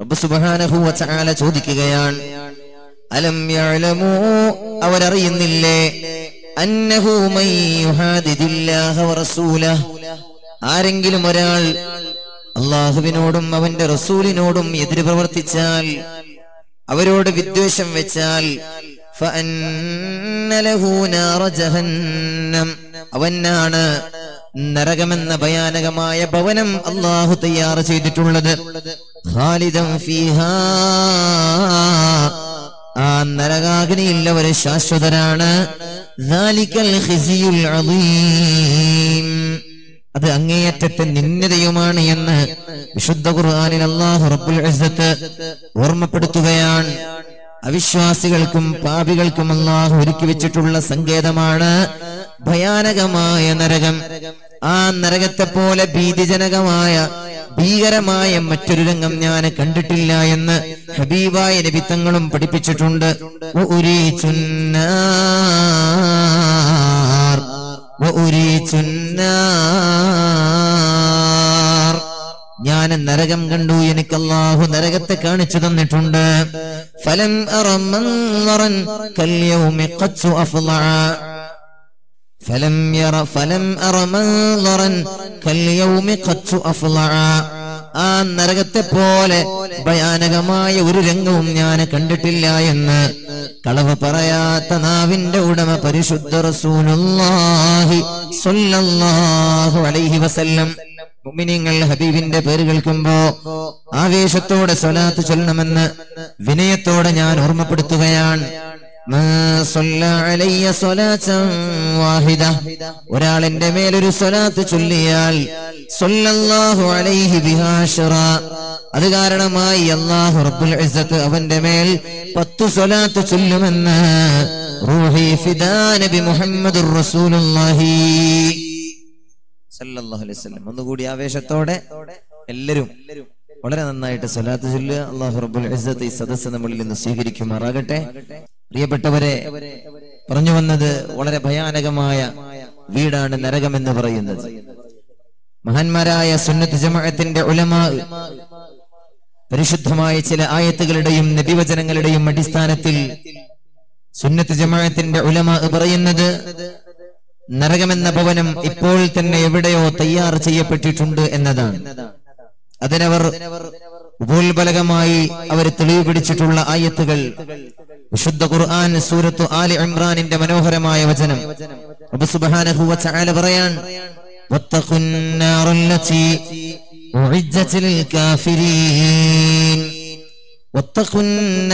റബ്ബ് സുബ്ഹാനഹു വ തആല ചോദിക്കുകയാണ് അലം യഅലമൂ അവരറിയുന്നില്ലേ അന്നഹു മൻ യുഹാദിദില്ലാഹ വ റസൂലഹ് ആരെങ്കിലും ഒരാൾ അള്ളാഹുവിനോടും അവന്റെ റസൂലിനോടും എതിര് പ്രവർത്തിച്ചാൽ അവരോട് വിദ്വേഷം വെച്ചാൽ ഫഅന്ന ലഹു നാറ ജഹന്നം അവനാണ് നരകമെന്ന ഭയാനകമായ ഭവനം അള്ളാഹു തയ്യാർ ചെയ്തിട്ടുള്ളത് ഖാലിദം ഫീഹാ ആ നരകാഗ്നിയിൽ അവർ ശാശ്വതരാണ് ذلك الخزي العظيم അത് അങ്ങേയറ്റത്തെ നിന്ദതയുമാണ് എന്ന് വിശുദ്ധ ഖുർആനിൽ അല്ലാഹു റബ്ബുൽ ഇസ്സത്ത് ഓർമ്മപ്പെടുത്തുകയാണ് അവിശ്വാസികൾക്കും പാപികൾക്കും അല്ലാഹു ഒരുക്കി വെച്ചിട്ടുള്ള സങ്കേതമാണ് ഭയാനകമായ നരകം ആ നരകത്തെ പോലെ ഭീതിജനകമായ ഭീകരമായ മറ്റൊരു രംഗം ഞാൻ കണ്ടിട്ടില്ല എന്ന് ഹബീബായ നബിത്തങ്ങളും പഠിപ്പിച്ചിട്ടുണ്ട് ഉരീച്ചുന്നാർ വഉരീച്ചുന്നാർ. ഞാൻ നരകം കണ്ടു എനിക്ക് അല്ലാഹു നരകത്തെ കാണിച്ചു തന്നിട്ടുണ്ട് ഫലം അറമൻ കല്യൗമി ഖച്ചു അഫ്ളഅ فلم ير فلم أر منظرا كاليوم قد أفضع ആ നരകത്തെ പോലെ ഭയാനകമായ ഒരു രംഗവും ഞാൻ കണ്ടിട്ടില്ല എന്ന് കളവ് പറയാത്ത നാവിന്റെ ഉടമ പരിശുദ്ധ റസൂലുള്ളാഹി സ്വല്ലല്ലാഹു അലൈഹി വസല്ലം മുഅ്മിനീങ്ങൾ ഹബീബിന്റെ പേര് കേൾക്കുമ്പോ ആവേശത്തോടെ സ്വലാത്ത് ചൊല്ലണമെന്ന് വിനയത്തോടെ ഞാൻ ഓർമ്മപ്പെടുത്തുകയാണ് മാ സ്വല്ല അലയ്യ സ്വലാത്തൻ വാഹിദ ഒരാൾ എന്റെ മേലൊരു സ്വലാത്ത് ചൊല്ലിയാൽ സ്വല്ലല്ലാഹു അലൈഹി ബിഹാ ശറ അത് കാരണമായി അല്ലാഹു റബ്ബുൽ ഇസ്സത്ത് അവന്റെ മേൽ പത്തു സ്വലാത്ത് ചൊല്ലുമെന്ന് റൂഹി ഫിദാ നബി മുഹമ്മദുർ റസൂലുള്ളാഹി സല്ലല്ലാഹു അലൈഹി വസല്ലം ഒന്നുകൂടി ആവേശത്തോടെ എല്ലാവരും വളരെ നന്നായിട്ട് സ്വലാത്ത് ചൊല്ലുക അള്ളാഹു റബ്ബുൽ ഇസ്സത്ത് ഈ സദസ്സ് നമ്മളിൽ നിന്ന് സ്വീകരിക്കുമാറാകട്ടെ പ്രിയപ്പെട്ടവരെ പറഞ്ഞു വന്നത് വളരെ ഭയാനകമായ വീടാണ് നരകമെന്ന് പറയുന്നത് മഹാന്മാരായ സുന്നത്ത് ജമാഅത്തിന്റെ ഉലമാ പരിശുദ്ധമായ ചില ആയത്തുകളുടെയും നബിവചനങ്ങളുടെയും അടിസ്ഥാനത്തിൽ സുന്നത്ത് ജമാഅത്തിന്റെ ഉലമാ പറയുന്നത് നരകമെന്ന ഭവനം ഇപ്പോൾ തന്നെ എവിടെയോ തയ്യാർ ചെയ്യപ്പെട്ടിട്ടുണ്ട് എന്നതാണ് അതിനവർ ഉപോത്ബലകമായി അവർ തെളിവ് പിടിച്ചിട്ടുള്ള ആയത്തുകൾ വിശുദ്ധ ഖുർആൻ സൂറത്തു ആലി ഇമ്രാനിന്റെ മനോഹരമായ വചനം റബ്ബ് സുബ്ഹാനഹു വ തആല പറയാൻ വത്തഖുൻ നാറല്ലതി ഉഇജ്ജത് ലിൽ കാഫിരീൻ വത്തഖുൻ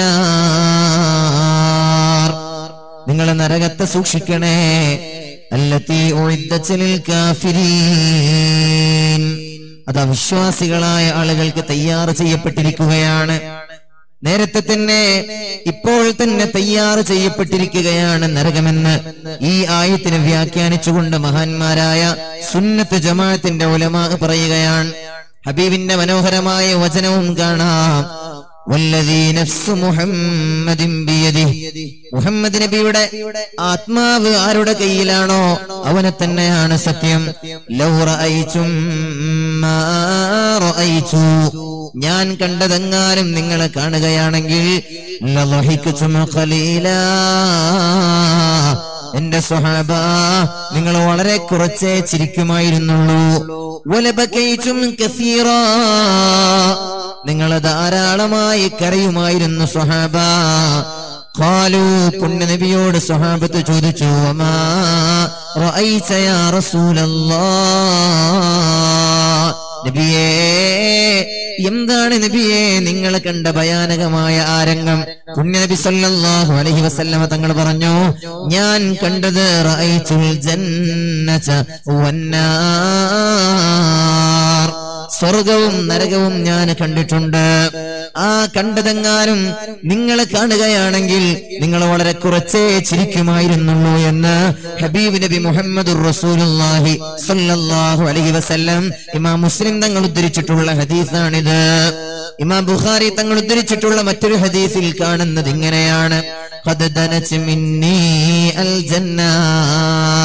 നാർ നിങ്ങൾ നരകത്തെ സൂക്ഷിക്കണേ അല്ലത്തി ഉഇദ്ദത് ലിൽ കാഫിരീൻ അത് അവിശ്വാസികളായ ആളുകൾക്ക് തയ്യാർ ചെയ്യപ്പെട്ടിരിക്കുകയാണ് നേരത്തെ തന്നെ ഇപ്പോൾ തന്നെ തയ്യാർ ചെയ്യപ്പെട്ടിരിക്കുകയാണ് നരകമെന്ന് ഈ ആയത്തിനെ വ്യാഖ്യാനിച്ചുകൊണ്ട് മഹാന്മാരായ സുന്നത്ത് ജമാഅത്തിന്റെ ഉലമാ പറയുകയാണ് ഹബീബിന്റെ മനോഹരമായ വചനവും കാണാം വല്ലദീ നഫ്സു മുഹമ്മദിൻ ബിയദിഹി മുഹമ്മദ് നബിയുടെ ആത്മാവ് ആരുടെ കയ്യിലാണോ അവനെ തന്നെയാണ് സത്യം ലൗ റഅയ്തും മാ റഅയ്തു ഞാൻ കണ്ടതെങ്ങാനും നിങ്ങൾ കാണുകയാണെങ്കിൽ ലളഹിക്തും ഖലീലാ എന്റെ സ്വഹാബ നിങ്ങൾ വളരെ കുറച്ചേ ചിരിക്കുമായിരുന്നുള്ളൂ വലബകൈതും കസീറാ നിങ്ങൾ ധാരാളമായി കരയുമായിരുന്നു സ്വഹാബ ഖാലു പുണ്യനബിയോട് സ്വഹാബത്ത് ചോദിച്ചു വമാ റഅയ്ത യാ റസൂലല്ലാഹ് നബിയേ എന്താണ് നബിയെ നിങ്ങൾ കണ്ട ഭയാനകമായ ആ രംഗം പുണ്യനബി സല്ലല്ലാഹു അലൈഹി വസല്ലമ തങ്ങൾ പറഞ്ഞു ഞാൻ കണ്ടത് റഅയ്തുൽ ജന്നത വന്നാർ സ്വർഗവും നരകവും ഞാൻ കണ്ടിട്ടുണ്ട് ആ കണ്ടതെങ്ങാനും നിങ്ങൾ കാണുകയാണെങ്കിൽ നിങ്ങൾ വളരെ കുറച്ചേ ചിരിക്കുമായിരുന്നുള്ളൂ എന്ന് ഹബീബ് നബി മുഹമ്മദ് റസൂലുള്ളാഹി സല്ലല്ലാഹു അലൈഹി വസല്ലം ഇമാം മുസ്ലിം തങ്ങൾ ഉദ്ധരിച്ചിട്ടുള്ള ഹദീസാണിത് ഇമാം ബുഖാരി തങ്ങൾ ഉദ്ധരിച്ചിട്ടുള്ള മറ്റൊരു ഹദീസിൽ കാണുന്നത് ഇങ്ങനെയാണ് ഖദ് ദനച്ച് മിന്നീ അൽ ജന്ന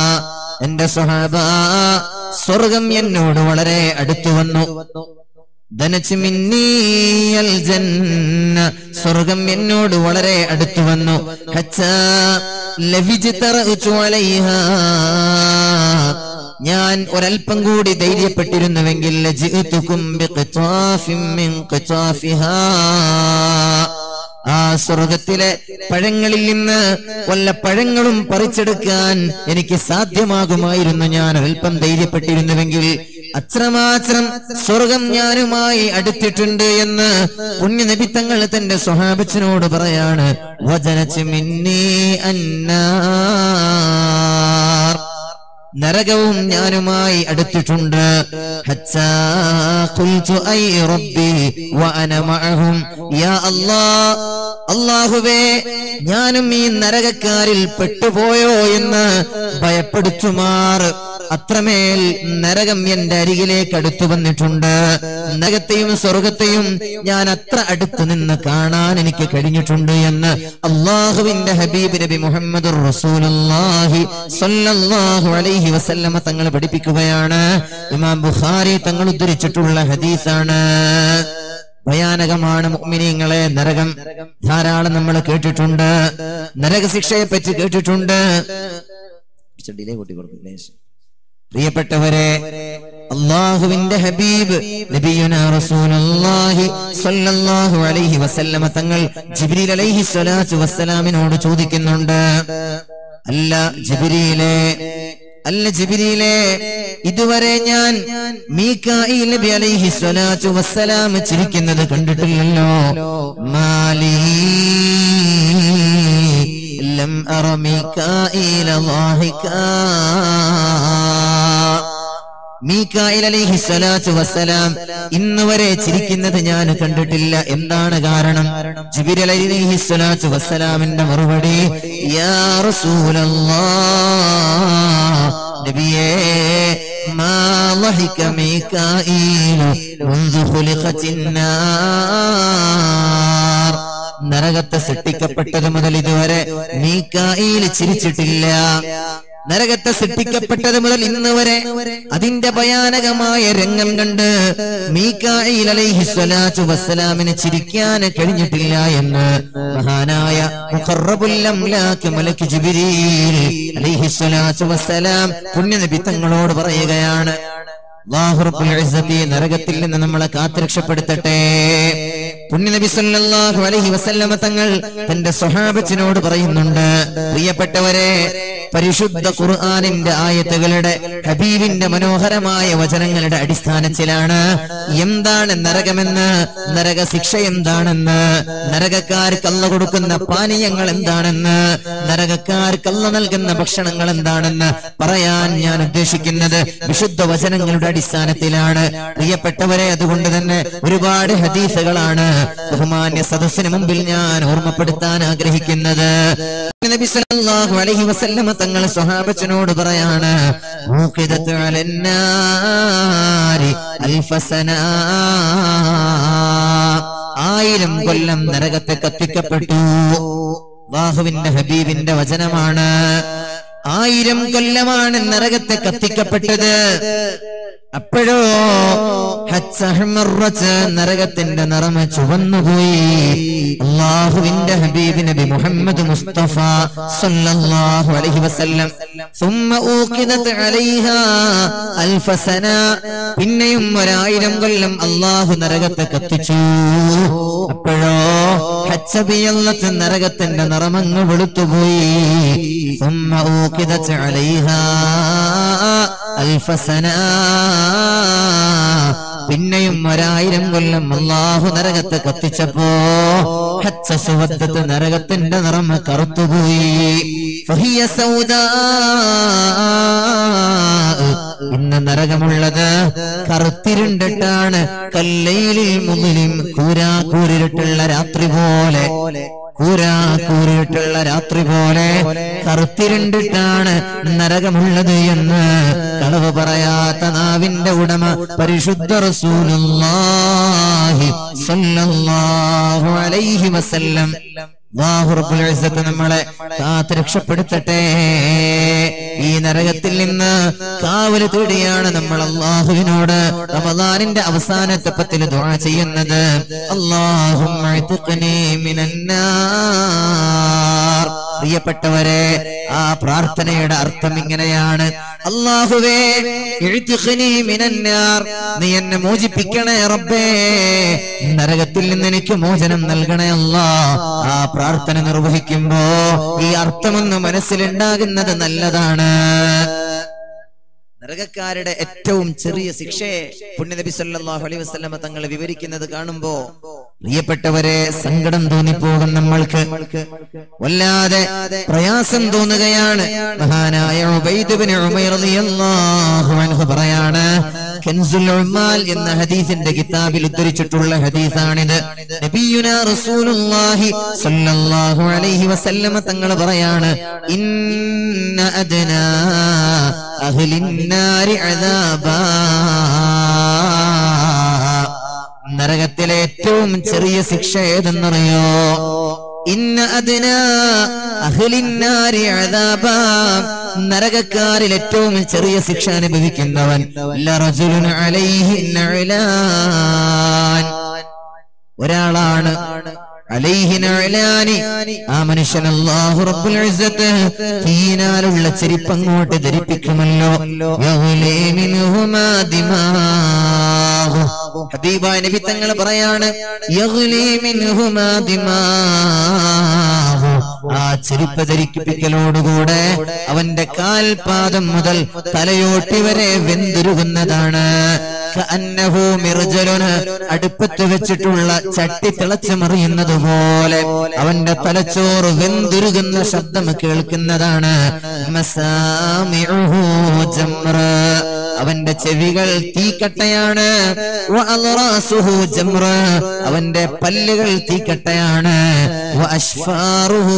എന്റെ സ്വഹാബ സ്വർഗം എന്നോട് വളരെ അടുത്തു വന്നു ധനച്ച് മിന്നീയൽ ജന്ന സ്വർഗം എന്നോട് വളരെ അടുത്തു വന്നു ഹച്ചാ ലവിജ്തറഉതു അലൈഹാ ഞാൻ ഒരൽപ്പം കൂടി ധൈര്യപ്പെട്ടിരുന്നുവെങ്കിൽ ലജിഅ്തുകും ബിഖിതാഫിൻ മിൻ ഖിതാഫിഹാ ആ സ്വർഗത്തിലെ പഴങ്ങളിൽ നിന്ന് വല്ല പഴങ്ങളും പറിച്ചെടുക്കാൻ എനിക്ക് സാധ്യമാകുമായിരുന്നു ഞാൻ അല്പം ധൈര്യപ്പെട്ടിരുന്നുവെങ്കിൽ അത്രമാത്രം സ്വർഗം ഞാനുമായി അടുത്തിട്ടുണ്ട് എന്ന് പുണ്യനബിത്തങ്ങൾ തന്റെ സ്വഹാബിച്ചനോട് പറയാണ് വചനച്ച് മിന്നീ അന്നാർ നരകവും ഞാനുമായി അടുത്തിട്ടുണ്ട് ഹച്ചാ ഖുൽതു ഐ റബ്ബി വഅന മഅഹും യാ അല്ലാ അല്ലാഹുവേ ഞാനും ഈ നരകക്കാരിൽ പെട്ടുപോയോ എന്ന് ഭയപ്പെടുത്തുമാർ അത്രമേൽ നരകം എന്റെ അരികിലേക്ക് അടുത്തു വന്നിട്ടുണ്ട് നരകത്തെയും സ്വർഗത്തെയും ഞാൻ അത്ര അടുത്ത് നിന്ന് കാണാൻ എനിക്ക് കഴിഞ്ഞിട്ടുണ്ട് എന്ന് അള്ളാഹുവിന്റെ ഹബീബ് നബി മുഹമ്മദ് റസൂലുള്ളാഹി സ്വല്ലല്ലാഹു അലൈഹി വസല്ലമ തങ്ങൾ പഠിപ്പിക്കുകയാണ് ഇമാം ബുഖാരി തങ്ങൾ ഉദ്ധരിച്ചിട്ടുള്ള ഹദീസാണ് ഭയാനകമാണ് മുഅ്മിനീങ്ങളെ നരകം ധാരാളം നമ്മൾ കേട്ടിട്ടുണ്ട് നരകശിക്ഷയെ പറ്റി കേട്ടിട്ടുണ്ട് ഡിലേ കൂട്ടി കൊടുക്കും ലേശം. പ്രിയപ്പെട്ടവരെ അള്ളാഹുവിന്റെ ഹബീബ് നബിയുന റസൂലുള്ളാഹി സ്വല്ലല്ലാഹു അലൈഹി വസല്ലമ തങ്ങൾ ജിബ്രീൽ അലൈഹി സ്വലാത്തു വസ്സലാമിനോട് ചോദിക്കുന്നുണ്ട് അല്ല ജിബ്രീലെ അല്ല ജിബ്രീലെ ഇതുവരെ ഞാൻ മീകായിൽ നബി അലൈഹി സ്വലാത്തു വസ്സലാം ചിരിക്കുന്നത് കണ്ടിട്ടില്ലല്ലോ മാലീ ലം അറ മീകായില ളാഹികാ മീക്കായിൽ അലൈഹി സ്വലാത്തു വസ്സലാം ഇന്ന് വരെ ചിരിക്കുന്നത് ഞാൻ കണ്ടിട്ടില്ല എന്താണ് കാരണം ജിബിർ അലൈഹി സ്വലാത്തു വസ്സലാമിന്റെ മറുപടി യാ റസൂലല്ലാഹ് നബിയേ മാ ളഹിക മീകായിലു മുൻദു ഖുലിഖത്തിൻ നാർ നരകത്തെ സൃഷ്ടിക്കപ്പെട്ടത് മുതൽ ഇതുവരെ മീക്കായിൽ ചിരിച്ചിട്ടില്ല നരകത്തെ സൃഷ്ടിക്കപ്പെട്ടത് മുതൽ ഇന്ന് വരെ അതിന്റെ ഭയാനകമായ രംഗം കണ്ട് മീക്കായിൽ അലൈഹി സ്വലാത്തു വസ്സലാമിന് ചിരിക്കാൻ കഴിഞ്ഞിട്ടില്ല എന്ന് മഹാനായ മുഖറബുൽ അംലാക്ക് മലക്ക് ജിബ്രീൽ അലൈഹി സ്വലാത്തു വസ്സലാം പുണ്യനബി തങ്ങളോട് പറയുകയാണ് അല്ലാഹു റബ്ബുൽ ഇസ്സത്തി നരകത്തിൽ നിന്ന് നമ്മളെ കാത്തുരക്ഷപ്പെടുത്തട്ടെ പുണ്യനബി സല്ലല്ലാഹു അലൈഹി വസല്ലമ തങ്ങൾ തന്റെ സ്വഹാബത്തിനോട് പറയുന്നുണ്ട് പ്രിയപ്പെട്ടവരെ പരിശുദ്ധ ഖുർആനിന്റെ ആയത്തുകളുടെ ഹബീബിന്റെ മനോഹരമായ വചനങ്ങളുടെ അടിസ്ഥാനത്തിലാണ് എന്താണ് നരകമെന്ന് നരക ശിക്ഷ എന്താണെന്ന് നരകക്കാർക്ക് അല്ല കൊടുക്കുന്ന പാനീയങ്ങൾ എന്താണെന്ന് നരകക്കാർക്ക് നൽകുന്ന ഭക്ഷണങ്ങൾ എന്താണെന്ന് പറയാൻ ഞാൻ ഉദ്ദേശിക്കുന്നത് വിശുദ്ധ വചനങ്ങളുടെ അടിസ്ഥാനത്തിലാണ് പ്രിയപ്പെട്ടവരെ അതുകൊണ്ട് തന്നെ ഒരുപാട് ഹദീസുകളാണ് ബഹുമാന്യ സദസ്സിന് മുമ്പിൽ ഞാൻ ഓർമ്മപ്പെടുത്താൻ ആഗ്രഹിക്കുന്നത് നബി സല്ലല്ലാഹു അലൈഹി വസല്ലമ തങ്ങൾ സ്വഹാബത്തിനോട് പറയാണ് മൂഖിദത്തു അലന്നാരി അൽഫസന ആയിരം കൊല്ലം നരകത്തെ കത്തിക്കപ്പെട്ടു ബാഹുവിന്റെ ഹബീബിന്റെ വചനമാണ് ആയിരം കൊല്ലമാണ് നരകത്തെ കത്തിക്കപ്പെട്ടത് അപ്പോഴോ ഹച്ചഹ്മറച്ച് നരകത്തിന്റെ നിറമ ചുവന്നുപോയി അള്ളാഹുവിന്റെ ഹബീബ് നബി മുഹമ്മദ് മുസ്തഫ സല്ലല്ലാഹു അലൈഹി വസല്ലം ثم اوقدت عليها അൽഫ സന പിന്നെയും ഒരായിരം കൊല്ലം അള്ളാഹു നരകത്തെ കത്തിച്ചു അപ്പോഴോ ഹച്ചബിയല്ലത്ത് നരകത്തിന്റെ നിറമങ്ങ് വെളുത്തുപോയി ثم اوقدت عليها അൽഫ സന പിന്നെയും ഒരായിരം കൊല്ലം അള്ളാഹു നരകത്തെ കത്തിച്ചപ്പോ ഹച്ച സുവദ്ധത്ത് നരകത്തിന്റെ നിറം കറുത്തുപോയി ഫഹിയ സൗദാ ഇന്ന് നരകമുള്ളത് കറുത്തിരുണ്ടിട്ടാണ് കല്ലയിലിൽ മുന്നിലും കൂരാ കൂരിരുട്ടുള്ള രാത്രി പോലെ കൂരാ കൂരിട്ടുള്ള രാത്രി പോലെ കറുത്തിരുണ്ടിട്ടാണ് നരകമുള്ളത് എന്ന് കളവ് പറയാത്ത നാവിന്റെ ഉടമ പരിശുദ്ധ റസൂലുള്ളാഹി സ്വല്ലല്ലാഹു അലൈഹി വസല്ലം അല്ലാഹു റബ്ബുൽ ഇസ്സത്ത് നമ്മളെ കാത്ത് രക്ഷപ്പെടുത്തട്ടെ ഈ നരകത്തിൽ നിന്ന് കാവല് തേടിയാണ് നമ്മൾ അള്ളാഹുവിനോട് റമദാനിന്റെ അവസാനത്തെ പത്തിൽ ദുആ ചെയ്യുന്നത് അല്ലാഹുമ്മ ഇത്ഖ്നി മിനന്നാർ പ്രിയപ്പെട്ടവരെ ആ പ്രാർത്ഥനയുടെ അർത്ഥം ഇങ്ങനെയാണ് അള്ളാഹുവേ ഇഴ്തിഖ്നി മിനന്നാർ നീ എന്നെ മോചിപ്പിക്കണേ റബ്ബേ നരകത്തിൽ നിന്ന് എനിക്ക് മോചനം നൽകണേ അല്ലാ ആ പ്രാർത്ഥന നിർവഹിക്കുമ്പോ ഈ അർത്ഥമൊന്ന് മനസ്സിലുണ്ടാകുന്നത് നല്ലതാണ് നരകക്കാരുടെ ഏറ്റവും ചെറിയ ശിക്ഷയെ പുണ്യനബി സല്ലല്ലാഹു അലൈഹി വസല്ലമ തങ്ങൾ വിവരിക്കുന്നത് കാണുമ്പോ പ്രിയപ്പെട്ടവരെ സങ്കടം തോന്നിപ്പോകും നമ്മൾക്ക് വല്ലാതെ പ്രയാസം തോന്നുകയാണ് മഹാനായ ഉബൈദ് ഇബ്നു ഉമൈർ റളിയല്ലാഹു അൻഹു പറയാണ് കൻസുൽ ഉമ്മാൽ എന്ന ഹദീസിന്റെ കിതാബിൽ ഉദ്ധരിച്ചിട്ടുള്ള ഹദീസാണിത് നബിയുന റസൂലുള്ളാഹി സല്ലല്ലാഹു അലൈഹി വസല്ലമ തങ്ങൾ പറയാണ് ഇന്ന അദ്നാ അഹ്ലിൻ നാരി അദാബാ നരകത്തിലെ ഏറ്റവും ചെറിയ ശിക്ഷ ഏതെന്നറിയോ ഇന്ന അതിന അഹ്ലിന്നാരി അദാബാ നരകക്കാരിൽ ഏറ്റവും ചെറിയ ശിക്ഷ അനുഭവിക്കുന്നവൻ ലറജുലുൻ അലൈഹി നഅലാൻ ഒരാളാണ് അലൈഹി നഅലാനി ആ മനുഷ്യൻ അല്ലാഹു റബ്ബുൽ ഇസ്സത്ത് തീനാലുള്ള ചെരിപ്പ് അങ്ങോട്ട് ധരിപ്പിക്കുമല്ലോ യഗ്ലി മിൻഹുമാ ദിമാഹു ഹബീബായ നബി തങ്ങൾ പറയാണ് യഗ്ലി മിൻഹുമാ ദിമാഹു ആ ചെരുപ്പ് ധരിപ്പിക്കലോടുകൂടെ അവന്റെ കാൽപാദം മുതൽ തലയോട്ടി വരെ വെന്തുരുകുന്നതാണ് കഅന്നഹു മിർജലുന് അടുപ്പത്ത് വെച്ചിട്ടുള്ള ചട്ടി തിളച്ചു മറിയുന്നത് പോലെ അവന്റെ തലച്ചോറ് വെന്തുരുകുന്ന ശബ്ദം കേൾക്കുന്നതാണ് മസാമിഉഹു ജംറ അവന്റെ ചെവികൾ തീക്കട്ടയാണ് വഅളറാസുഹു ജംറ അവന്റെ പല്ലുകൾ തീക്കട്ടയാണ് വഅശ്ഫാറുഹു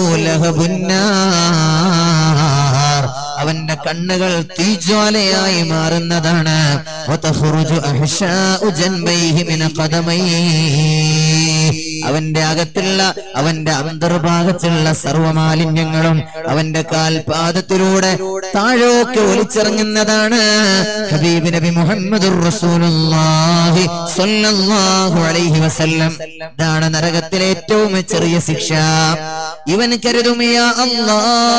ലഹബുന്നാർ അവന്റെ കണ്ണുകൾ തീജ്വാലയായി മാറുന്നതാണ് വതഖ്റുജു അഹ്ശാഉ ജൻബൈഹി മിന ഖദമൈഹി അവന്റെ അകത്തുള്ള അവന്റെ അന്തർഭാഗത്തുള്ള സർവമാലിന്യങ്ങളും അവന്റെ കാൽപാദത്തിലൂടെ താഴോക്ക് ഒലിച്ചിറങ്ങുന്നതാണ് ഹബീബ് നബി മുഹമ്മദ് റസൂലുള്ളാഹി സ്വല്ലല്ലാഹു അലൈഹി വസല്ലം ഇതാണ് നരകത്തിലെ ഏറ്റവും ചെറിയ ശിക്ഷ ഇവൻ കരുതുമിയ അല്ലാ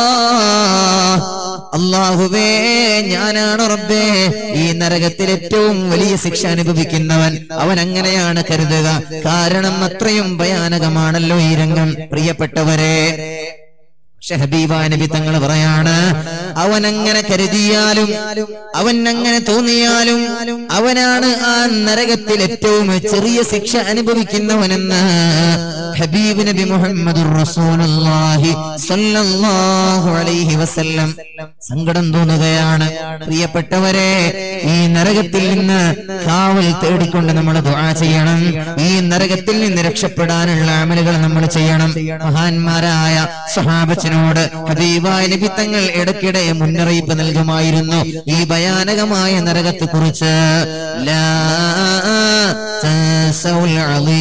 അള്ളാഹുവേ ഞാനാണ് റബ്ബേ ഈ നരകത്തിൽ ഏറ്റവും വലിയ ശിക്ഷ അനുഭവിക്കുന്നവൻ അവൻ അങ്ങനെയാണ് കരുതുക കാരണം അത്രയും ഭയാനകമാണല്ലോ ഈ രംഗം പ്രിയപ്പെട്ടവരെ പക്ഷെ ഹബീബ നബി തങ്ങൾ പറയാണ് അവൻ അങ്ങനെ കരുതിയാലും അവൻ അങ്ങനെ തോന്നിയാലും അവനാണ് ആ നരകത്തിൽ ഏറ്റവും ചെറിയ ശിക്ഷ അനുഭവിക്കുന്നവനെന്ന് ഹബീബ് നബി മുഹമ്മദ് റസൂലുള്ളാഹി സ്വല്ലല്ലാഹു അലൈഹി വസല്ലം സങ്കടം തോന്നുകയാണ് പ്രിയപ്പെട്ടവരെ ഈ നരകത്തിൽ നിന്ന് കാവൽ തേടിക്കൊണ്ട് നമ്മൾ ദുആ ചെയ്യണം ഈ നരകത്തിൽ നിന്ന് രക്ഷപ്പെടാനുള്ള അമലുകൾ നമ്മൾ ചെയ്യണം മഹാന്മാരായ സഹാബത്തിനോട് ഹബീബായ നബി തങ്ങൾ ഇടയ്ക്കിടെ മുന്നറിയിപ്പ് നൽകുമായിരുന്നു ഈ ഭയാനകമായ നരകത്തെ കുറിച്ച് ലാ തൻസൗൽ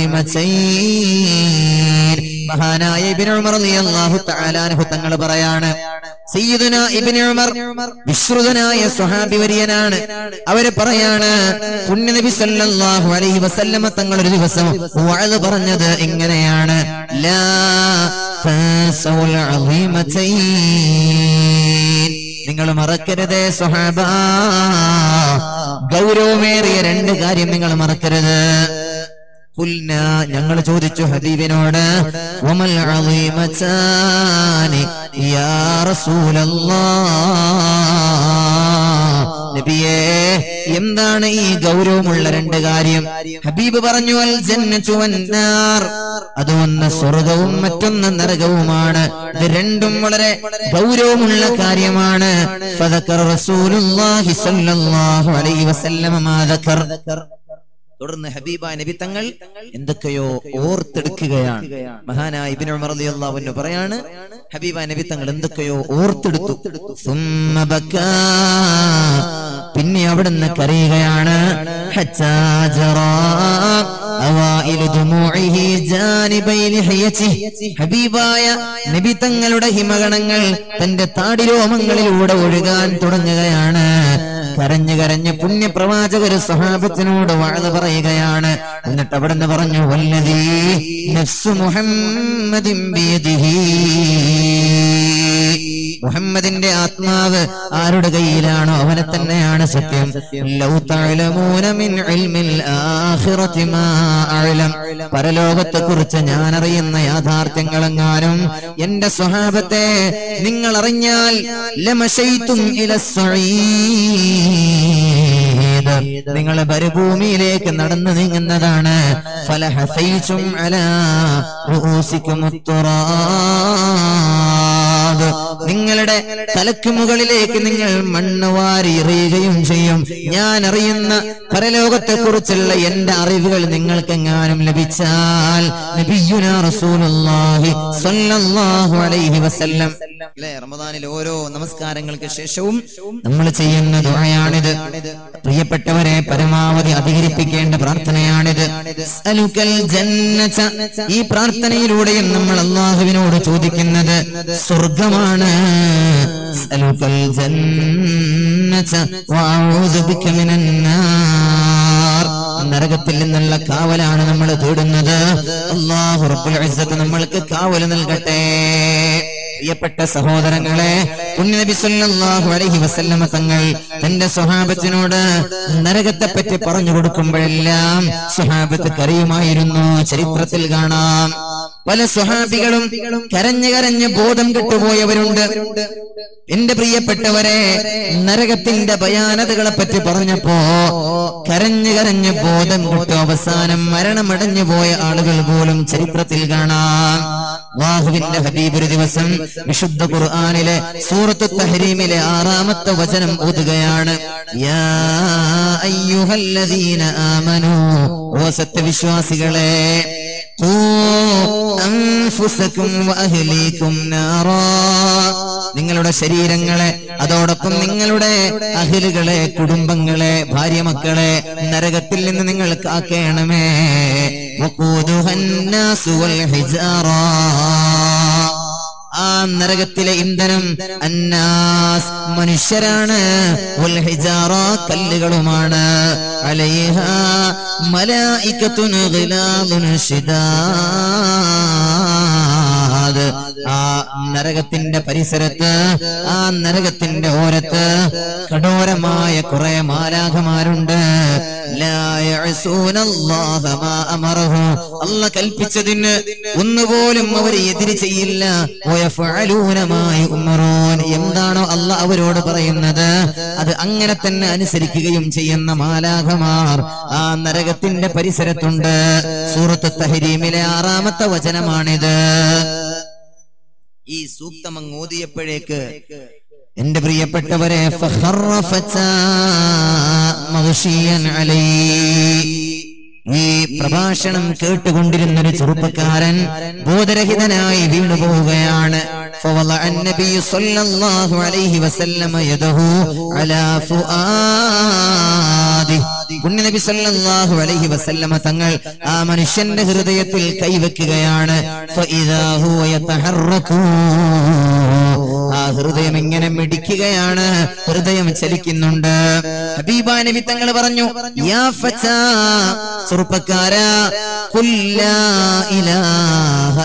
അളീമതൈൻ. മഹാനായ ഇബ്നു ഉമർ റളിയല്ലാഹു തആല അൻഹു തങ്ങൾ പറയാണ് സയ്യിദുന ഇബ്നു ഉമർ വിശ്രുതനായ സ്വഹാബി വര്യനാണ് അവര് പറയാണ് പുണ്യനബി സല്ലല്ലാഹു അലൈഹി വസല്ലമ തങ്ങൾ ഒരു ദിവസം വഅദ് പറഞ്ഞത് ഇങ്ങനെയാണ് ലാ തൻസൗൽ അളീമതൈൻ. നിങ്ങൾ മറക്കരുതേ സ്വഹാബ ഗൗരവമേറിയ രണ്ട് കാര്യം നിങ്ങൾ മറക്കരുത് ഖുൽന ഞങ്ങൾ ചോദിച്ചു ഹബീബിനോട് വമൽ അളീമതാനി യാ റസൂലല്ലാഹ് നബിയേ എന്താണ് ഈ ഗൗരവമുള്ള രണ്ട് കാര്യം ഹബീബ് പറഞ്ഞു അൽ ജന്നത്തു വന്നാർ അത് ഒന്ന് സ്വർഗവും മറ്റൊന്ന് നരകവുമാണ് ഇത് രണ്ടും വളരെ ഗൗരവമുള്ള കാര്യമാണ് ഫദക്കർ റസൂലുള്ളാഹി സ്വല്ലല്ലാഹു അലൈഹി വസല്ലമ മാ ദക്കർ തുടർന്ന് ഹബീബ നബി തങ്ങൾ എന്തൊക്കെയോ ഓർത്തെടുക്കുകയാണ് മഹാനായ ഇബ്നു ഉമർ റളിയല്ലാഹു അൻഹു പറയാണ് ഹബീബ നബി തങ്ങൾ എന്തൊക്കെയോ ഓർത്തെടുത്തു സുമ്മ ബക്കാ. പിന്നെ അവിടുന്ന് കരയുകയാണ് ഹത്താ ജറാ അവൈലു ദുമൂഇഹി ജാനിബൈ ലിഹ്യതിഹി. ഹബീബായ നബി തങ്ങളുടെ ഹിമഗണങ്ങൾ തന്റെ താടിരോമങ്ങളിലൂടെ ഒഴുകാൻ തുടങ്ങുകയാണ് കരഞ്ഞു കരഞ്ഞ് പുണ്യപ്രവാചകര് സഹാബത്തിനോട് വാഴ്ന്നു പറയുകയാണ് എന്നിട്ട് അവിടുന്ന് പറഞ്ഞു വല്ലതീ നഫ്സു മുഹമ്മദിൻ ബിയദിഹി മുഹമ്മദിന്റെ ആത്മാവ് ആരുടെ കയ്യിലാണോ അവനെ തന്നെയാണ് സത്യം ലൗ തഅലമൂന മിൻ ഇൽമിൽ ആഖിറതി മാ അഅലം പരലോകത്തെ കുറിച്ച് ഞാൻ അറിയുന്ന യാഥാർത്ഥ്യങ്ങളെങ്ങാനും എന്റെ സ്വഹാബത്തെ നിങ്ങൾ അറിഞ്ഞാൽ ലമശൈത്തും ഇലസ്സഈദ് നിങ്ങൾ മരുഭൂമിയിലേക്ക് നടന്നു നീങ്ങുന്നതാണ് ഫലഹസൈച്ചും അലാ റൂസിക്കും തുറാബ് നിങ്ങളുടെ തലക്ക് മുകളിലേക്ക് നിങ്ങൾ മണ്ണ് വാരി എറിയുകയും ചെയ്യും ഞാൻ അറിയുന്ന പരലോകത്തെ കുറിച്ചുള്ള എന്റെ അറിവുകൾ നിങ്ങൾക്കെങ്ങാനും ലഭിച്ചാൽ നബിയുനാ റസൂലുള്ളാഹി സ്വല്ലല്ലാഹു അലൈഹി വസല്ലം അല്ലേ റമദാനിൽ ഓരോ നമസ്കാരങ്ങൾക്ക് ശേഷവും നമ്മൾ ചെയ്യുന്ന ദുആയാണിത് പ്രിയപ്പെട്ടവരെ പരമാവധി അധികരിപ്പിക്കേണ്ട പ്രാർത്ഥനയാണിത് അസ്അലുക്കൽ ജന്നത ഈ പ്രാർത്ഥനയിലൂടെയും നമ്മൾ അള്ളാഹുവിനോട് ചോദിക്കുന്നത് സ്വർഗമാണ് അസ്അലുക്കൽ ജന്നത വഅഊദു ബിക മിനൻ നാർ നരകത്തിൽ നിന്നുള്ള കാവലാണ് നമ്മൾ തേടുന്നത് അള്ളാഹു റബ്ബുൽ ഇസ്സത്ത് നമ്മൾക്ക് കാവൽ നൽകട്ടെ പ്രിയപ്പെട്ട സഹോദരങ്ങളെ പുണ്യനബി സല്ലല്ലാഹു അലൈഹി വസല്ലമ തങ്ങൾ തന്റെ സ്വഹാബത്തിനോട് നരകത്തെ പറ്റി പറഞ്ഞു കൊടുക്കുമ്പോഴെല്ലാം സ്വഹാബത്ത് കരയുമായിരുന്നു ചരിത്രത്തിൽ കാണാം പല സ്വഹാബികളും കരഞ്ഞു കരഞ്ഞ് ബോധം കെട്ടുപോയവരുണ്ട് എന്റെ പ്രിയപ്പെട്ടവരെ നരകത്തിന്റെ ഭയാനതകളെ പറ്റി പറഞ്ഞപ്പോ കരഞ്ഞു കരഞ്ഞ് ബോധം കെട്ടു അവസാനം മരണമടഞ്ഞു പോയ ആളുകൾ പോലും ചരിത്രത്തിൽ കാണാം വാഹുവിന്റെ ഹബീബ് ഒരു ദിവസം വിശുദ്ധ ഖുർആനിലെ സൂറത്ത് തഹരീമിലെ ആറാമത്തെ വചനം ഓതുകയാണ് യാ അയ്യുഹല്ലദീന ആമനൂ ഓ സത്യവിശ്വാസികളെ ഖൂ അൻഫുസകും വഅഹ്ലീകും നാറാ നിങ്ങളുടെ ശരീരങ്ങളെ അതോടൊപ്പം നിങ്ങളുടെ അഹിലുകളെ കുടുംബങ്ങളെ ഭാര്യ മക്കളെ നരകത്തിൽ നിന്ന് നിങ്ങൾ കാക്കേണമേ വഖൂദുഹന്നാസു വൽ ഹിജാറാ ആ നരകത്തിലെ ഇന്ധനം അന്നാസ് മനുഷ്യരാണ് വൽ ഹിജാറ കല്ലുകളുമാണ് അലൈഹ മലായികത്തുൻ ഗിലാദുൻ ശിദാദ് ആ നരകത്തിന്റെ പരിസരത്ത് ആ നരകത്തിന്റെ ഓരത്ത് കഠോരമായ കുറെ മാലാഖമാരുണ്ട് ലാ യഅസൂനല്ലാഹ മാ അമറഹു അല്ല കൽപ്പിച്ചതിന് ഒന്നുപോലും അവർ എതിര് ചെയ്യില്ല വയഫഅലൂന മാ യുഅ്മറൂൻ എന്താണോ അല്ല അവരോട് പറയുന്നത് അത് അങ്ങനെ തന്നെ അനുസരിക്കുകയും ചെയ്യുന്ന മാലാഖമാർ ആ നരകത്തിന്റെ പരിസരത്തുണ്ട് സൂറത്ത് തഹരീമിലെ ആറാമത്തെ വചനമാണിത് ഈ സൂക്തം അങ്ങ് ഓതിയപ്പോഴേക്ക് എന്റെ പ്രിയപ്പെട്ടവരെ ഫഖറ ഫതാ മഗ്ഷിയൻ അലൈ ഈ പ്രഭാഷണം കേട്ടുകൊണ്ടിരുന്ന ഒരു ചെറുപ്പക്കാരൻ ബോധരഹിതനായി വീണു പോവുകയാണ് فوضع النبي صلى الله عليه وسلم يده على فؤاده പുണ്യനബി സല്ലല്ലാഹു അലൈഹി വസല്ലമ തങ്ങൾ ആ മനുഷ്യന്റെ ഹൃദയത്തിൽ കൈവെക്കുകയാണ് فإذا هو يتحرك ആ ഹൃദയം ഇങ്ങനെ മിടിക്കുകയാണ് ഹൃദയം ചലിക്കുന്നുണ്ട് ഹബീബ നബി തങ്ങൾ പറഞ്ഞു യാ ഫച്ചാ ചെറുപ്പക്കാരാ ഖുൽ ലാ ഇലാഹ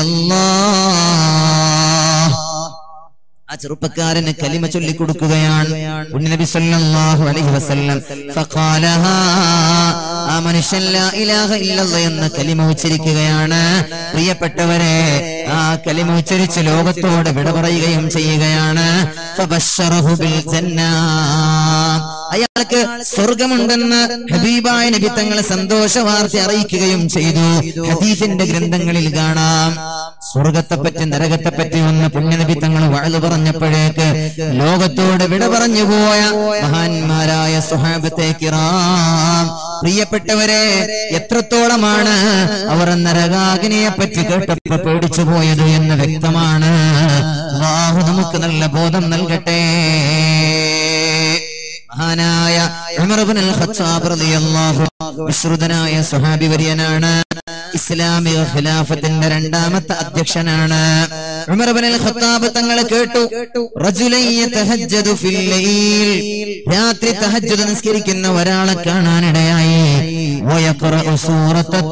ഇല്ലല്ലാഹ് ആ ചെറുപ്പക്കാരന് കലിമ ചൊല്ലിക്കൊടുക്കുകയാണ് പുണ്യനബി സല്ലല്ലാഹു അലൈഹി വസല്ലം ഫഖാലഹാ ആ മനുഷ്യൻ ലാ ഇലാഹ ഇല്ലല്ലാഹ് എന്ന കലിമ ഉച്ചരിക്കുകയാണ് പ്രിയപ്പെട്ടവരെ ആ കലിമ ഉച്ചരിച്ച് ലോകത്തോട് വിട പറയുകയും ചെയ്യുകയാണ് ഫബശ്ശറഹു ബിൽ ജന്ന അയാൾക്ക് സ്വർഗമുണ്ടെന്ന് ഹബീബായ നബി തങ്ങളെ സന്തോഷ വാർത്ത അറിയിക്കുകയും ചെയ്തു ഹദീസിന്റെ ഗ്രന്ഥങ്ങളിൽ കാണാം സ്വർഗത്തെപ്പറ്റി നരകത്തെപ്പറ്റി ഒന്ന് പുണ്യനബി തങ്ങൾ വാഴ്ന്നു പറഞ്ഞപ്പോഴേക്ക് ലോകത്തോട് വിട പറഞ്ഞു പോയ മഹാന്മാരായ സുഹാബത്തെ കിറാം പ്രിയപ്പെട്ടവരെ എത്രത്തോളമാണ് അവർ നരകാഗ്നിയെ പറ്റി കേട്ടപ്പോ പേടിച്ചു പോയത് എന്ന് വ്യക്തമാണ് അള്ളാഹു നമുക്ക് നല്ല ബോധം നൽകട്ടെ മഹാനായ ഉമർ ഇബ്നുൽ ഖത്താബ് റളിയല്ലാഹു വിശ്രുതനായ സ്വഹാബി വര്യനാണ് ഇസ്ലാമിക ഖിലാഫത്തിന്റെ രണ്ടാമത്തെ അധ്യക്ഷനാണ് ഉമർ ഇബ്നുൽ ഖത്താബ് തങ്ങൾ കേട്ടു റജുലൻ യതഹജ്ജദു ഫിൽ ലൈൽ രാത്രി തഹജ്ജുദ് നിസ്കരിക്കുന്ന ഒരാളെ കാണാനിടയായി വയഖറഉ സൂറത്തത്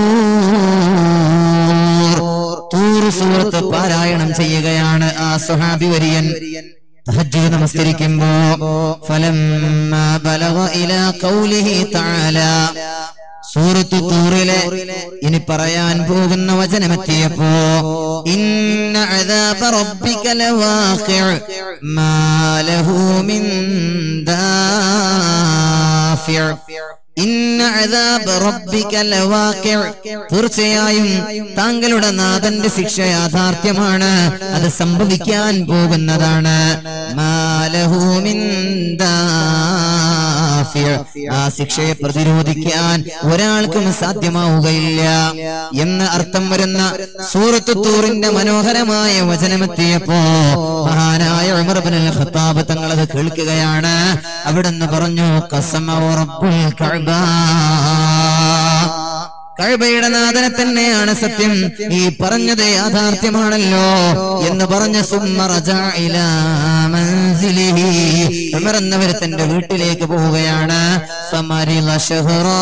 തൂർ തൂർ സൂറത്ത് പാരായണം ചെയ്യുകയാണ് ആ സ്വഹാബി വര്യൻ തഹജ്ജുദ് നമസ്കരിക്കുമ്പോ ഫലമ്മ ബലഗ ഇലാ ഖൗലിഹി തആല സൂറത്തു തൂറിലെ ഇനി പറയാൻ പോകുന്ന വചനമെത്തിയപ്പോ ഇന്ന അദാബ റബ്ബിക ലവാഖിഉ മാ ലഹു മിൻ ദാഫിഉ ഇന്ന അദാബ റബ്ബിക ലവാഖിഉ തീർച്ചയായും താങ്കളുടെ നാഥന്റെ ശിക്ഷ യാഥാർത്ഥ്യമാണ് അത് സംഭവിക്കാൻ പോകുന്നതാണ് മാ ലഹു മിൻ ദാഫിഉ ആ ശിക്ഷയെ പ്രതിരോധിക്കാൻ ഒരാൾക്കും സാധ്യമാവുകയില്ല എന്ന് അർത്ഥം വരുന്ന സൂറത്ത് തൂറിന്റെ മനോഹരമായ വചനമെത്തിയപ്പോ മഹാനായ ഉമർ ഇബ്നുൽ ഖത്താബ് തങ്ങൾ അത് കേൾക്കുകയാണ് അവിടുന്ന് പറഞ്ഞു ഖസമ റബ്ബുൽ കഅബ കഴബയുടെ നാഥനെ തന്നെയാണ് സത്യം ഈ പറഞ്ഞത് യാഥാർത്ഥ്യമാണല്ലോ എന്ന് പറഞ്ഞ ഉമർ തന്റെ വീട്ടിലേക്ക് പോവുകയാണ് സമരിള ഷഹ്റാ.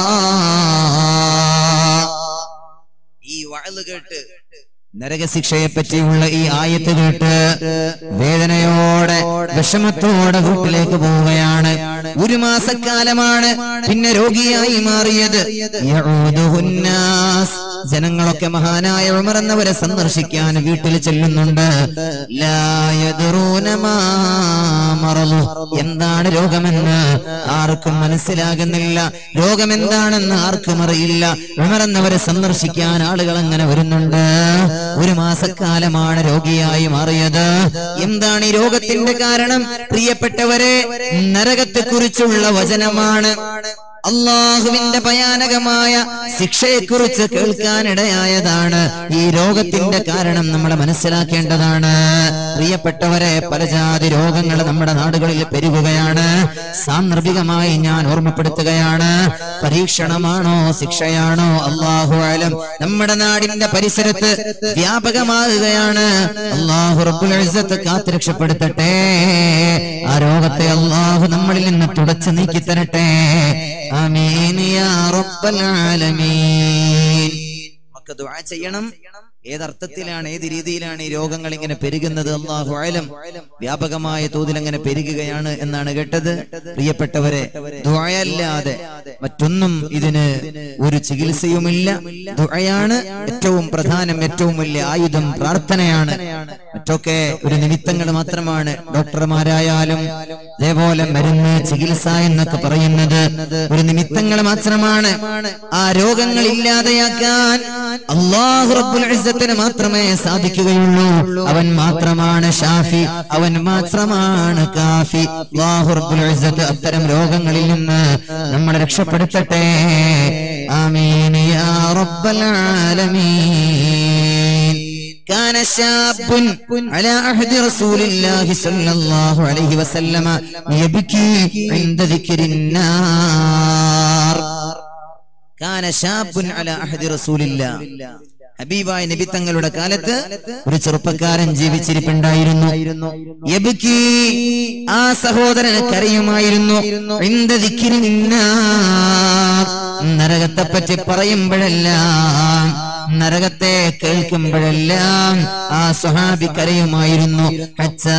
ഈ വഴല് കേട്ട് നരകശിക്ഷയെ പറ്റിയുള്ള ഈ ആയത്ത് കേട്ട് വേദനയോടെ വിഷമത്തോടെ വീട്ടിലേക്ക് പോവുകയാണ് ഒരു മാസക്കാലമാണ് പിന്നെ രോഗിയായി മാറിയത് യഊദുഹുന്നാസ്. ജനങ്ങളൊക്കെ മഹാനായ ഉമർ എന്നവരെ സന്ദർശിക്കാൻ വീട്ടിൽ ചെല്ലുന്നുണ്ട് ലാ യദ്റൂന മാ മറളു. എന്താണ് രോഗമെന്ന് ആർക്കും മനസ്സിലാകുന്നില്ല രോഗം എന്താണെന്ന് ആർക്കും അറിയില്ല ഉമർ എന്നവരെ സന്ദർശിക്കാൻ ആളുകൾ അങ്ങനെ വരുന്നുണ്ട് ഒരു മാസക്കാലമാണ് രോഗിയായി മാറിയത് എന്താണ് ഈ രോഗത്തിന്റെ കാരണം പ്രിയപ്പെട്ടവരെ നരകത്തെ കുറിച്ചുള്ള വചനമാണ് അള്ളാഹുവിന്റെ ഭയാനകമായ ശിക്ഷയെക്കുറിച്ച് കേൾക്കാനിടയായതാണ് ഈ രോഗത്തിന്റെ കാരണം നമ്മൾ മനസ്സിലാക്കേണ്ടതാണ് പ്രിയപ്പെട്ടവരെ പല ജാതി രോഗങ്ങൾ നമ്മുടെ നാടുകളിൽ പെരുകുകയാണ് സാന്ദർഭികമായി ഞാൻ ഓർമ്മപ്പെടുത്തുകയാണ് പരീക്ഷണമാണോ ശിക്ഷയാണോ അള്ളാഹു ആലം നമ്മുടെ നാടിന്റെ പരിസരത്ത് വ്യാപകമാകുകയാണ് അള്ളാഹു റബ്ബുൽ ഇസ്സത്ത് കാത്തുരക്ഷപ്പെടുത്തട്ടെ ആ രോഗത്തെ അള്ളാഹു നമ്മളിൽ നിന്ന് തുടച്ചു നീക്കി തരട്ടെ ആമീൻ യാ റബ്ബൽ ആലമീൻ നമുക്ക് ദുആ ചെയ്യണം ഏതർത്ഥത്തിലാണ് ഏത് രീതിയിലാണ് ഈ രോഗങ്ങൾ ഇങ്ങനെ പെരുകുന്നത് അള്ളാഹു ആലം വ്യാപകമായ തോതിൽ അങ്ങനെ പെരുകുകയാണ് എന്നാണ് കേട്ടത് പ്രിയപ്പെട്ടവരെ ദുആയല്ലാതെ മറ്റൊന്നും ഇതിന് ഒരു ചികിത്സയുമില്ല ദുആയാണ് ഏറ്റവും പ്രധാനം ഏറ്റവും വലിയ ആയുധം പ്രാർത്ഥനയാണ് മറ്റൊക്കെ ഒരു നിമിത്തങ്ങൾ മാത്രമാണ് ഡോക്ടർമാരായാലും അതേപോലെ മരുന്ന് ചികിത്സ എന്നൊക്കെ പറയുന്നത് ഒരു നിമിത്തങ്ങൾ മാത്രമാണ് ആ രോഗങ്ങൾ ഇല്ലാതെയാക്കാൻ അള്ളാഹു റബ്ബുൽ ഇസ്സത്തിന് മാത്രമേ സാധിക്കുകയുള്ളൂ അവൻ മാത്രമാണ് ഷാഫി അവൻ മാത്രമാണ് കാഫി അള്ളാഹു റബ്ബുൽ ഇസ്സത്ത് അത്തരം രോഗങ്ങളിൽ നിന്ന് നമ്മളെ രക്ഷപ്പെടുത്തട്ടെ ആമീൻ യാ റബ്ബൽ ആലമീൻ كان شاب على عهد رسول الله صلى الله عليه وسلم يبكي عند ذكر النار كان شاب على عهد رسول الله ഹബീബായ നബി തങ്ങളുടെ കാലത്ത് ഒരു ചെറുപ്പക്കാരൻ ജീവിച്ചിരിപ്പുണ്ടായിരുന്നു യബ്കി ആ സഹോദരന് കരയുമായിരുന്നു ഇന്ദ ദിക്രിന്നാർ. നരകത്തെപ്പറ്റി പറയുമ്പോഴെല്ലാം നരകത്തെ കേൾക്കുമ്പോഴെല്ലാം ആ സ്വഹാബി കരയുമായിരുന്നു ഹച്ചാ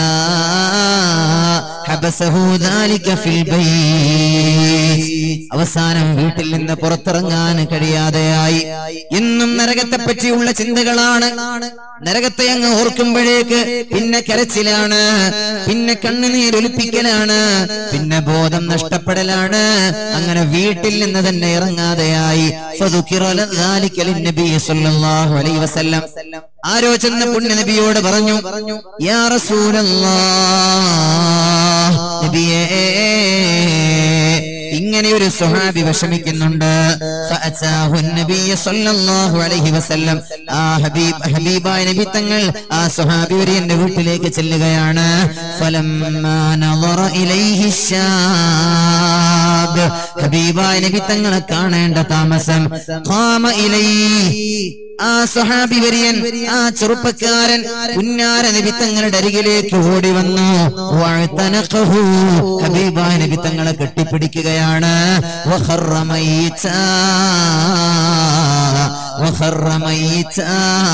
ഹബസഹു ദാലിക ഫിൽ ബൈത്ത്. അവസാനം വീട്ടിൽ നിന്ന് പുറത്തിറങ്ങാൻ കഴിയാതെയായി എന്നും നരകത്തെ പറ്റിയുള്ള ചിന്തകളാണ് നരകത്തെ അങ്ങ് ഓർക്കുമ്പോഴേക്ക് പിന്നെ കരച്ചിലാണ് പിന്നെ കണ്ണുനീരൊലിപ്പിക്കലാണ് പിന്നെ ബോധം നഷ്ടപ്പെടലാണ് അങ്ങനെ വീട്ടിൽ നിന്ന് തന്നെ ഇറങ്ങാതെയായി ഫദുക്കിറ ذلك للنبي صلى الله عليه وسلم. ആരോ ചെന്ന പുണ്യ നബിയോട് പറഞ്ഞു യാ റസൂലല്ലാഹ് നബിയേ ഇങ്ങനെ ഒരു സ്വഹാബി വിഷമിക്കുന്നുണ്ട് ഫഅതാഹു നബിയ്യ സ്വല്ലല്ലാഹു അലൈഹി വസല്ലം ആ ഹബീബ് ഹബീബായ നബി തങ്ങൾ ആ സ്വഹാബി ഒരു എന്റെ വീട്ടിലേക്ക് ചെല്ലുകയാണ് ഫലമ്മാ നളറ ഇലൈഹി ശാബ് ഹബീബായ നബി തങ്ങളെ കാണേണ്ട താമസം ഖാമ ഇലൈഹി ആ സ്വഹാബി വര്യൻ ആ ചെറുപ്പക്കാരൻ പുന്നാര നബി തങ്ങളുടെ അരികിലേക്ക് ഓടി വന്നു വഅ്തനഖഹു. ഹബീബായ നബി തങ്ങളെ കെട്ടിപ്പിടിക്കുകയാണ് വഖറ മയ്യിത്താ. വഖറ മയ്യിത്താ.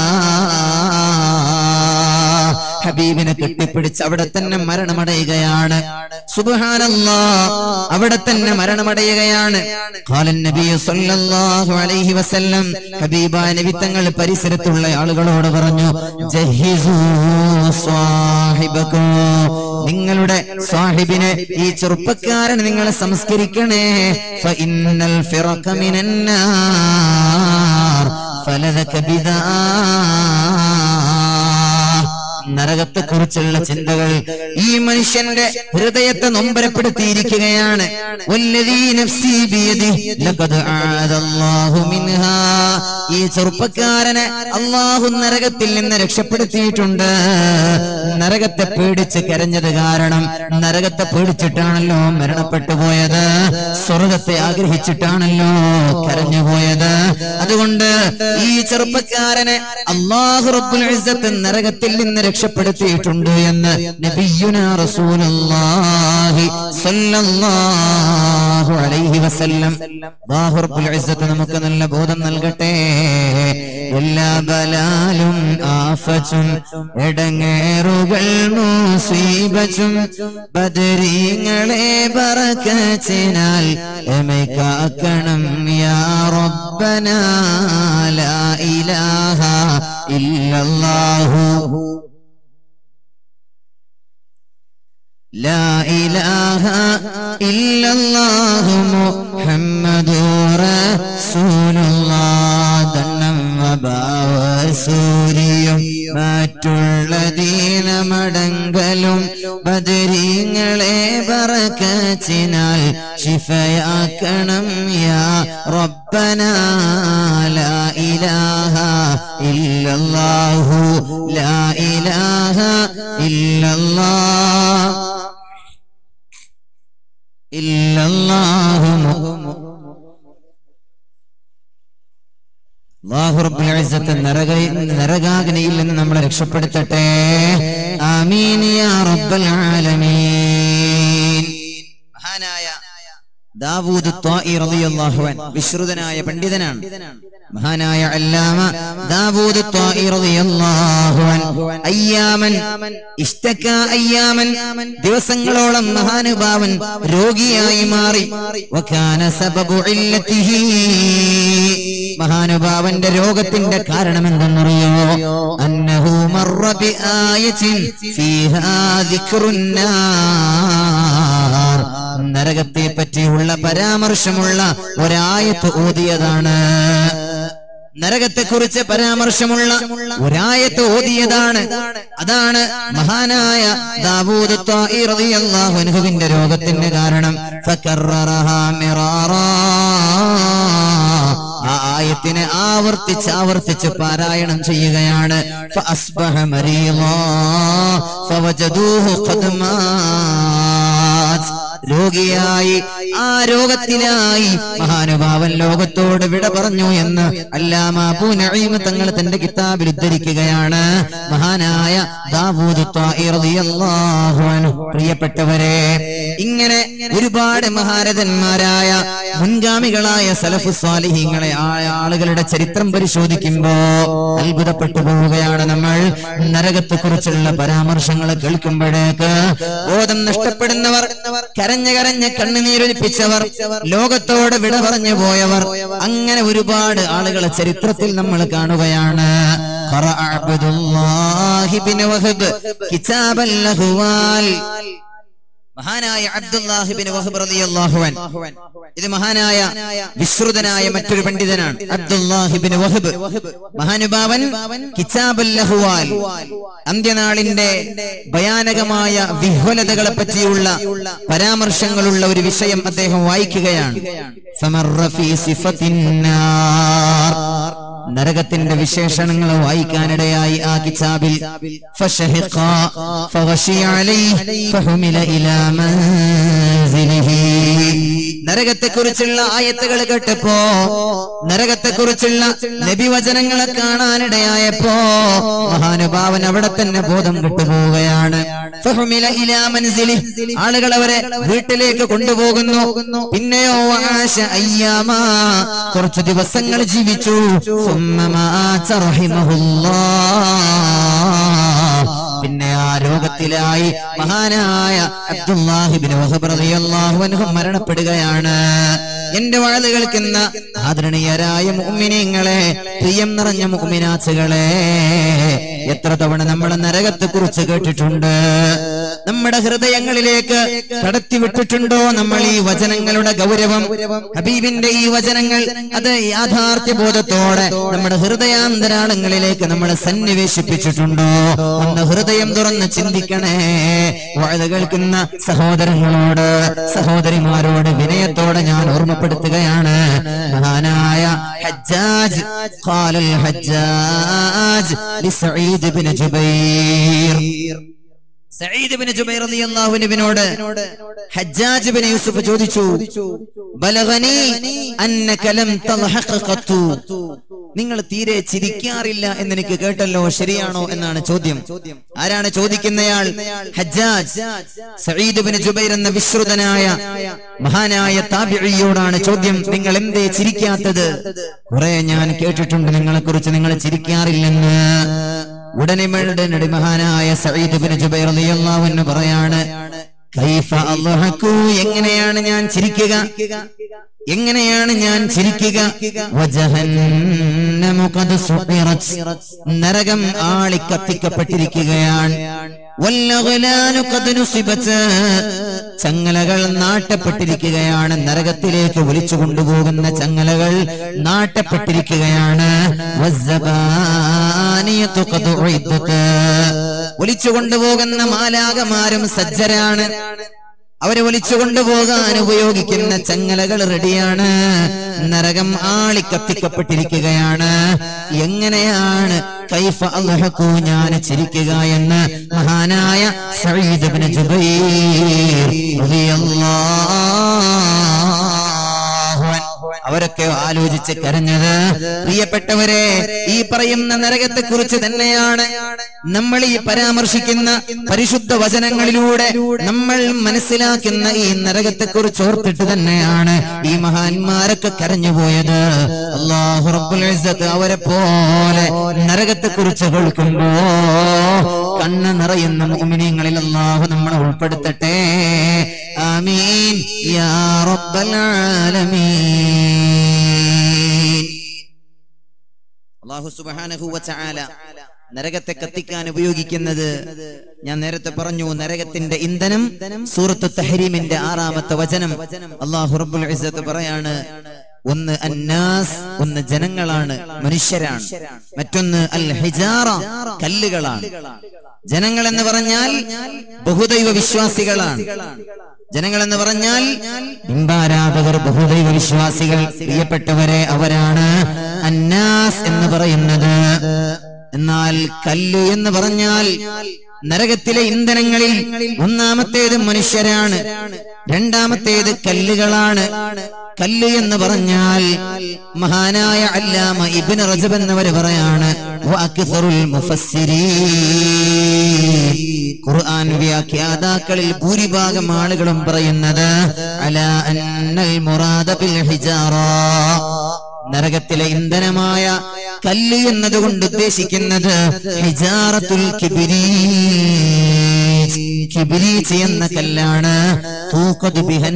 ഹബീബിനെ കെട്ടിപ്പിടിച്ച് അവിടെ തന്നെ മരണമടയുകയാണ് സുബ്ഹാനല്ലാ അവിടെ തന്നെ മരണമടയുകയാണ് ഖാലൻ നബി സല്ലല്ലാഹു അലൈഹി വസല്ലം ഹബീബായ നബി തങ്ങൾ പരിസരത്തുള്ള ആളുകളോട് പറഞ്ഞു ജഹിസു സ്വാഹിബക്കും നിങ്ങളുടെ സാഹിബിനെ ഈ ചെറുപ്പക്കാരൻ നിങ്ങൾ സംസ്കരിക്കണേ ഫഇന്നൽ ഫിറഖ മിനന്നാർ ഫലദക ബിദാ നരകത്തെ കുറിച്ചുള്ള ചിന്തകൾ ഈ മനുഷ്യന്റെ ഹൃദയത്തെ നൊമ്പരപ്പെടുത്തിയിരിക്കുകയാണ് വല്ലദീ നഫ്സി ബിയദിഹി ലഖദ് ആദല്ലാഹു മിൻഹാ ഈ ചെറുപ്പക്കാരനെ അള്ളാഹു നരകത്തിൽ നിന്ന് രക്ഷപ്പെടുത്തിയിട്ടുണ്ട് നരകത്തെ പേടിച്ച് കരഞ്ഞത് കാരണം നരകത്തെ പേടിച്ചിട്ടാണല്ലോ മരണപ്പെട്ടു പോയത് സ്വർഗത്തെ ആഗ്രഹിച്ചിട്ടാണല്ലോ കരഞ്ഞുപോയത് അതുകൊണ്ട് ഈ ചെറുപ്പക്കാരനെ അള്ളാഹു റബ്ബുൽ ഇസ്സത്ത് നരകത്തിൽ നിന്ന് രക്ഷപ്പെടുത്തിയിട്ടുണ്ട് എന്ന് നബിയുന റസൂലുള്ളാഹി സ്വല്ലല്ലാഹു അലൈഹി വസല്ലം അല്ലാഹു റബ്ബുൽ ഇസ്സത്ത് നമുക്ക് നല്ല ബോധം നൽകട്ടെ എല്ലാ ബലാലും ആഫച്ചും എടങ്ങേറുകൾ മുസീബച്ചും ബദരീങ്ങളെ ബറക്കച്ചിനാൽ എമയ്ക്കാക്കണം യാ റബ്ബന ലാ ഇലാഹ ഇല്ലല്ലാഹു لا إله إلا الله محمد رسول الله ദണ്ണം സൂര്യം മറ്റുള്ള ദീനമടങ്കലും ബദരീങ്ങളെ ബറക്കച്ചിനാൽ ശിഫയാക്കണം യാ റബ്ബന ലാ ഇലാഹ ഇല്ലല്ലാഹു ലാ ഇലാഹ ഇല്ലല്ലാഹ് ഇല്ലല്ലാഹു അല്ലാഹു റബ്ബുൽ ഇസ്സത്ത് നരക നരകാഗ്നിയിൽ നിന്ന് നമ്മളെ രക്ഷപ്പെടുത്തട്ടെ ആമീൻ യാ റബ്ബൽ ആലമീൻ മഹാനായ ദാവൂദ് ത്വാഇ റളിയല്ലാഹു അൻഹു വിശ്രുതനായ പണ്ഡിതനാണ് മഹാനായ അല്ലാമ ദാവൂദ് ത്വാഇ റളിയല്ലാഹു അൻഹു അയ്യാമൻ ഇഷ്തക അയ്യാമൻ ദിവസങ്ങളോളം മഹാനുഭാവൻ രോഗിയായി മാറി വകാന സബബു ഇല്ലത്തിഹി മഹാനുഭാവന്റെ രോഗത്തിന്റെ കാരണം എന്തെന്നറിയോ അന്നഹു മർറ ബിആയത്തിൻ ഫീഹാ ദിക്റുന്നാർ നരകത്തെ പറ്റിയുള്ള പരാമർശമുള്ള ഒരായത്ത് ഓതിയതാണ് നരകത്തെ കുറിച്ച് പരാമർശമുള്ള ഒരായത്ത് ഓതിയതാണ് അതാണ് മഹാനായ ദാവൂദ് ത്വാഇ റളിയല്ലാഹു അൻഹുവിന്റെ രോഗത്തിന് കാരണം ഫകററഹാ മിറാറാ ആ ആയത്തിനെ ആവർത്തിച്ച് ആവർത്തിച്ച് പാരായണം ചെയ്യുകയാണ് ഫഅസ്ബഹ മരീളാ ഫവജദൂഹു ഖദ് മാത് രോഗിയായി ആ രോഗത്തിലായി മഹാനുഭാവൻ ലോകത്തോട് വിട പറഞ്ഞു എന്ന് അല്ലാമ അബൂ നഈം തങ്ങൾ തന്റെ കിതാബിൽ ഉദ്ധരിക്കുകയാണ് മഹാനായ ദാവൂദ് ത്വാഇ റളിയല്ലാഹു അൻഹു പ്രിയപ്പെട്ടവരെ ഇങ്ങനെ ഒരുപാട് മഹാരഥന്മാരായ മുൻഗാമികളായ സലഫു സ്വാലിഹീങ്ങളെ ആ ആളുകളുടെ ചരിത്രം പരിശോധിക്കുമ്പോ അത്ഭുതപ്പെട്ടു പോവുകയാണ് നമ്മൾ നരകത്തെ കുറിച്ചുള്ള പരാമർശങ്ങൾ കേൾക്കുമ്പോഴേക്ക് ബോധം നഷ്ടപ്പെടുന്നവർ കരഞ്ഞ് കരഞ്ഞ് കണ്ണുനീരൊലിപ്പിച്ചവർ ലോകത്തോട് വിട പറഞ്ഞു പോയവർ അങ്ങനെ ഒരുപാട് ആളുകളെ ചരിത്രത്തിൽ നമ്മൾ കാണുകയാണ് ഖറഅ അബ്ദുല്ലാഹി ബിൻ വഹബ് കിതാബൽ ലഹ്വാൽ മഹാനായ അബ്ദുല്ലാഹിബിൻ വഹബ് റളിയല്ലാഹു അൻഹു ഇത് മഹാനായ വിശ്രുതനായ മറ്റൊരു പണ്ഡിതനാണ് അബ്ദുല്ലാഹിബിൻ വഹബ് മഹാനുഭാവൻ കിതാബുൽ ലഹ്വാൽ അന്ത്യനാളിന്റെ ഭയാനകമായ വിഹ്വലതകളെ പറ്റിയുള്ള പരാമർശങ്ങളുള്ള ഒരു വിഷയം അദ്ദേഹം വായിക്കുകയാണ് ഫമർറ ഫീ സിഫത്തിൻ നാർ. നരകത്തിന്റെ വിശേഷണങ്ങൾ വായിക്കാനിടയായി ആ കിതാബിൽ ഫശഹിഖ ഫഗശി അലൈഹി ഫഹുമില ഇലാ മൻസിലിഹി നരകത്തെക്കുറിച്ചുള്ള ആയത്തുകൾ കേട്ടപ്പോ നരകത്തെക്കുറിച്ചുള്ള നബിവചനങ്ങളെ കാണാനിടയായപ്പോ മഹാനുഭാവൻ അവിടെ തന്നെ ബോധം കിട്ടുപോവുകയാണ് ഫഹുമില ഇലാ മൻസിലി ആളുകൾ അവരെ വീട്ടിലേക്ക് കൊണ്ടുപോകുന്നു പിന്നെയോ ആശ അയ്യാമ കുറച്ചു ദിവസങ്ങൾ ജീവിച്ചു സുമ്മ മാത റഹിമഹുല്ലാ. പിന്നെ ആ രോഗത്തിലായി മഹാനായ അബ്ദുല്ലാഹിബിൻ വഹബ് റളിയല്ലാഹു അൻഹു മരണപ്പെടുകയാണ് എന്റെ വാഴ കേൾക്കുന്ന ആദരണീയരായ മുഅ്മിനീങ്ങളെ പ്രിയം നിറഞ്ഞ മുഅ്മിനാച്ചുകളെ എത്ര തവണ നമ്മൾ നരകത്തെ കുറിച്ച് കേട്ടിട്ടുണ്ട് നമ്മുടെ ഹൃദയങ്ങളിലേക്ക് കടത്തിവിട്ടിട്ടുണ്ടോ നമ്മൾ ഈ വചനങ്ങളുടെ ഗൗരവം ഹബീബിന്റെ ഈ വചനങ്ങൾ അത് യാഥാർത്ഥ്യ ബോധത്തോടെ നമ്മുടെ ഹൃദയാന്തരാളങ്ങളിലേക്ക് നമ്മൾ സന്നിവേശിപ്പിച്ചിട്ടുണ്ടോ ഒന്ന് ഹൃദയം തുറന്ന് ചിന്തിക്കണേ വാഴ കേൾക്കുന്ന സഹോദരങ്ങളോട് സഹോദരിമാരോട് വിനയത്തോടെ ഞാൻ ഓർമ്മപ്പെടുത്തുകയാണ് മഹാനായ ഹജ്ജാജ് ഖാലൽ ഹജ്ജാജ് ലിസഈദ് bin Jubair Saeed bin Jubair റളിയല്ലാഹു അൻഹുവിനോട് ഹജ്ജാജ് ബിൻ യൂസുഫ് ചോദിച്ചു ബലഗനി അന്നക ലം തൽഹഖ ഖത്തു നിങ്ങൾ തീരെ ചിരിക്കാറില്ല എന്ന് എനിക്ക് കേട്ടല്ലോ ശരിയാണോ എന്നാണ് ചോദ്യം ആരാണ് ചോദിക്കുന്നയാൾ ഹജ്ജാജ് സഈദ് ബിൻ ജുബൈർ എന്ന വിശ്രുതനായ മഹാനായ താബിഴിയോടാണ് ചോദ്യം നിങ്ങൾ എന്തേ ചിരിക്കാത്തത് കുറെ ഞാൻ കേട്ടിട്ടുണ്ട് നിങ്ങളെ കുറിച്ച് നിങ്ങൾ ചിരിക്കാറില്ലെന്ന് ഉടനെ ഉടനടി മഹാനായ സഈദ് ബിൻ ജുബൈർ റളിയല്ലാഹു അൻഹു പറയാണ് കൈഫ അദ്ഹകു എങ്ങനെയാണ് ഞാൻ ചിരിക്കുക എങ്ങനെയാണ് ഞാൻ ചിരിക്കുക വജഹന്നമു ഖദ് സുഖിറത് നരകം ആളി കത്തിക്കപ്പെട്ടിരിക്കുകയാണ് വല്ലഗ്ലാനു ഖദ് നുസിബത് ചങ്ങലകൾ നാട്ടപ്പെട്ടിരിക്കുകയാണ് നരകത്തിലേക്ക് വിളിച്ചു കൊണ്ടുപോകുന്ന ചങ്ങലകൾ നാട്ടപ്പെട്ടിരിക്കുകയാണ് വസ്സബാനിയതു ഖദ് ഉഇദ്ദത് വിളിച്ചു കൊണ്ടുപോകുന്ന മാലാകമാരും സജ്ജരാണ് അവരെ വലിച്ചു കൊണ്ടുപോകാൻ ഉപയോഗിക്കുന്ന ചങ്ങലകൾ റെഡിയാണ് നരകം ആളി കത്തിക്കപ്പെട്ടിരിക്കുകയാണ് എങ്ങനെയാണ് കൈഫ അൽഹഖു ഞാൻ ചിരിക്കുക എന്ന് മഹാനായ സഈദ് ഇബ്നു ജുബൈർ റളിയല്ലാഹു അൻഹു അവരൊക്കെ ആലോചിച്ച് കരഞ്ഞത് പ്രിയപ്പെട്ടവരെ ഈ പറയുന്ന നരകത്തെ കുറിച്ച് തന്നെയാണ് നമ്മൾ ഈ പരാമർശിക്കുന്ന പരിശുദ്ധ വചനങ്ങളിലൂടെ നമ്മൾ മനസ്സിലാക്കുന്ന ഈ നരകത്തെ കുറിച്ച് ഓർത്തിട്ട് തന്നെയാണ് ഈ മഹാന്മാരൊക്കെ കരഞ്ഞുപോയത് അള്ളാഹു റബ്ബുൽ ഇസ്സത്ത് അവരെ പോലെ നരകത്തെ കുറിച്ച് കേൾക്കുമ്പോ കണ്ണ് നിറയുന്ന മുഅ്മിനീങ്ങളിൽ അള്ളാഹു നമ്മളെ ഉൾപ്പെടുത്തട്ടെ ആമീൻ യാ റബ്ബൽ ആലമീൻ അള്ളാഹു സുബ്ഹാനഹു വ തആല നരകത്തെ കത്തിക്കാൻ ഉപയോഗിക്കുന്നത് ഞാൻ നേരത്തെ പറഞ്ഞു നരകത്തിന്റെ ഇന്ധനം സൂറത്ത് തഹരീമിന്റെ ആറാമത്തെ വചനം അള്ളാഹു റബ്ബുൽ ഇസ്സത്ത് പറയാണ് ഒന്ന് അന്നാസ് ഒന്ന് ജനങ്ങളാണ് മനുഷ്യരാണ് മറ്റൊന്ന് അൽ ഹിജാറ കല്ലുകളാണ് ജനങ്ങൾ എന്ന് പറഞ്ഞാൽ ബഹുദൈവ വിശ്വാസികളാണ് ജനങ്ങൾ എന്ന് പറഞ്ഞാൽ ബിംബാരാധകർ ബഹുദൈവ വിശ്വാസികൾ പ്രിയപ്പെട്ടവരെ അവരാണ് അന്നാസ് എന്ന് പറയുന്നത് എന്നാൽ കല്ല് എന്ന് പറഞ്ഞാൽ നരകത്തിലെ ഇന്ധനങ്ങളിൽ ഒന്നാമത്തേത് മനുഷ്യരാണ് രണ്ടാമത്തേത് കല്ലുകളാണ് കല്ല് എന്ന് പറഞ്ഞാൽ മഹാനായ അല്ലാമ ഇബ്നു റജബ് എന്നവര് പറയാണ് വഅക്സറുൽ മുഫസ്സിരീൻ ഖുർആൻ വ്യാഖ്യാതാക്കളിൽ ഭൂരിഭാഗം ആളുകളും പറയുന്നത് അലാ അന്നൽ മുറാദ ബിൽ ഹിജാറ നരകത്തിലെ ഇന്ധനമായ കല്ല് എന്നതുകൊണ്ട് ഉദ്ദേശിക്കുന്നത് ഹിജാറത്തുൽ കിബിരീ കിബിരീച്ച് എന്ന കല്ലാണ് തൂക്കത്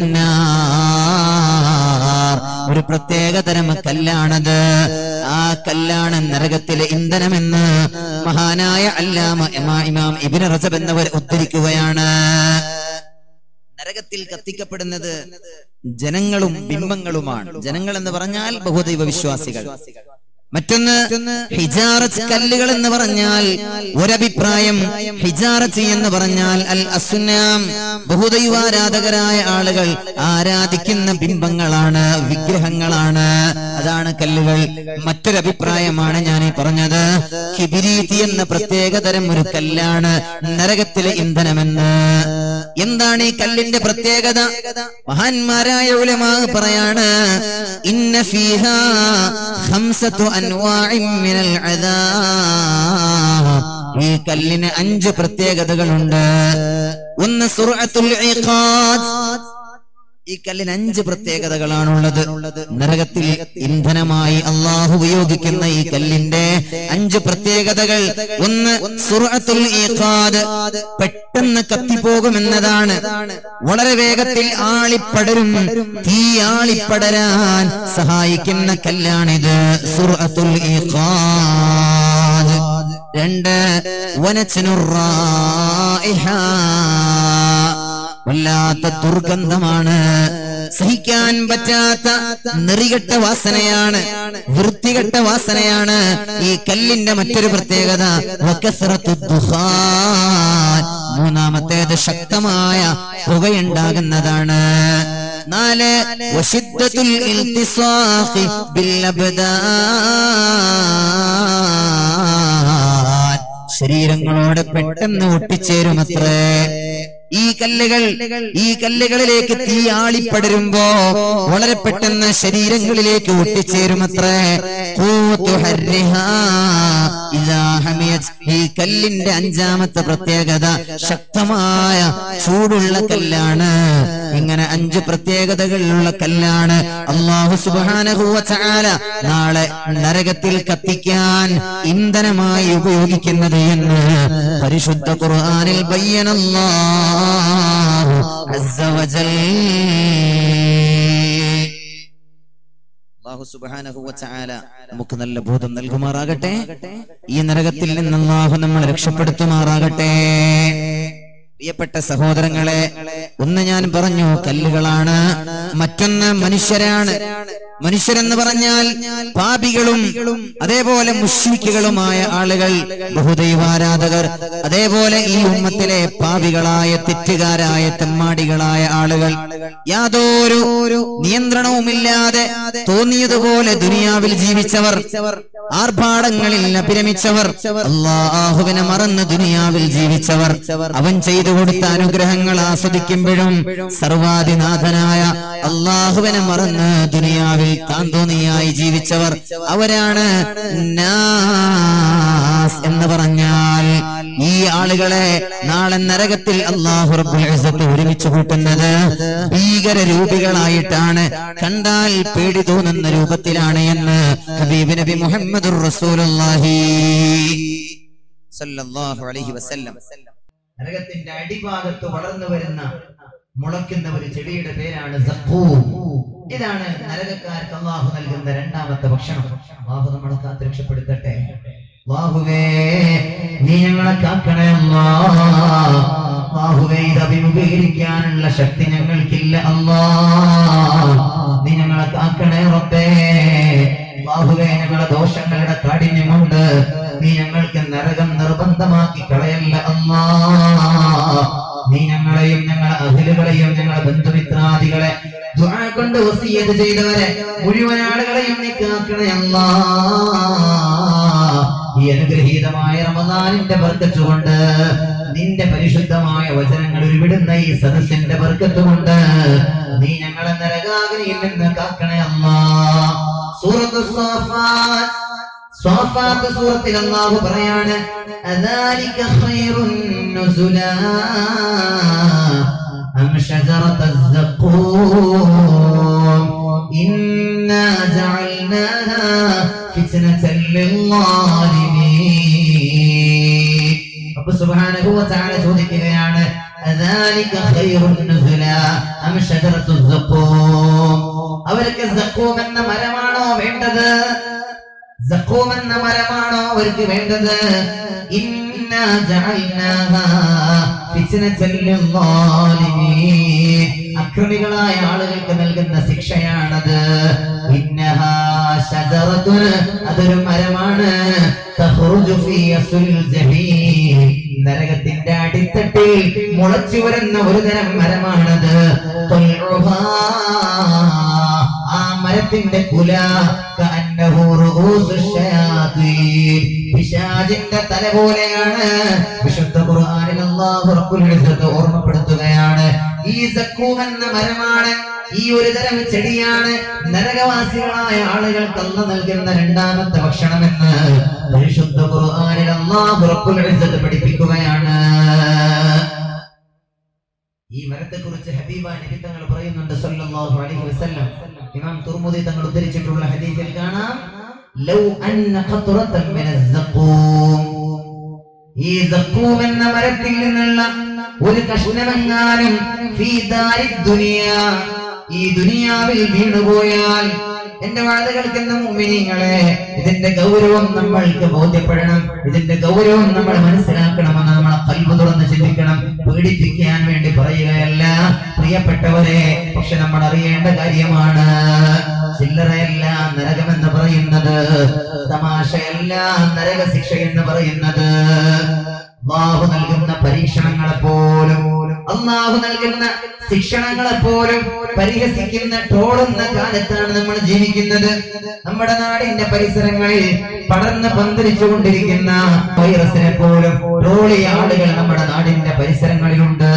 ബിഹന്നാർ ഒരു പ്രത്യേക തരം കല്ലാണത് ആ കല്ലാണ് നരകത്തിലെ ഇന്ധനമെന്ന് മഹാനായ അല്ലാമ ഇമാ- ഇമാം ഇബിന് റസബ് എന്നവർ ഉദ്ധരിക്കുകയാണ് നരകത്തിൽ കത്തിക്കപ്പെടുന്നത് ജനങ്ങളും ബിംബങ്ങളുമാണ് ജനങ്ങൾ എന്ന് പറഞ്ഞാൽ ബഹുദൈവ വിശ്വാസികൾ മറ്റൊന്ന് ഹിജാറത്ത് കല്ലുകൾ എന്ന് പറഞ്ഞാൽ ഒരഭിപ്രായം ഹിജാറത്ത് എന്ന് പറഞ്ഞാൽ അൽ അസുനാം ബഹുദൈവാരാധകരായ ആളുകൾ ആരാധിക്കുന്ന ബിംബങ്ങളാണ് വിഗ്രഹങ്ങളാണ് അതാണ് കല്ലുകൾ മറ്റൊരഭിപ്രായമാണ് ഞാൻ ഈ പറഞ്ഞത് കിബിരീതി എന്ന പ്രത്യേകതരം ഒരു കല്ലാണ് നരകത്തിലെ ഇന്ധനമെന്ന് എന്താണ് ഈ കല്ലിന്റെ പ്രത്യേകത മഹാന്മാരായ ഉലമാ പറയാണ് ഇന്ന ഫീഹാ ഖംസത്തു അൻവാഇൻ മിനൽ അദാബ് ഈ കല്ലിന് അഞ്ച് പ്രത്യേകതകളുണ്ട് ഒന്ന് സുർഅത്തുൽ ഇഖാദ് ഈ കല്ലിന് അഞ്ച് പ്രത്യേകതകളാണുള്ളത് നരകത്തിൽ ഇന്ധനമായി അള്ളാഹു ഉപയോഗിക്കുന്ന ഈ കല്ലിന്റെ അഞ്ച് പ്രത്യേകതകൾ ഒന്ന് സുറത്തുൽ ഈഖാദ് പെട്ടെന്ന് കത്തിപ്പോകുമെന്നതാണ് വളരെ വേഗത്തിൽ ആളിപ്പടരും തീ ആളിപ്പടരാൻ സഹായിക്കുന്ന കല്ലാണിത് സുറത്തുൽ ഈഖാദ് രണ്ട് വനച്ചനുറായിഹ വല്ലാത്ത ദുർഗന്ധമാണ് സഹിക്കാൻ പറ്റാത്ത നെറികെട്ട വാസനയാണ് വൃത്തികെട്ട വാസനയാണ് ഈ കല്ലിന്റെ മറ്റൊരു പ്രത്യേകത വകസ്റത്തു ദുഖാൻ. മൂന്നാമത്തേത് ശക്തമായ പുകയുണ്ടാകുന്നതാണ് നാല് വശിദ്ദത്തുൽ ഇൽത്തിസാഖി ബിൽ അബ്ദാൻ. ശരീരങ്ങളോട് പെട്ടെന്ന് ഒട്ടിച്ചേരുമത്രേ ഈ കല്ലുകൾ ഈ കല്ലുകളിലേക്ക് തീ ആളിപ്പടരുമ്പോ വളരെ പെട്ടെന്ന് ശരീരങ്ങളിലേക്ക് ഒട്ടിച്ചേരുമത്രേ ഖൂത്തു ഹർരിഹാ ഇദാ ഹമിയത്. ഈ കല്ലിന്റെ അഞ്ചാമത്തെ പ്രത്യേകത ശക്തമായ ചൂടുള്ള കല്ലാണ് ഇങ്ങനെ അഞ്ച് പ്രത്യേകതകളുള്ള കല്ലാണ് അള്ളാഹു സുബ്ഹാനഹു വ തആല നാളെ നരകത്തിൽ കത്തിക്കാൻ ഇന്ധനമായി ഉപയോഗിക്കുന്നത് എന്ന് പരിശുദ്ധ ഖുർആനിൽ ബയ്യനല്ലാഹു അസ്സ വജൽ അള്ളാഹു സുബ്ഹാനഹു വ തആല നമുക്ക് നല്ല ബോധം നൽകുമാറാകട്ടെ ഈ നരകത്തിൽ നിന്ന് അള്ളാഹു നമ്മളെ രക്ഷപ്പെടുത്തുമാറാകട്ടെ പ്രിയപ്പെട്ട സഹോദരങ്ങളെ ഒന്ന് ഞാൻ പറഞ്ഞു കല്ലുകളാണ് മറ്റൊന്ന് മനുഷ്യരാണ് മനുഷ്യരെന്ന് പറഞ്ഞാൽ പാപികളും അതേപോലെ മുഷ്രിക്കുകളുമായ ആളുകൾ ബഹുദൈവാരാധകർ അതേപോലെ ഈ ഉമ്മത്തിലെ പാപികളായ തെറ്റുകാരായ തെമ്മാടികളായ ആളുകൾ യാതൊരു നിയന്ത്രണവുമില്ലാതെ തോന്നിയതുപോലെ ദുനിയാവിൽ ജീവിച്ചവർ ആർഭാടങ്ങളിൽ അഭിരമിച്ചവർ അള്ളാഹുവിനെ മറന്ന് ദുനിയാവിൽ ജീവിച്ചവർ അവൻ ചെയ്തു കൊടുത്ത അനുഗ്രഹങ്ങൾ ആസ്വദിക്കുമ്പോഴും സർവാധിനാഥനായ അള്ളാഹുവിനെ മറന്ന് ദുനിയാവിൽ താന്തോന്നിയായി ജീവിച്ചവർ അവരാണ് നാസ് എന്ന് പറഞ്ഞാൽ ഈ ആളുകളെ നാളെ നരകത്തിൽ അള്ളാഹു റബ്ബുൽ ഇസ്സത്ത് ഒരുമിച്ച് കൂട്ടുന്നത് ഭീകര രൂപികളായിട്ടാണ് കണ്ടാൽ പേടി തോന്നുന്ന രൂപത്തിലാണ് എന്ന് ഹബീബ് നബി മുഹമ്മദുർ റസൂലുള്ളാഹി സല്ലല്ലാഹു അലൈഹി വസല്ലം നരകത്തിന്റെ അടിഭാഗത്ത് വളർന്നു വരുന്ന മുളയ്ക്കുന്ന ഒരു ചെടിയുടെ പേരാണ് സഖൂം. ഇതാണ് നരകക്കാർക്ക് അള്ളാഹു നൽകുന്ന രണ്ടാമത്തെ ഭക്ഷണം അള്ളാഹു നമ്മളെ കാത്ത് രക്ഷപ്പെടുത്തട്ടെ അള്ളാഹുവേ നീ ഞങ്ങളെ കാക്കണേ അല്ലാ അള്ളാഹുവേ ഇത് അഭിമുഖീകരിക്കാനുള്ള ശക്തി ഞങ്ങൾക്കില്ല അല്ലാ നീ ഞങ്ങളെ കാക്കണേ റബ്ബേ അള്ളാഹുവേ ഞങ്ങളെ ദോഷങ്ങളുടെ കാഠിന്യം കൊണ്ട് നീ ഞങ്ങൾക്ക് നരകം നിർബന്ധമാക്കി കളയല്ല അല്ലാ നീ ഞങ്ങളെയും ഞങ്ങളെ അഖിലുകളെയും ഞങ്ങളെ ബന്ധുമിത്രാദികളെ ദുആ കൊണ്ട് വസിയത്ത് ചെയ്തവരെ മുഴുവൻ ആളുകളെയും നീ കാക്കണേ അല്ലാ ഈ അനുഗ്രഹീതമായ റമദാനിന്റെ ബർക്കത്ത് കൊണ്ട് നിന്റെ പരിശുദ്ധമായ വചനങ്ങൾ ഉരുവിടുന്ന ഈ സദസ്സിന്റെ ബർക്കത്ത് കൊണ്ട് നീ ഞങ്ങളെ നരകാഗ്നിയിൽ നിന്ന് കാക്കണേ അല്ലാ സൂറത്ത് സ്വാഫാത്ത് സ്വാഫാത്ത് സൂറത്തിൽ അല്ലാഹു പറയാണ് അദാലിക ഖൈറുൻ നുസുലാ അം ഷജറത الزقوم ഇന്നാ ജഅൽനാഹാ ഫിത്നതൻ ലിൽളാലിമീൻ റബ്ബ് സുബ്ഹാനഹു വ തആല ചോദിക്കുകയാണ് അദാലിക ഖൈറുൻ നുസുലാ അം ഷജറതു الزقوم അവർക്ക് സഖൂം എന്ന മരമാണോ വേണ്ടത് സഖൂം എന്ന മരമാണോ അവർക്ക് വേണ്ടത് ഇന്ന ഇന്നാ ജഅൽനാഹാ ഫിത്നതൻ ലിൽസാലിമീൻ അക്രമികളായ ആളുകൾക്ക് നൽകുന്ന ശിക്ഷയാണത് ഇന്നഹാ ശജറത്തുൻ അതൊരു മരമാണ് തഖ്റുജു ഫീ അസ്ൽ ജഹീം നരകത്തിന്റെ അടിത്തട്ടിൽ മുളച്ചു വരുന്ന ഒരു തരം മരമാണത് ത്വൽഉഹാ. ആ മരത്തിന്റെ കുല കഅന്നഹു റൂഉസു ശയാത്തീൻ. പിശാചിന്റെ തല പോലെയാണ് വിശുദ്ധ ഖുർആനിൽ അല്ലാഹു റബ്ബുൽ ഇസ്സത്ത് ഓർമ്മപ്പെടുത്തുകയാണ് ഈ സക്കൂം എന്ന മരമാണ് ഈ ഒരു തരം ചെടിയാണ് നരകവാസികളായ ആളുകൾക്ക് അല്ല നൽകുന്ന രണ്ടാമത്തെ ഭക്ഷണമെന്ന് പരിശുദ്ധ ഖുർആനിൽ അല്ലാഹു റബ്ബുൽ ഇസ്സത്ത് പഠിപ്പിക്കുകയാണ് ഈ മരത്തെ കുറിച്ച് ഹബീബ നബി തങ്ങൾ പറയുന്നുണ്ട് സല്ലല്ലാഹു അലൈഹി വസല്ലം ഇമാം തുർമുദി തങ്ങൾ ഉദ്ധരിച്ചിട്ടുള്ള ഹദീസിൽ കാണാം ലൗ അന്ന ഖത്രതൻ മിന സഖൂം ഈ സഖൂം എന്ന മരത്തിൽ നിന്നുള്ള ഒരു കഷ്ണമെങ്ങാനും ഫീ ദാരി ദുനിയ ഈ ദുനിയാവിൽ വീണുപോയാൽ എന്റെ വാഴ കേൾക്കുന്ന മുമിനിങ്ങളെ ഇതിന്റെ ഗൗരവം നമ്മൾക്ക് ബോധ്യപ്പെടണം ഇതിന്റെ ഗൗരവം നമ്മൾ മനസ്സിലാക്കണമെന്ന് നമ്മളെ കൽവ് തുറന്ന് ചിന്തിക്കണം പീഡിപ്പിക്കാൻ വേണ്ടി പറയുകയല്ല പ്രിയപ്പെട്ടവരെ പക്ഷെ നമ്മൾ അറിയേണ്ട കാര്യമാണ് ചില്ലറയല്ല നരകമെന്ന് പറയുന്നത് തമാശയല്ല നരക ശിക്ഷ എന്ന് പറയുന്നത് അള്ളാഹു നൽകുന്ന പരീക്ഷണങ്ങളെ പോലും അള്ളാഹു നൽകുന്ന ശിക്ഷണങ്ങളെ പോലും പരിഹസിക്കുന്ന ട്രോളുന്ന കാലത്താണ് നമ്മൾ ജീവിക്കുന്നത് നമ്മുടെ നാടിന്റെ പരിസരങ്ങളിൽ പടർന്ന് പന്തലിച്ചുകൊണ്ടിരിക്കുന്ന വൈറസിനെ പോലും ട്രോളിയ ആളുകൾ നമ്മുടെ നാടിന്റെ പരിസരങ്ങളിലുണ്ട്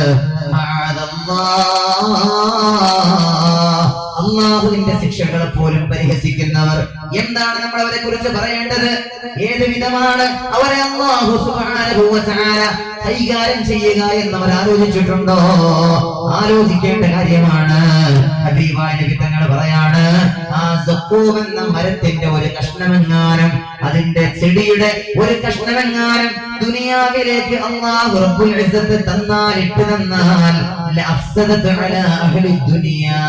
അള്ളാഹുവിന്റെ ശിക്ഷകളെ പോലും പരിഹസിക്കുന്നവർ എന്താണ് നമ്മൾ അവരെ കുറിച്ച് പറയേണ്ടത് ഏത് വിധമാണ് അവരെ അള്ളാഹു സുബ്ഹാനഹു വ തആല കൈകാര്യം ചെയ്യുക എന്നവർ ആലോചിച്ചിട്ടുണ്ടോ ആലോചിക്കേണ്ട കാര്യമാണ് ഹബീബായ നബി തങ്ങൾ പറയാണ് ആ സക്കൂം എന്ന മരത്തിന്റെ ഒരു കഷ്ണമെങ്ങാനും അതിന്റെ ചെടിയുടെ ഒരു കഷ്ണമെങ്ങാനും ദുനിയാവിലേക്ക് അള്ളാഹു റബ്ബുൽ ഇസ്സത്ത് തന്നാൽ ഇട്ട് തന്നാൽ ലഅഫ്സദത് അലാ അഹ്ലി ദുനിയാ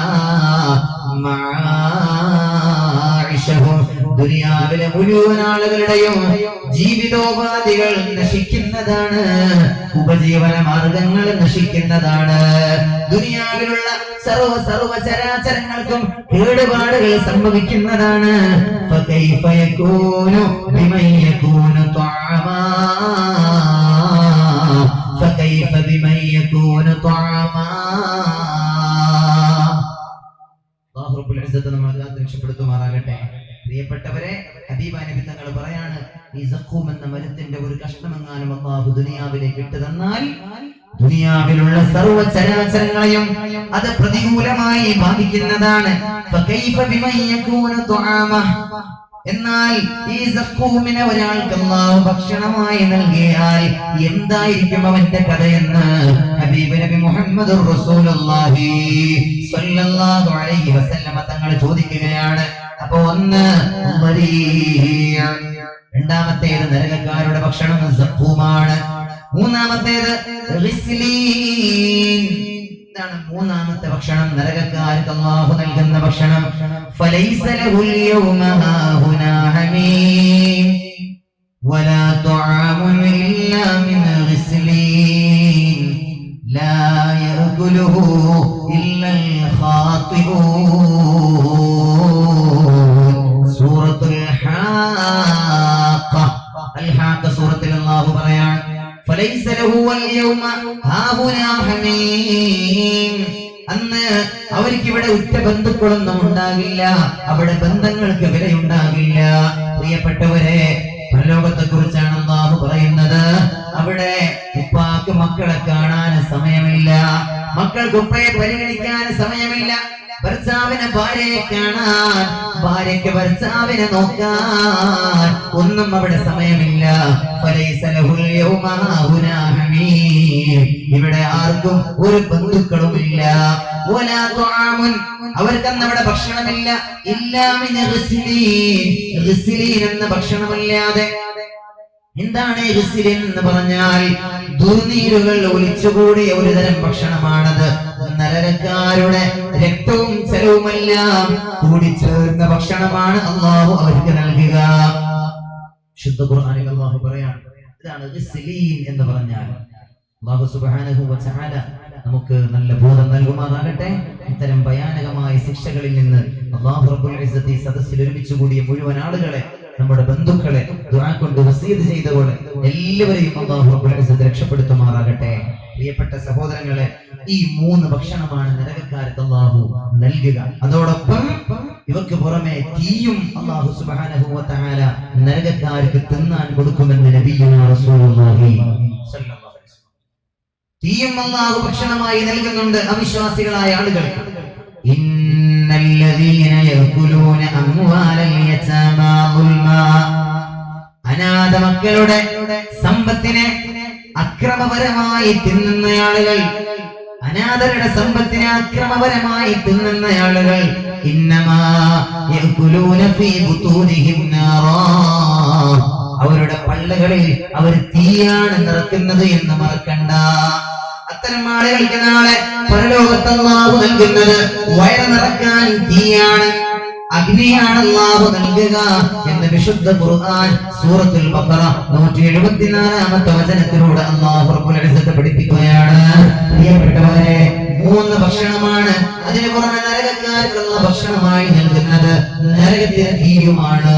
മആഇശഹും ദുനിയാവിലെ മുഴുവൻ ആളുകളുടെയും ജീവിതോപാധികൾ നശിക്കുന്നതാണ് ഉപജീവന മാർഗങ്ങൾ നശിക്കുന്നതാണ് ദുനിയാവിലുള്ള സർവ സർവ ചരാചരങ്ങൾക്കും കേടുപാടുകൾ സംഭവിക്കുന്നതാണ് فكيف يكون بمن يكون طعاما فكيف بمن يكون طعاما അല്ലാഹു റബ്ബുൽ ഇസ്സത്ത് നമ്മളെ കാത്ത് രക്ഷപ്പെടുത്തുമാറാകട്ടെ പ്രിയപ്പെട്ടവരെ ഹബീബ നബി തങ്ങൾ പറയാണ് ഈ സഖൂം എന്ന മരത്തിന്റെ ഒരു കഷ്ണമെങ്ങാനും അള്ളാഹു ദുനിയാവിലേക്ക് ഇട്ട് തന്നാൽ ദുനിയാവിലുള്ള സർവ്വ ചരാചരങ്ങളെയും അത് പ്രതികൂലമായി ബാധിക്കുന്നതാണ് ഫകൈഫ ബിമൻ യകൂന തുആമ എന്നാൽ ഈ സഖൂമിനെ ഒരാൾക്ക് അള്ളാഹു ഭക്ഷണമായി നൽകിയാൽ എന്തായിരിക്കും അവന്റെ കഥയെന്ന് ഹബീബ് നബി മുഹമ്മദ് റസൂലുള്ളാഹി സ്വല്ലല്ലാഹു അലൈഹി വസല്ലമ തങ്ങൾ ചോദിക്കുകയാണ് അപ്പൊ ഒന്ന് മരീഅ. രണ്ടാമത്തേത് നരകക്കാരുടെ ഭക്ഷണം സഖൂമാണ് മൂന്നാമത്തേത് റിസ്ലീൻ. ഇതാണ് മൂന്നാമത്തെ ഭക്ഷണം നരകക്കാർക്ക് അള്ളാഹു നൽകുന്ന ഭക്ഷണം فليس له اليوم هاهنا حميم ولا طعام إلا من غسلين لا يأكله إلا الخاطئون سورة الحاقة الحاقة سورة الله بريان فليس له اليوم هاهنا حميم അന്ന് അവർക്ക് ഇവിടെ ഉറ്റ ബന്ധുക്കളൊന്നും ഉണ്ടാകില്ല അവിടെ ബന്ധങ്ങൾക്ക് വിലയുണ്ടാകില്ല പ്രിയപ്പെട്ടവരെ പരലോകത്തെ കുറിച്ചാണ് അള്ളാഹു പറയുന്നത് അവിടെ ഉപ്പാക്ക് മക്കളെ കാണാൻ സമയമില്ല മക്കൾക്ക് ഉപ്പയെ പരിഗണിക്കാൻ സമയമില്ല ഭർത്താവിനെ ഭാര്യയെ കാണാൻ ഭാര്യയ്ക്ക് ഭർത്താവിനെ നോക്കാൻ ഒന്നും അവിടെ സമയമില്ല ഫലൈസ ലഹുൽ യൗമ ഹാഹുനാ ഹമീം. ഇവിടെ ആർക്കും ഒരു ബന്ധുക്കളുമില്ല വലാ തുആമുൻ. അവർക്കന്ന് അവിടെ ഭക്ഷണമില്ല ഇല്ലാമിന എന്ന ഭക്ഷണമില്ലാതെ എന്താണ് റിസിലിൻ എന്ന് പറഞ്ഞാൽ ദുർനീരുകൾ ഒലിച്ചുകൂടിയ ഒരു തരം ഭക്ഷണമാണത് നരകക്കാരുടെ രക്തവും ചെലവുമെല്ലാം കൂടിച്ചേർന്ന ഭക്ഷണമാണ് അള്ളാഹു അവർക്ക് നൽകുക ശുദ്ധ ഖുർആനിൽ അള്ളാഹു പറയാണ് ഇതാണ് ഗിസ്ലീൻ എന്ന് പറഞ്ഞാൽ അല്ലാഹു സുബ്ഹാനഹു വ തആല നമുക്ക് നല്ല ബോധം നൽകുമാറാകട്ടെ ഇത്തരം ഭയാനകമായ ശിക്ഷകളിൽ നിന്ന് അള്ളാഹു റബ്ബുൽ ഇസ്സത്തി സദസ്സിൽ ഒരുമിച്ച് കൂടിയ മുഴുവൻ ആളുകളെ നമ്മുടെ ബന്ധുക്കളെ ദുആ കൊണ്ട് വസീത് ചെയ്തപോലെ എല്ലാവരെയും അള്ളാഹു റബ്ബുൽ ഇസ്സത്ത് രക്ഷപ്പെടുത്തുമാറാകട്ടെ പ്രിയപ്പെട്ട സഹോദരങ്ങളെ ഈ മൂന്ന് ഭക്ഷണമാണ് നരകക്കാർക്ക് അള്ളാഹു നൽകുക അതോടൊപ്പം ഇവർക്ക് പുറമെ തീയും അള്ളാഹു സുബ്ഹാനഹു വ തആല നരകക്കാർക്ക് തിന്നാൻ കൊടുക്കുമെന്ന് നബിയുനാ റസൂലുള്ളാഹി സ്വല്ലല്ലാഹു അലൈഹി വസല്ലം തീയും അള്ളാഹു ഭക്ഷണമായി നൽകുന്നുണ്ട് അവിശ്വാസികളായ ആളുകൾക്ക് ഇന്നല്ലദീന യഅകുലൂന അംവാലൽ യതാമാ ദുൽമാ അനാഥ മക്കളുടെ സമ്പത്തിനെ അക്രമപരമായി തിന്നുന്ന ആളുകൾ അനാഥരുടെ സമ്പത്തിനെ അക്രമപരമായി തിന്നുന്ന ആളുകൾ ഇന്നമാ യഅകുലൂന ഫീ ബുതൂനിഹിം നാറാ അവരുടെ പള്ളുകളിൽ അവർ തീയാണ് നിറക്കുന്നത് എന്ന് മറക്കണ്ട അത്തരം ആളുകൾക്ക് നാളെ പരലോകത്ത് അല്ലാഹു നൽകുന്നത് വയറ് നിറക്കാൻ തീയാണ് അഗ്നിയാണ് അല്ലാഹു നൽകുക എന്ന് വിശുദ്ധ ഖുർആൻ സൂറത്തുൽ ബഖറ 174ാമത്തെ വചനത്തിലൂടെ അല്ലാഹു റബ്ബുൽ ഇസ്സത്ത് പഠിപ്പിക്കുകയാണ് പ്രിയപ്പെട്ടവരെ മൂന്ന് ഭക്ഷണമാണ് അതിന് പുറമെ നരകക്കാർക്കുള്ള ഭക്ഷണമായി നൽകുന്നത് നരകത്തിന് തീയുമാണ്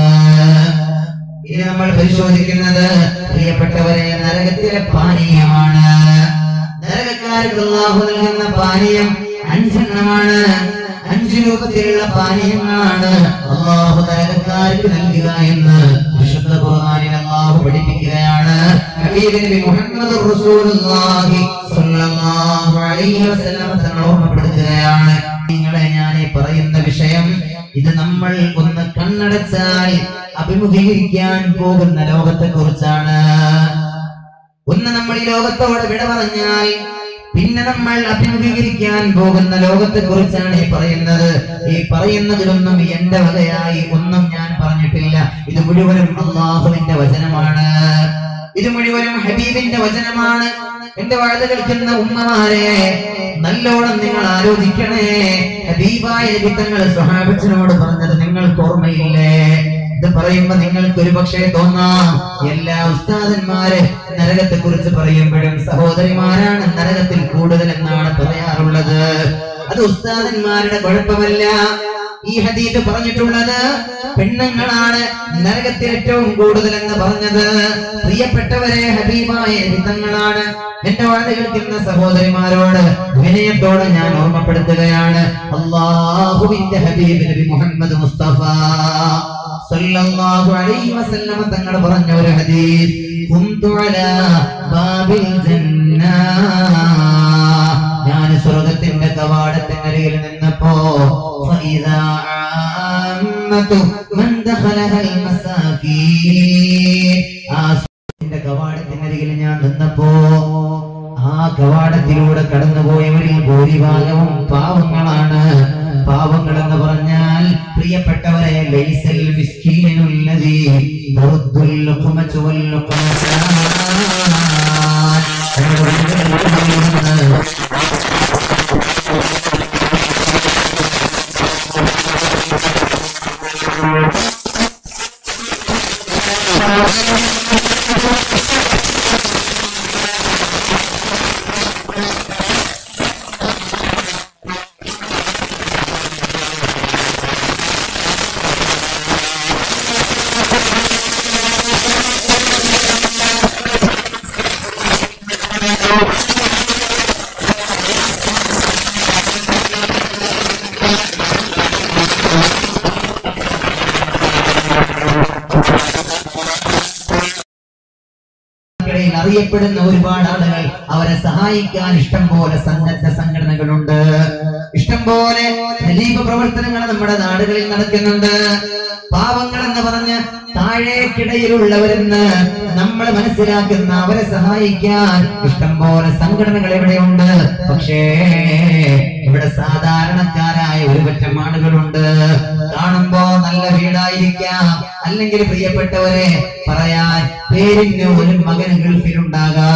ഇനി നമ്മൾ പരിശോധിക്കുന്നത് പ്രിയപ്പെട്ടവരെ നരകത്തിലെ പാനീയമാണ് നരകക്കാർക്ക് അള്ളാഹു നൽകുന്ന പാനീയം അഞ്ചെണ്ണമാണ് അഞ്ചു രൂപത്തിലുള്ള പാനീയങ്ങളാണ് അള്ളാഹു നരകക്കാർക്ക് നൽകുക എന്ന് വിശുദ്ധ ഖുർആനിൽ അള്ളാഹു പഠിപ്പിക്കുകയാണ് ഹബീബ് നബി മുഹമ്മദ് റസൂലുള്ളാഹി സ്വല്ലല്ലാഹു അലൈഹി വസല്ലം തങ്ങൾ ഓർമ്മപ്പെടുത്തുകയാണ് നിങ്ങളെ ഞാൻ ഈ പറയുന്ന വിഷയം ഇത് നമ്മൾ ഒന്ന് കണ്ണടച്ചാൽ അഭിമുഖീകരിക്കാൻ പോകുന്ന ലോകത്തെ കുറിച്ചാണ് ഒന്ന് നമ്മൾ ഈ ലോകത്തോട് വിട പറഞ്ഞാൽ പിന്നെ നമ്മൾ അഭിമുഖീകരിക്കാൻ പോകുന്ന ലോകത്തെ കുറിച്ചാണ് ഈ പറയുന്നത് ഈ പറയുന്നതിലൊന്നും എന്റെ വകയായി ഒന്നും ഞാൻ പറഞ്ഞിട്ടില്ല ഇത് മുഴുവനും അള്ളാഹുവിന്റെ വചനമാണ് ഇത് മുഴുവനും ഹബീബിന്റെ വചനമാണ് എന്റെ വാഴ്ച കളിക്കുന്ന ഉമ്മമാരെ നല്ലോണം നിങ്ങൾ ആലോചിക്കണേ ഹബീബായ നബിത്തങ്ങൾ സ്വഹാബിച്ചനോട് പറഞ്ഞത് നിങ്ങൾക്ക് ഓർമ്മയില്ലേ ഇത് പറയുമ്പോ നിങ്ങൾക്ക് ഒരു പക്ഷേ തോന്നാം എല്ലാ ഉസ്താദന്മാരെ നരകത്തെ കുറിച്ച് പറയുമ്പോഴും സഹോദരിമാരാണ് നരകത്തിൽ കൂടുതൽ എന്നാണ് പറയാറുള്ളത് അത് ഉസ്താദന്മാരുടെ കുഴപ്പമല്ല ഈ ഹദീദ് പറഞ്ഞിട്ടുള്ളത് പെണ്ണുങ്ങളാണ് നരകത്തിൽ ഏറ്റവും കൂടുതൽ എന്ന് പറഞ്ഞത് പ്രിയപ്പെട്ടവരെ ഹബീബായ നിമിത്തങ്ങളാണ് എന്റെ വാഴ കേൾക്കുന്ന സഹോദരിമാരോട് വിനയത്തോടെ ഞാൻ ഓർമ്മപ്പെടുത്തുകയാണ് അള്ളാഹുവിന്റെ ഹബീബ് നബി മുഹമ്മദ് മുസ്തഫ സല്ലല്ലാഹു അലൈഹി വസല്ലമ തങ്ങൾ പറഞ്ഞ ഒരു ഹദീസ് കുന്തു അലാ ബാബിൽ ജന്ന ഞാൻ സ്വർഗത്തിന്റെ കവാടത്തിനരികിൽ നിന്നപ്പോ ഫഇദാ ആമ്മതു മൻ ദഖലഹൽ മസാകീൻ ആ സ്വർഗത്തിന്റെ കവാടത്തിനരികിൽ ഞാൻ നിന്നപ്പോ ആ കവാടത്തിലൂടെ കടന്നുപോയവരിൽ ഭൂരിഭാഗവും പാവങ്ങളാണ് പാവങ്ങൾ എന്ന് പറഞ്ഞാൽ പ്രിയപ്പെട്ടവരെ ലൈസൽ മിസ്കീനുല്ലദീ തറുദ്ദുൽ ലുഖ്മത വൽ ലുഖ്മതാൻ ഇടയിൽ അറിയപ്പെടുന്ന ഒരുപാട് ആളുകൾ അവരെ സഹായിക്കാൻ ഇഷ്ടം പോലെ സന്നദ്ധ സംഘടനകളുണ്ട് ഇഷ്ടം പോലെ ദലീപ പ്രവർത്തനങ്ങൾ നമ്മുടെ നാടുകളിൽ നടക്കുന്നുണ്ട് പാവങ്ങൾ എന്ന് പറഞ്ഞ് താഴേക്കിടയിലുള്ളവരെന്ന് നമ്മൾ മനസ്സിലാക്കുന്ന അവരെ സഹായിക്കാൻ ഇഷ്ടം പോലെ സംഘടനകൾ എവിടെയുണ്ട് പക്ഷേ ഇവിടെ സാധാരണക്കാരായ ഒരു പറ്റം ആളുകളുണ്ട് കാണുമ്പോ നല്ല വീടായിരിക്കാം അല്ലെങ്കിൽ പ്രിയപ്പെട്ടവരെ പറയാൻ പേരിന് ഒരു മകൻ ഗൾഫിലുണ്ടാകാം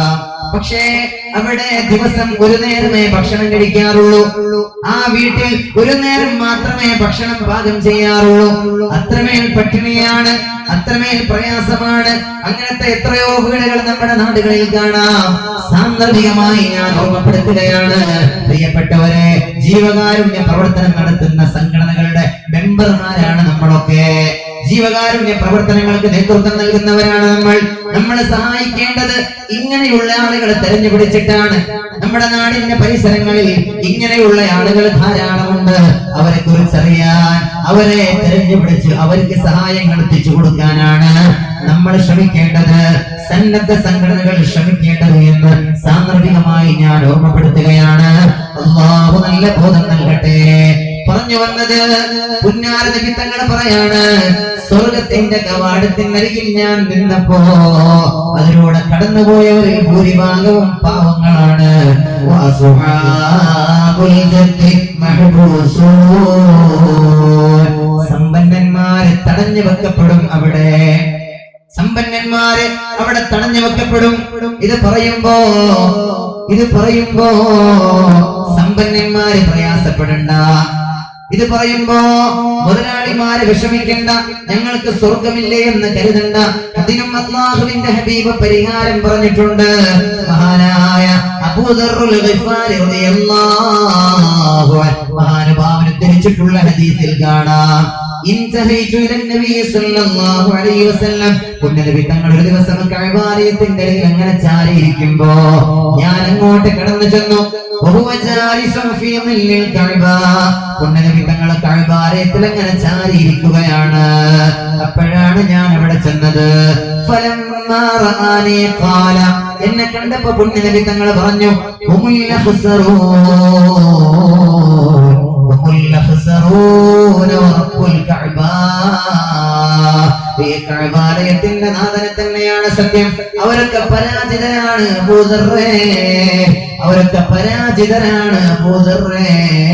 പക്ഷേ അവിടെ ദിവസം ഒരു നേരമേ ഭക്ഷണം കഴിക്കാറുള്ളൂ ആ വീട്ടിൽ ഒരു നേരം മാത്രമേ ഭക്ഷണം പാകം ചെയ്യാറുള്ളൂ അത്രമേൽ പട്ടിണിയാണ് അത്രമേൽ പ്രയാസമാണ് അങ്ങനത്തെ എത്രയോ വീടുകൾ നമ്മുടെ നാടുകളിൽ കാണാം സാന്ദർഭികമായി ഞാൻ ഓർമ്മപ്പെടുത്തുകയാണ് പ്രിയപ്പെട്ടവരെ ജീവകാരുണ്യ പ്രവർത്തനം നടത്തുന്ന സംഘടനകളുടെ മെമ്പർമാരാണ് നമ്മളൊക്കെ ജീവകാരുണ്യ പ്രവർത്തനങ്ങൾക്ക് നേതൃത്വം നൽകുന്നവരാണ് നമ്മൾ നമ്മളെ സഹായിക്കേണ്ടത് ഇങ്ങനെയുള്ള ആളുകളെ തെരഞ്ഞുപിടിച്ചിട്ടാണ് നമ്മുടെ നാടിന്റെ പരിസരങ്ങളിൽ ഇങ്ങനെയുള്ള ആളുകൾ ധാരാളമുണ്ട് അവരെ കുറിച്ചറിയാൻ അവരെ തെരഞ്ഞുപിടിച്ച് അവർക്ക് സഹായങ്ങൾ എത്തിച്ചു കൊടുക്കാനാണ് നമ്മൾ ശ്രമിക്കേണ്ടത് സന്നദ്ധ സംഘടനകൾ ശ്രമിക്കേണ്ടത് എന്ന് സാന്ദർഭികമായി ഞാൻ ഓർമ്മപ്പെടുത്തുകയാണ് അള്ളാഹു നല്ല ബോധം നൽകട്ടെ പറഞ്ഞു വന്നത് പുന്നാര നിമിത്തങ്ങൾ പറയാണ് സ്വർഗത്തിന്റെ കവാടത്തിനരികിൽ ഞാൻ നിന്നപ്പോ അതിലൂടെ കടന്നുപോയവരിൽ ഭൂരിഭാഗവും പാവങ്ങളാണ് വസുഹാബുൽ ജദ്ദി മഹ്ബൂസൂൻ. സമ്പന്നന്മാരെ തടഞ്ഞു വെക്കപ്പെടും അവിടെ സമ്പന്നന്മാര് അവിടെ തടഞ്ഞു വെക്കപ്പെടും ഇത് പറയുമ്പോ ഇത് പറയുമ്പോ സമ്പന്നന്മാര് പ്രയാസപ്പെടണ്ട ഇത് പറയുമ്പോ മുതലാളിമാര് വിഷമിക്കണ്ട ഞങ്ങൾക്ക് സ്വർഗമില്ലേ എന്ന് കരുതണ്ട അതിനും അള്ളാഹുവിന്റെ ഹബീബ് പരിഹാരം പറഞ്ഞിട്ടുണ്ട് മഹാനായ അബൂദറുൽ ഗിഫാരി റളിയല്ലാഹു അൻഹു മഹാനുഭാവൻ ഉദ്ധരിച്ചിട്ടുള്ള ഹദീസിൽ കാണാം ഇൻതഹൈതു ഇലൻ നബി സല്ലല്ലാഹു അലൈഹി വസല്ലം പുണ്യനബി തങ്ങൾ ഒരു ദിവസം കഅബാലയത്തിന്റെ അരികിൽ അങ്ങനെ ചാരിയിരിക്കുമ്പോ ഞാൻ അങ്ങോട്ട് കടന്നു ചെന്നു വഹുവ ജാലിസുൻ ഫീ ളിൽ കഅബ പുണ്യനബി തങ്ങൾ കഅബാലയത്തിൽ അങ്ങനെ ചാരിയിരിക്കുകയാണ് അപ്പോഴാണ് ഞാൻ അവിടെ ചെന്നത് ഫലമ്മാ റആനി ഖാല എന്നെ കണ്ടപ്പോ പുണ്യനബി തങ്ങൾ പറഞ്ഞു ഹുമുൽ അഖ്സറൂൻ هم الأخسرون ورب الكعبة ഈ കഴബാലയത്തിന്റെ നാഥനെ തന്നെയാണ് സത്യം അവരൊക്കെ പരാജിതരാണ് ഭൂതറേ അവരൊക്കെ പരാജിതരാണ് ഭൂതറേ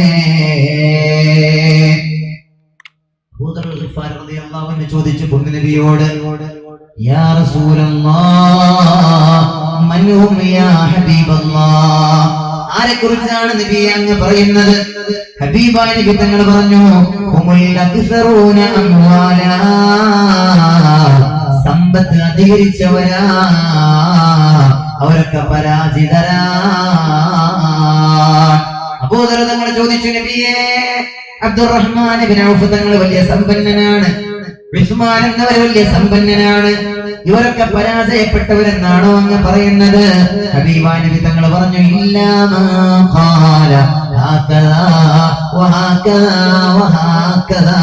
ഭൂതർ ഗിഫാർ റളിയല്ലാഹു അൻഹു ചോദിച്ചു പുണ്യനബിയോട് യാ റസൂലല്ലാഹ് മൻ ഹും യാ ഹബീബല്ലാഹ് ആരെ കുറിച്ചാണ് നബി അങ്ങ് പറയുന്നത് ഹബീബായ നബി തങ്ങൾ പറഞ്ഞു ഹുമുൽ അക്സറൂന അംവാലാ സമ്പത്ത് അധികരിച്ചവരാ അവരൊക്കെ പരാജിതരാ അബൂദർ തങ്ങൾ ചോദിച്ചു നബിയേ അബ്ദുറഹ്മാൻ ബിൻ ഔഫ് തങ്ങൾ വലിയ സമ്പന്നനാണ് ഉസ്മാൻ എന്നവർ വലിയ സമ്പന്നനാണ് ഇവരൊക്കെ പരാജയപ്പെട്ടവരെന്നാണോ അങ്ങ് പറയുന്നത് ഹബീബാ നബി തങ്ങൾ പറഞ്ഞു ഇല്ലാമാ ഖാല ഹാക്കദാ വഹാക്കദാ വഹാക്കദാ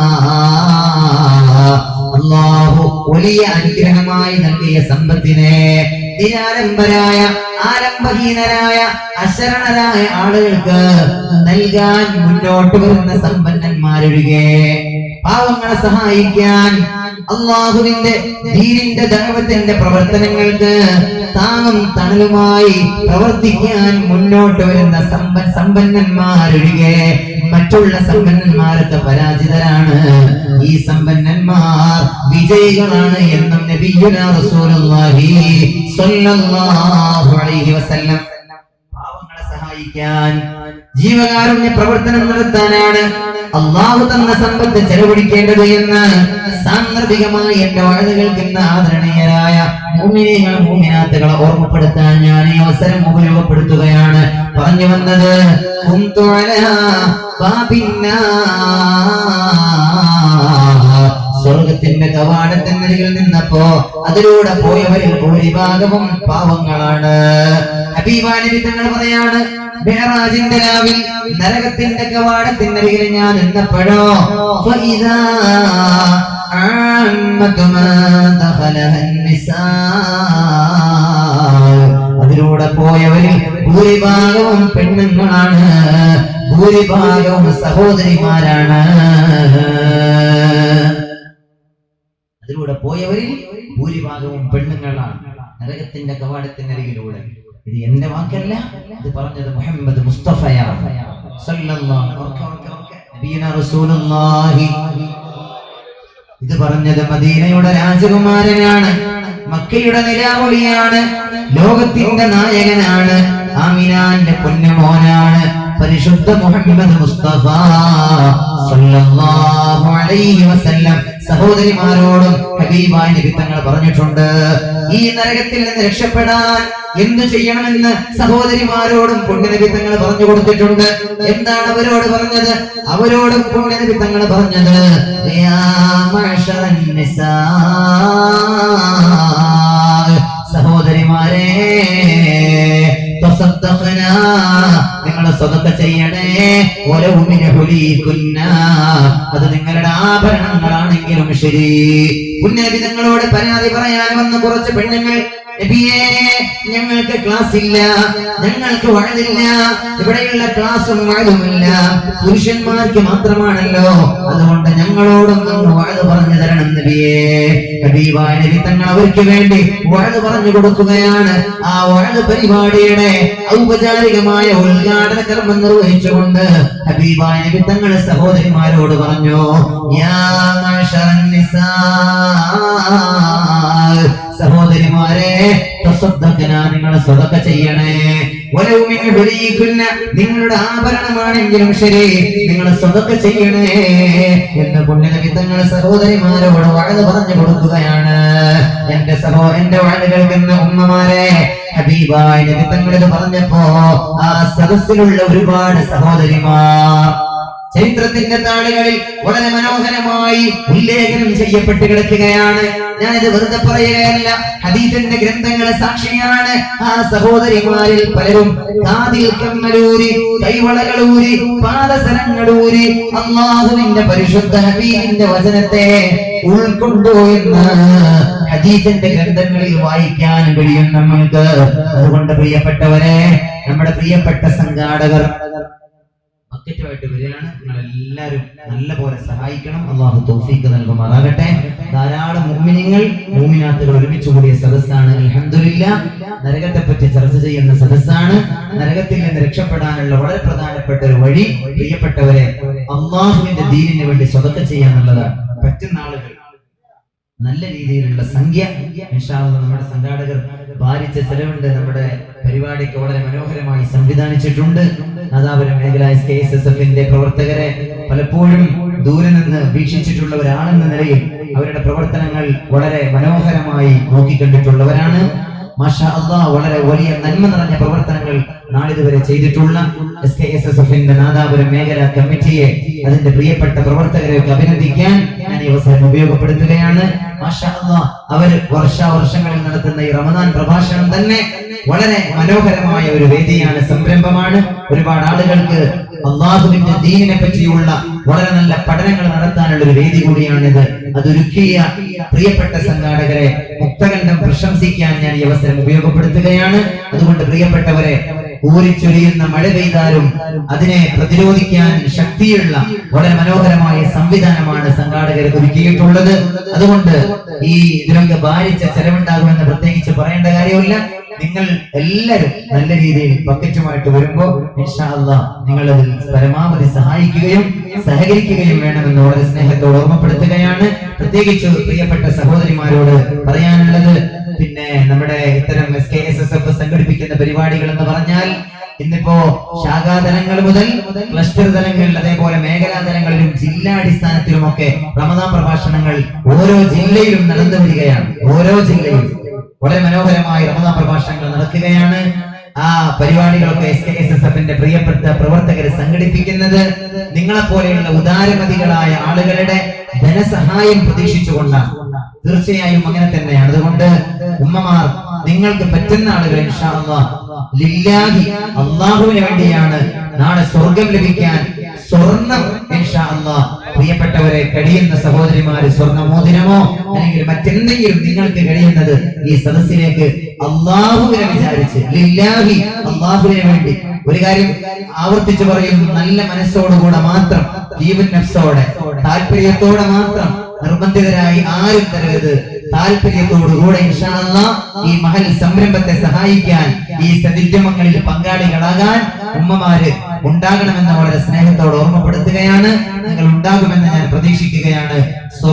അള്ളാഹു വലിയ അനുഗ്രഹമായി നൽകിയ സമ്പത്തിനെ നിരാലംബരായ ആലംബഹീനരായ അശരണരായ ആളുകൾക്ക് നൽകാൻ മുന്നോട്ട് വരുന്ന സമ്പന്നന്മാരൊഴികെ പാവങ്ങളെ സഹായിക്കാൻ അള്ളാഹുവിന്റെ ദീനിന്റെ ദൈവത്തിന്റെ പ്രവർത്തനങ്ങൾക്ക് താങ്ങും തണലുമായി പ്രവർത്തിക്കാൻ മുന്നോട്ട് വരുന്ന സമ്പൻ സമ്പന്നന്മാരൊഴികെ മറ്റുള്ള സമ്പന്നന്മാരൊക്കെ പരാജിതരാണ് ഈ സമ്പന്നന്മാർ വിജയികളാണ് എന്നും നബിയുന റസൂലുള്ളാഹി സ്വല്ലല്ലാഹു അലൈഹി വസല്ലം പാവങ്ങളെ സഹായിക്കാൻ ജീവകാരുണ്യ പ്രവർത്തനം നടത്താനാണ് അള്ളാഹു തന്ന സമ്പത്ത് ചെലവഴിക്കേണ്ടത് എന്ന് സാന്ദർഭികമായി എന്റെ വാഴ കേൾക്കുന്ന ആദരണീയരായ മൂമിനികൾ മൂമിനാത്തുകളെ ഓർമ്മപ്പെടുത്താൻ ഞാൻ ഈ അവസരം ഉപയോഗപ്പെടുത്തുകയാണ് പറഞ്ഞു വന്നത് കുന്തു അലാ ബാബിന്നാർ. സ്വർഗത്തിന്റെ കവാടത്തിനരികിൽ നിന്നപ്പോ അതിലൂടെ പോയവരിൽ ഭൂരിഭാഗവും പാവങ്ങളാണ് ഹബീബാനബി തങ്ങൾ പറയാണ് മെഹറാജിന്റെ രാവിൽ നരകത്തിന്റെ കവാടത്തിനരികിൽ ഞാൻ നിന്നപ്പോഴോ ഫഇദാ ആമ്മതു മാ ദഖലഹ النساء. അതിലൂടെ പോയവരിൽ ഭൂരിഭാഗവും പെണ്ണുങ്ങളാണ് ഭൂരിഭാഗവും സഹോദരിമാരാണ് അതിലൂടെ പോയവരിൽ ഭൂരിഭാഗവും പെണ്ണുങ്ങളാണ് നരകത്തിന്റെ കവാടത്തിനരികിലൂടെ ഇത് എന്റെ വാക്കല്ല ഇത് പറഞ്ഞത് മുഹമ്മദ് മുസ്തഫയാണ് സല്ലല്ലാഹു ഓർക്കെ, ഓർക്കെ, ഓർക്കെ. നബിയുനാ റസൂലുള്ളാഹി. ഇത് പറഞ്ഞത് മദീനയുടെ രാജകുമാരനാണ് മക്കയുടെ നിലാവൊളിയാണ് ലോകത്തിന്റെ നായകനാണ് ആമിനാന്റെ പൊന്നുമോനാണ് പരിശുദ്ധ മുഹമ്മദ് മുസ്തഫ സല്ലല്ലാഹു അലൈഹി വസല്ലം സഹോദരിമാരോടും ഹബീബായ നബി തങ്ങൾ പറഞ്ഞിട്ടുണ്ട് ഈ നരകത്തിൽ നിന്ന് രക്ഷപ്പെടാൻ എന്തു ചെയ്യണമെന്ന് സഹോദരിമാരോടും പുണ്യനബി തങ്ങൾ പറഞ്ഞു കൊടുത്തിട്ടുണ്ട് എന്താണ് അവരോട് പറഞ്ഞത് അവരോടും പുണ്യനബി തങ്ങൾ പറഞ്ഞത് യാ മഅ്ശറൻ നിസാ സഹോദരിമാരെ تصدقന നിങ്ങൾ സ്വതക്ക ചെയ്യണേ ഒലവുമിന് ഹുലീകുന്ന അത് നിങ്ങളുടെ ആഭരണങ്ങളാണെങ്കിലും ശരി പുണ്യനബി നിങ്ങളോട് പരാതി പറയാൻ വന്ന കുറച്ച് പെണ്ണുങ്ങൾ നബിയേ ഞങ്ങൾക്ക് ക്ലാസ് ഇല്ല ഞങ്ങൾക്ക് വഴതില്ല ഇവിടെയുള്ള ക്ലാസ്സും വഴതുമില്ല പുരുഷന്മാർക്ക് മാത്രമാണല്ലോ അതുകൊണ്ട് ഞങ്ങളോടും അങ്ങ് വഴത് പറഞ്ഞു തരണം നബിയേ ഹബീബായ നബി തങ്ങൾ അവർക്ക് വേണ്ടി വഴത് പറഞ്ഞു കൊടുക്കുകയാണ് ആ വഴത് പരിപാടിയുടെ ഔപചാരികമായ ഉദ്ഘാടന കർമ്മം നിർവഹിച്ചുകൊണ്ട് ഹബീബായ നബി തങ്ങൾ സഹോദരിമാരോട് പറഞ്ഞു യാ മഅ്ശറൻ നിസാ സഹോദരിമാരെ തസദ്ദഖന നിങ്ങൾ സ്വതക്ക ചെയ്യണേ വലൗ മിൻ ഹുലീകുന്ന നിങ്ങളുടെ ആഭരണമാണെങ്കിലും ശരി നിങ്ങൾ സ്വതക്ക ചെയ്യണേ എന്ന് പുണ്യനബി തങ്ങൾ സഹോദരിമാരോട് വഴത് പറഞ്ഞു കൊടുക്കുകയാണ് എന്റെ സഹോ എന്റെ വഴത് കേൾക്കുന്ന ഉമ്മമാരെ ഹബീബായ നബി തങ്ങൾ ഇത് പറഞ്ഞപ്പോ ആ സദസ്സിലുള്ള ഒരുപാട് സഹോദരിമാർ ചരിത്രത്തിന്റെ താളുകളിൽ വളരെ മനോഹരമായി ഉല്ലേഖനം ചെയ്യപ്പെട്ട് കിടക്കുകയാണ് ഞാനിത് വെറുതെ പറയുകയല്ല ഹദീസിന്റെ ഗ്രന്ഥങ്ങളെ സാക്ഷിയാണ് ആ സഹോദരിമാരിൽ പലരും കാതിൽ കമ്മലൂരി കൈവളകളൂരി പാദസരങ്ങളൂരി അള്ളാഹുവിന്റെ പരിശുദ്ധ ഹബീബിന്റെ വചനത്തെ ഉൾക്കൊണ്ടു എന്ന് ഹദീസിന്റെ ഗ്രന്ഥങ്ങളിൽ വായിക്കാൻ കഴിയും നമ്മൾക്ക് അതുകൊണ്ട് പ്രിയപ്പെട്ടവരെ നമ്മുടെ പ്രിയപ്പെട്ട സംഘാടകർ ബക്കറ്റുമായിട്ട് വരികയാണ് നിങ്ങൾ എല്ലാവരും നല്ല പോലെ സഹായിക്കണം അള്ളാഹു തൗഫീക്ക് നൽകുമാറാകട്ടെ ധാരാളം മുഅ്മിനീങ്ങൾ മൂമിനാത്തുകൾ ഒരുമിച്ച് കൂടിയ സദസ്സാണ് അൽഹംദുലില്ല നരകത്തെ പറ്റി ചർച്ച ചെയ്യുന്ന സദസ്സാണ് നരകത്തിൽ നിന്ന് രക്ഷപ്പെടാനുള്ള വളരെ പ്രധാനപ്പെട്ട ഒരു വഴി പ്രിയപ്പെട്ടവരെ അള്ളാഹുവിന്റെ ദീനിന് വേണ്ടി സ്വതക്ക ചെയ്യാന്നുള്ളതാണ് പറ്റുന്ന ആളുകൾ നല്ല രീതിയിലുള്ള സംഖ്യ ഇൻഷാ അല്ലാഹ് നമ്മുടെ സംഘാടകർ ഭാരിച്ച ചെലവുണ്ട് നമ്മുടെ പരിപാടിക്ക് വളരെ മനോഹരമായി സംവിധാനിച്ചിട്ടുണ്ട് നാദാപുരം മേഖല എസ് കെ എസ് എസ് എഫിന്റെ പ്രവർത്തകരെ പലപ്പോഴും ദൂരെ നിന്ന് വീക്ഷിച്ചിട്ടുള്ള ഒരാളെന്ന നിലയിൽ അവരുടെ പ്രവർത്തനങ്ങൾ വളരെ മനോഹരമായി നോക്കിക്കണ്ടിട്ടുള്ളവരാണ് മാഷാ അള്ളാഹ് വളരെ വലിയ നന്മ നിറഞ്ഞ പ്രവർത്തനങ്ങൾ നാളിതുവരെ ചെയ്തിട്ടുള്ള എസ് കെ എസ് എസ് എഫിന്റെ നാദാപുരം മേഖല കമ്മിറ്റിയെ അതിന്റെ പ്രിയപ്പെട്ട പ്രവർത്തകരെ ഒക്കെ അഭിനന്ദിക്കാൻ ഞാൻ ഈ അവസരം ഉപയോഗപ്പെടുത്തുകയാണ് മാഷാ അള്ളാഹ് അവർ വർഷാവർഷങ്ങളിൽ നടത്തുന്ന ഈ റമദാൻ പ്രഭാഷണം തന്നെ വളരെ മനോഹരമായ ഒരു വേദിയാണ് സംരംഭമാണ് ഒരുപാട് ആളുകൾക്ക് അള്ളാഹുവിന്റെ ദീനിനെ പറ്റിയുള്ള വളരെ നല്ല പഠനങ്ങൾ നടത്താനുള്ള ഒരു വേദി കൂടിയാണിത് അതൊരുക്കിയ പ്രിയപ്പെട്ട സംഘാടകരെ മുക്തകണ്ഠം പ്രശംസിക്കാൻ ഞാൻ ഈ അവസരം ഉപയോഗപ്പെടുത്തുകയാണ് അതുകൊണ്ട് പ്രിയപ്പെട്ടവരെ ഊരിച്ചൊരിയുന്ന മഴ പെയ്താലും അതിനെ പ്രതിരോധിക്കാൻ ശക്തിയുള്ള വളരെ മനോഹരമായ സംവിധാനമാണ് സംഘാടകർ ഒരുക്കിയിട്ടുള്ളത് അതുകൊണ്ട് ഈ ഇതിനൊക്കെ ഭാരിച്ച ചെലവുണ്ടാകുമെന്ന് പ്രത്യേകിച്ച് പറയേണ്ട കാര്യമില്ല നിങ്ങൾ എല്ലാവരും നല്ല രീതിയിൽ ബക്കറ്റുമായിട്ട് വരുമ്പോ ഇൻഷാ അല്ലാഹ് നിങ്ങൾ അതിൽ പരമാവധി സഹായിക്കുകയും സഹകരിക്കുകയും വേണമെന്ന് വളരെ സ്നേഹത്തോട് ഓർമ്മപ്പെടുത്തുകയാണ് പ്രത്യേകിച്ച് പ്രിയപ്പെട്ട സഹോദരിമാരോട് പറയാനുള്ളത് പിന്നെ നമ്മുടെ ഇത്തരം S K S S F സംഘടിപ്പിക്കുന്ന പരിപാടികൾ എന്ന് പറഞ്ഞാൽ ഇന്നിപ്പോ ശാഖാതലങ്ങൾ മുതൽ ക്ലസ്റ്റർ തലങ്ങളിൽ അതേപോലെ മേഖലാ തലങ്ങളിലും ജില്ലാടിസ്ഥാനത്തിലുമൊക്കെ റമദാൻ പ്രഭാഷണങ്ങൾ ഓരോ ജില്ലയിലും നടന്നു വരികയാണ് ഓരോ ജില്ലയിലും വളരെ മനോഹരമായി റമദാൻ പ്രഭാഷണങ്ങൾ നടക്കുകയാണ് ആ പരിപാടികളൊക്കെ എസ് കെ എസ് എസ് എഫിന്റെ പ്രിയപ്പെട്ട പ്രവർത്തകരെ സംഘടിപ്പിക്കുന്നത് നിങ്ങളെ പോലെയുള്ള ഉദാരമതികളായ ആളുകളുടെ ധനസഹായം പ്രതീക്ഷിച്ചുകൊണ്ടാണ് തീർച്ചയായും അങ്ങനെ തന്നെയാണ് അതുകൊണ്ട് ഉമ്മമാർ നിങ്ങൾക്ക് പറ്റുന്ന ആളുകൾ ഇൻഷാ അല്ലാഹ് ലില്ലാഹി അള്ളാഹുവിന് വേണ്ടിയാണ് നാളെ സ്വർഗം ലഭിക്കാൻ സ്വർണം ഇൻഷാ അല്ലാഹ് പ്രിയപ്പെട്ടവരെ കഴിയുന്ന സഹോദരിമാര് സ്വർണ്ണ മോതിരമോ അല്ലെങ്കിൽ മറ്റെന്തെങ്കിലും നിങ്ങൾക്ക് കഴിയുന്നത് ഈ സദസ്സിലേക്ക് അള്ളാഹുവിനെ വിചാരിച്ച് ലില്ലാഹി അള്ളാഹുവിന് വേണ്ടി ഒരു കാര്യം ആവർത്തിച്ചു പറയുന്നു നല്ല മനസ്സോടുകൂടെ മാത്രം ജീവൻ നഫ്സോടെ താല്പര്യത്തോടെ മാത്രം നിർബന്ധിതരായി ആരും തരരുത് താല്പര്യത്തോടുകൂടെ ഇൻഷാ അല്ലാഹ് ഈ മഹൽ സംരംഭത്തെ സഹായിക്കാൻ ഈ സതിദ്യമങ്ങളിൽ പങ്കാളികളാകാൻ ഉമ്മമാര് ഉണ്ടാകണമെന്ന് വളരെ സ്നേഹത്തോട് ഓർമ്മപ്പെടുത്തുകയാണ് നിങ്ങൾ ഉണ്ടാകുമെന്ന് ഞാൻ പ്രതീക്ഷിക്കുകയാണ്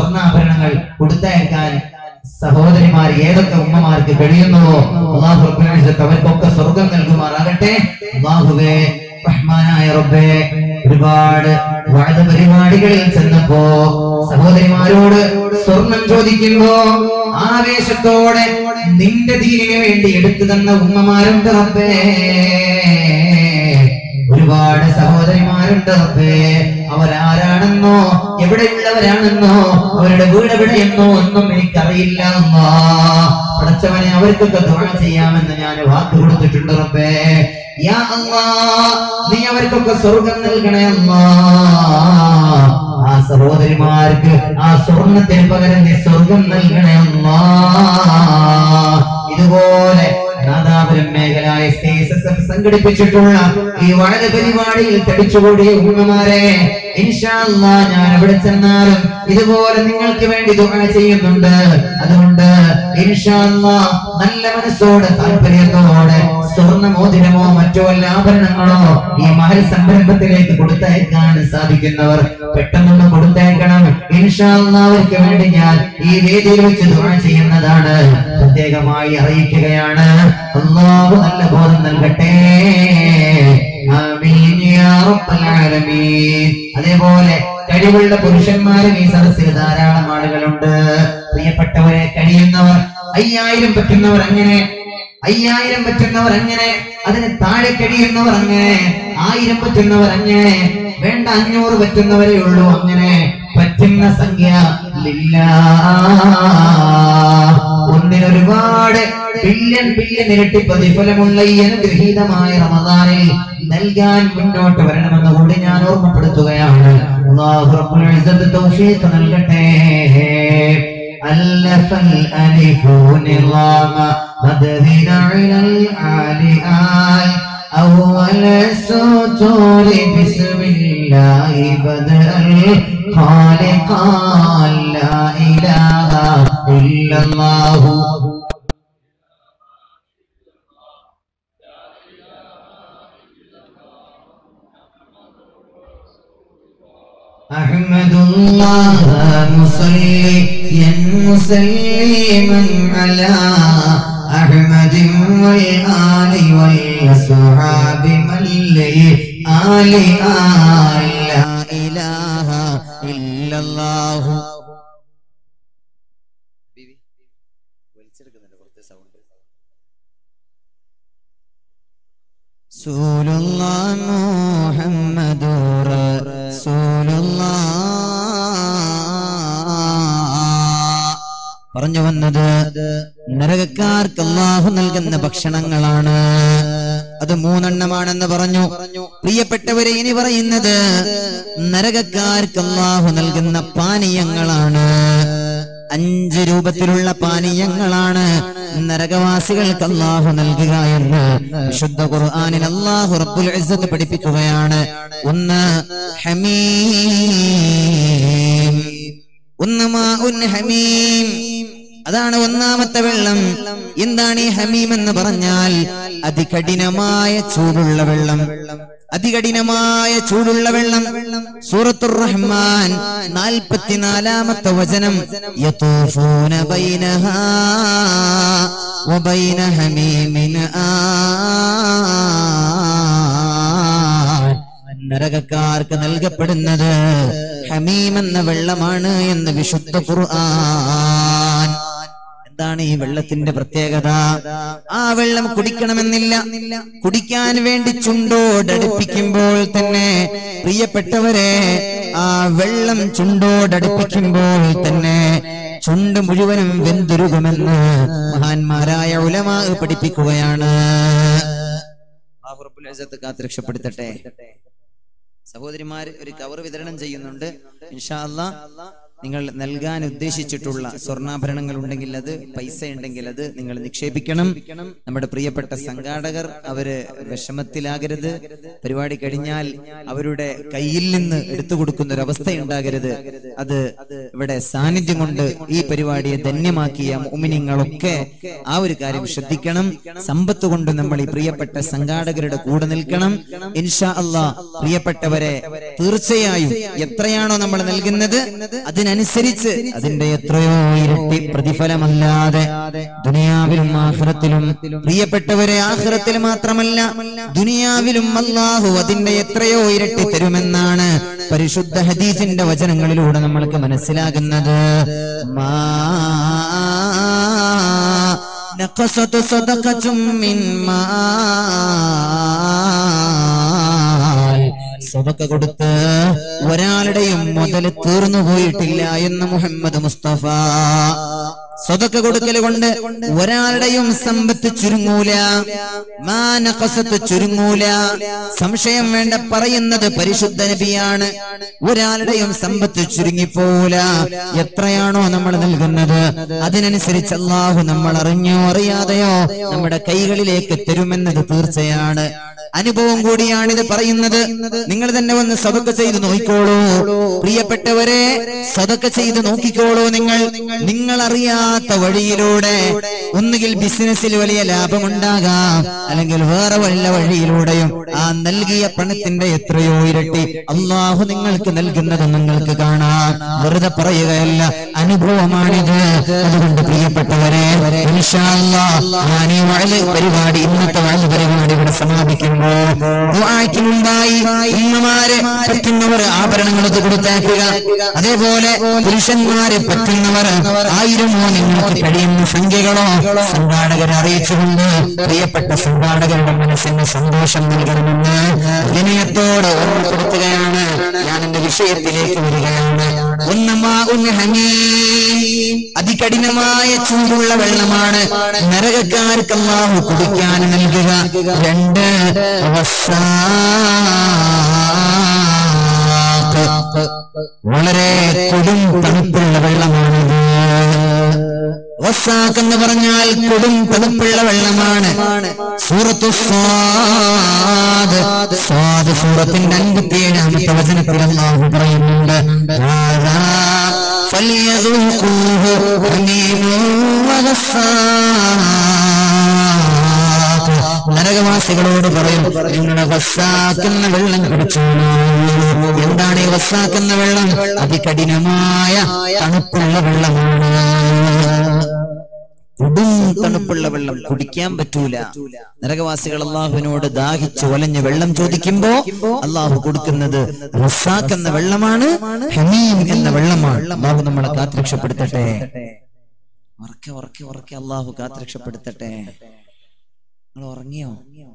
സ്വർണ്ണാഭരണങ്ങൾ കൊടുത്തയക്കാൻ സഹോദരിമാർ ഏതൊക്കെ ഉമ്മമാർക്ക് കഴിയുന്നുവോ അള്ളാഹു റബ്ബുൽ അള്ളാഹുവേ റഹ്മാനായ റബ്ബേ ഒരുപാട് വാഴ പരിപാടികളിൽ ചെന്നപ്പോ സഹോദരിമാരോട് സ്വർണം ചോദിക്കുമ്പോ ആവേശത്തോടെ നിന്റെ ദീനിന് വേണ്ടി എടുത്തു തന്ന ഉമ്മമാരുണ്ട് റബ്ബേ ഒരുപാട് സഹോദരിമാരുണ്ട് റബ്ബേ അവരാരാണെന്നോ എവിടെയുള്ളവരാണെന്നോ അവരുടെ വീട് എവിടെയെന്നോ ഒന്നും എനിക്കറിയില്ല അല്ലാ പടച്ചവനെ അവർക്കൊക്കെ ദുആ ചെയ്യാമെന്ന് ഞാൻ വാക്ക് കൊടുത്തിട്ടുണ്ട് റബ്ബേ യാ അല്ലാ നീ അവർക്കൊക്കെ സ്വർഗം നൽകണേ അല്ലാ ആ സഹോദരിമാർക്ക് ആ സ്വർണത്തിന് പകരം നീ സ്വർഗം നൽകണേ അല്ലാ ഇതുപോലെ നാദാപുരം മേഖല എസ് എസ് എഫ് സംഘടിപ്പിച്ചിട്ടുള്ള ഈ വളരെ പരിപാടിയിൽ തടിച്ചുകൂടിയ ഉമ്മമാരെ ഇൻഷാ അല്ലാ ഞാൻ അവിടെ ചെന്നാലും ഇതുപോലെ നിങ്ങൾക്ക് വേണ്ടി ദുആ ചെയ്യുന്നുണ്ട് അതുകൊണ്ട് ഇൻഷാ അല്ലാ നല്ല മനസ്സോടെ താല്പര്യത്തോടെ സ്വർണ്ണ മോതിരമോ മറ്റോ വല്ല ആഭരണങ്ങളോ ഈ മഹൽ സംരംഭത്തിലേക്ക് കൊടുത്തയക്കാൻ സാധിക്കുന്നവർ പെട്ടെന്നൊന്ന് കൊടുത്തയക്കണം ഇൻഷാ അല്ലാ അവർക്ക് വേണ്ടി ഞാൻ ഈ വേദിയിൽ വെച്ച് ദുആ ചെയ്യുന്നതാണ് പ്രത്യേകമായി അറിയിക്കുകയാണ് അള്ളാഹു നല്ല ബോധം നൽകട്ടെ ആമീൻ യാ റബ്ബൽ ആലമീൻ അതേപോലെ കഴിവുള്ള പുരുഷന്മാരും ഈ സദസ്സിൽ ധാരാളം ആളുകളുണ്ട് പ്രിയപ്പെട്ടവരെ കഴിയുന്നവർ അയ്യായിരം പറ്റുന്നവർ അങ്ങനെ അയ്യായിരം പറ്റുന്നവർ അങ്ങനെ അതിന് താഴെ കഴിയുന്നവർ അങ്ങനെ ആയിരം പറ്റുന്നവർ അങ്ങനെ വേണ്ട അഞ്ഞൂറ് പറ്റുന്നവരേ ഉള്ളൂ അങ്ങനെ പറ്റുന്ന സംഖ്യ ലില്ലാ. ഒന്നിനൊരുപാട് ബില്യൺ ബില്യൺ ഇരട്ടി പ്രതിഫലമുള്ള ഈ അനുഗ്രഹീതമായ റമദാനിൽ നൽകാൻ മുന്നോട്ട് വരണമെന്ന് കൂടി ഞാൻ ഓർമ്മപ്പെടുത്തുകയാണ് അല്ലാഹു റബ്ബുൽ ഇസ്സത്ത് തൗഫീഖ് നൽകട്ടെ ألف الألف نظام مدهنا إلى الآل آل أول السطور بسم الله بدأ الخالق لا إله إلا الله أحمد الله مصليا مسلما على أحمد والآل والصحاب من لي آل آل لا إله إلا الله رسول الله محمد رسول الله പറഞ്ഞു വന്നത് നരകക്കാർക്ക് അള്ളാഹു നൽകുന്ന ഭക്ഷണങ്ങളാണ് അത് മൂന്നെണ്ണമാണെന്ന് പറഞ്ഞു പ്രിയപ്പെട്ടവരെ ഇനി പറയുന്നത് നരകക്കാർക്ക് അള്ളാഹു നൽകുന്ന പാനീയങ്ങളാണ് അഞ്ച് രൂപത്തിലുള്ള പാനീയങ്ങളാണ് നരകവാസികൾക്ക് അള്ളാഹു നൽകുക എന്ന് വിശുദ്ധ ഖുർആനിൽ അള്ളാഹു റബ്ബുൽ ഇസ്സത്ത് പഠിപ്പിക്കുകയാണ് ഒന്ന് ഹമീം ഒന്ന് മാഉൻ ഹമീം അതാണ് ഒന്നാമത്തെ വെള്ളം എന്താണ് ഈ ഹമീം എന്ന് പറഞ്ഞാൽ അതികഠിനമായ ചൂടുള്ള വെള്ളം അതികഠിനമായ ചൂടുള്ള വെള്ളം സൂറത്തുർ റഹ്മാൻ നാൽപ്പത്തിനാലാമത്തെ വചനം യതൂഫൂന ബൈനഹാ വബൈന ഹമീമിൻ ആൻ നരകക്കാർക്ക് നൽകപ്പെടുന്നത് ഹമീം എന്ന വെള്ളമാണ് എന്ന് വിശുദ്ധ ഖുർആൻ എന്താണ് ഈ വെള്ളത്തിന്റെ പ്രത്യേകത ആ വെള്ളം കുടിക്കണമെന്നില്ല കുടിക്കാൻ വേണ്ടി ചുണ്ടോടടുപ്പിക്കുമ്പോൾ തന്നെ പ്രിയപ്പെട്ടവരെ ആ വെള്ളം ചുണ്ടോടടുപ്പിക്കുമ്പോൾ തന്നെ ചുണ്ട് മുഴുവനും വെന്തുരുകുമെന്ന് മഹാന്മാരായ ഉലമാ പഠിപ്പിക്കുകയാണ് അല്ലാഹു റബ്ബുൽ ഇസ്സത്ത് കാത്ത് രക്ഷപ്പെടുത്തട്ടെ സഹോദരിമാര് ഒരു കവർ വിതരണം ചെയ്യുന്നുണ്ട് ഇൻഷാ അല്ലാ നിങ്ങൾ നൽകാൻ ഉദ്ദേശിച്ചിട്ടുള്ള സ്വർണ്ണാഭരണങ്ങൾ ഉണ്ടെങ്കിൽ അത് പൈസ ഉണ്ടെങ്കിൽ അത് നിങ്ങൾ നിക്ഷേപിക്കണം നമ്മുടെ പ്രിയപ്പെട്ട സംഘാടകർ അവര് വിഷമത്തിലാകരുത് പരിപാടി കഴിഞ്ഞാൽ അവരുടെ കയ്യിൽ നിന്ന് എടുത്തു കൊടുക്കുന്ന ഒരു അവസ്ഥ ഉണ്ടാകരുത് അത് ഇവിടെ സാന്നിധ്യം കൊണ്ട് ഈ പരിപാടിയെ ധന്യമാക്കിയ മോമിനിങ്ങളൊക്കെ ആ ഒരു കാര്യം ശ്രദ്ധിക്കണം സമ്പത്ത് കൊണ്ട് നമ്മൾ ഈ പ്രിയപ്പെട്ട സംഘാടകരുടെ കൂടെ നിൽക്കണം ഇൻഷാ അള്ളാ പ്രിയപ്പെട്ടവരെ തീർച്ചയായും എത്രയാണോ നമ്മൾ നൽകുന്നത് അതിനനുസരിച്ച് അതിന്റെ എത്രയോ ഇരട്ടി പ്രതിഫലമല്ലാതെ ദുനിയാവിലും ആഖിറത്തിലും പ്രിയപ്പെട്ടവരെ ആഖിറത്തിൽ മാത്രമല്ല ദുനിയാവിലും അല്ലാഹു അതിന്റെ എത്രയോ ഇരട്ടി തരുമെന്നാണ് പരിശുദ്ധ ഹദീസിന്റെ വചനങ്ങളിലൂടെ നമ്മൾക്ക് മനസ്സിലാകുന്നത് മാ نقصت صدقة من مال സദക്ക കൊടുത്ത് ഒരാളുടെയും മുതൽ തീർന്നു പോയിട്ടില്ല എന്ന് മുഹമ്മദ് മുസ്തഫ സ്വതക്ക കൊടുക്കൽ കൊണ്ട് ഒരാളുടെയും സമ്പത്ത് ചുരുങ്ങൂല മാനകസത്ത് ചുരുങ്ങൂല സംശയം വേണ്ട പറയുന്നത് പരിശുദ്ധ നബിയാണ് ഒരാളുടെയും സമ്പത്ത് ചുരുങ്ങിപ്പോല എത്രയാണോ നമ്മൾ നൽകുന്നത് അതിനനുസരിച്ച് അള്ളാഹു നമ്മൾ അറിഞ്ഞോ അറിയാതെയോ നമ്മുടെ കൈകളിലേക്ക് തരുമെന്നത് തീർച്ചയാണ് അനുഭവം കൂടിയാണിത് പറയുന്നത് നിങ്ങൾ തന്നെ ഒന്ന് സതക്ക ചെയ്ത് നോക്കിക്കോളൂ പ്രിയപ്പെട്ടവരെ സതക്ക ചെയ്ത് നോക്കിക്കോളൂ നിങ്ങൾ നിങ്ങൾ അറിയാത്ത വഴിയിലൂടെ ഒന്നുകിൽ ബിസിനസ്സിൽ വലിയ ലാഭമുണ്ടാകാം അല്ലെങ്കിൽ വേറെ വല്ല വഴിയിലൂടെയും ആ നൽകിയ പണത്തിന്റെ എത്രയോ ഇരട്ടി അള്ളാഹു നിങ്ങൾക്ക് നൽകുന്നത് നിങ്ങൾക്ക് കാണാം വെറുതെ പറയുകയല്ല അനുഭവമാണിത് അതുകൊണ്ട് പ്രിയപ്പെട്ടവരെ ഇൻഷാ അല്ലാഹ് ഞാൻ ഈ വഴല് പരിപാടി ഇന്നത്തെ വഴല് പരിപാടി ഇവിടെ സമാപിക്കുമ്പോൾ ദുആയ്ക്ക് മുമ്പായി ഉമ്മമാരെ പറ്റുന്നവർ ആഭരണങ്ങൾ കൊടുത്തേക്കുക അതേപോലെ പുരുഷന്മാരെ പറ്റുന്നവർ ആയിരമോ നിങ്ങൾക്ക് കഴിയുന്ന സംഖ്യകളോ സംഘാടകരെ അറിയിച്ചുകൊണ്ട് പ്രിയപ്പെട്ട സംഘാടകരുടെ മനസ്സിന് സന്തോഷം നൽകണമെന്ന് വിനയത്തോട് ഓർമ്മപ്പെടുത്തുകയാണ് ഞാൻ എന്റെ വിഷയത്തിലേക്ക് വരികയാണ് ഒന്നമാ ഒന്ന് ഹമീം അതികഠിനമായ ചൂടുള്ള വെള്ളമാണ് നരകക്കാർക്ക് അള്ളാഹു കുടിക്കാൻ നൽകുക രണ്ട് വസ്സാഖ്. വളരെ കൊടും തണുപ്പുള്ള വെള്ളമാണിത് വസ്സാഖ് എന്ന് പറഞ്ഞാൽ കൊടും തണുപ്പുള്ള വെള്ളമാണ് സൂറത്തു സ്വാദ് സ്വാദ് സൂറത്തിന്റെ അൻപത്തിയേഴാമത്തെ വചനത്തിൽ അള്ളാഹു പറയുന്നുണ്ട് "ഹാദാ ഫലിയദൂഖൂഹു ഹമീമും വഗസ്സാഖ്." നരകവാസികളോട് പറയും നിങ്ങളുടെ വസ്സാക്കുന്ന വെള്ളം കുടിച്ചോളൂ എന്താണ് ഈ വസ്സാക്കുന്ന വെള്ളം അതികഠിനമായ തണുപ്പുള്ള വെള്ളമാണ് കൊടും തണുപ്പുള്ള വെള്ളം കുടിക്കാൻ പറ്റൂല നരകവാസികൾ അള്ളാഹുവിനോട് ദാഹിച്ച് ഒലഞ്ഞ് വെള്ളം ചോദിക്കുമ്പോ അള്ളാഹു കൊടുക്കുന്നത് റസാഖ് എന്ന വെള്ളമാണ് ഹമീം എന്ന വെള്ളമാണ് അള്ളാഹു നമ്മളെ കാത്തുരക്ഷപ്പെടുത്തട്ടെ ഉറക്കെ ഉറക്കെ ഉറക്കെ അള്ളാഹു കാത്തുരക്ഷപ്പെടുത്തട്ടെ നിങ്ങൾ ഉറങ്ങിയോ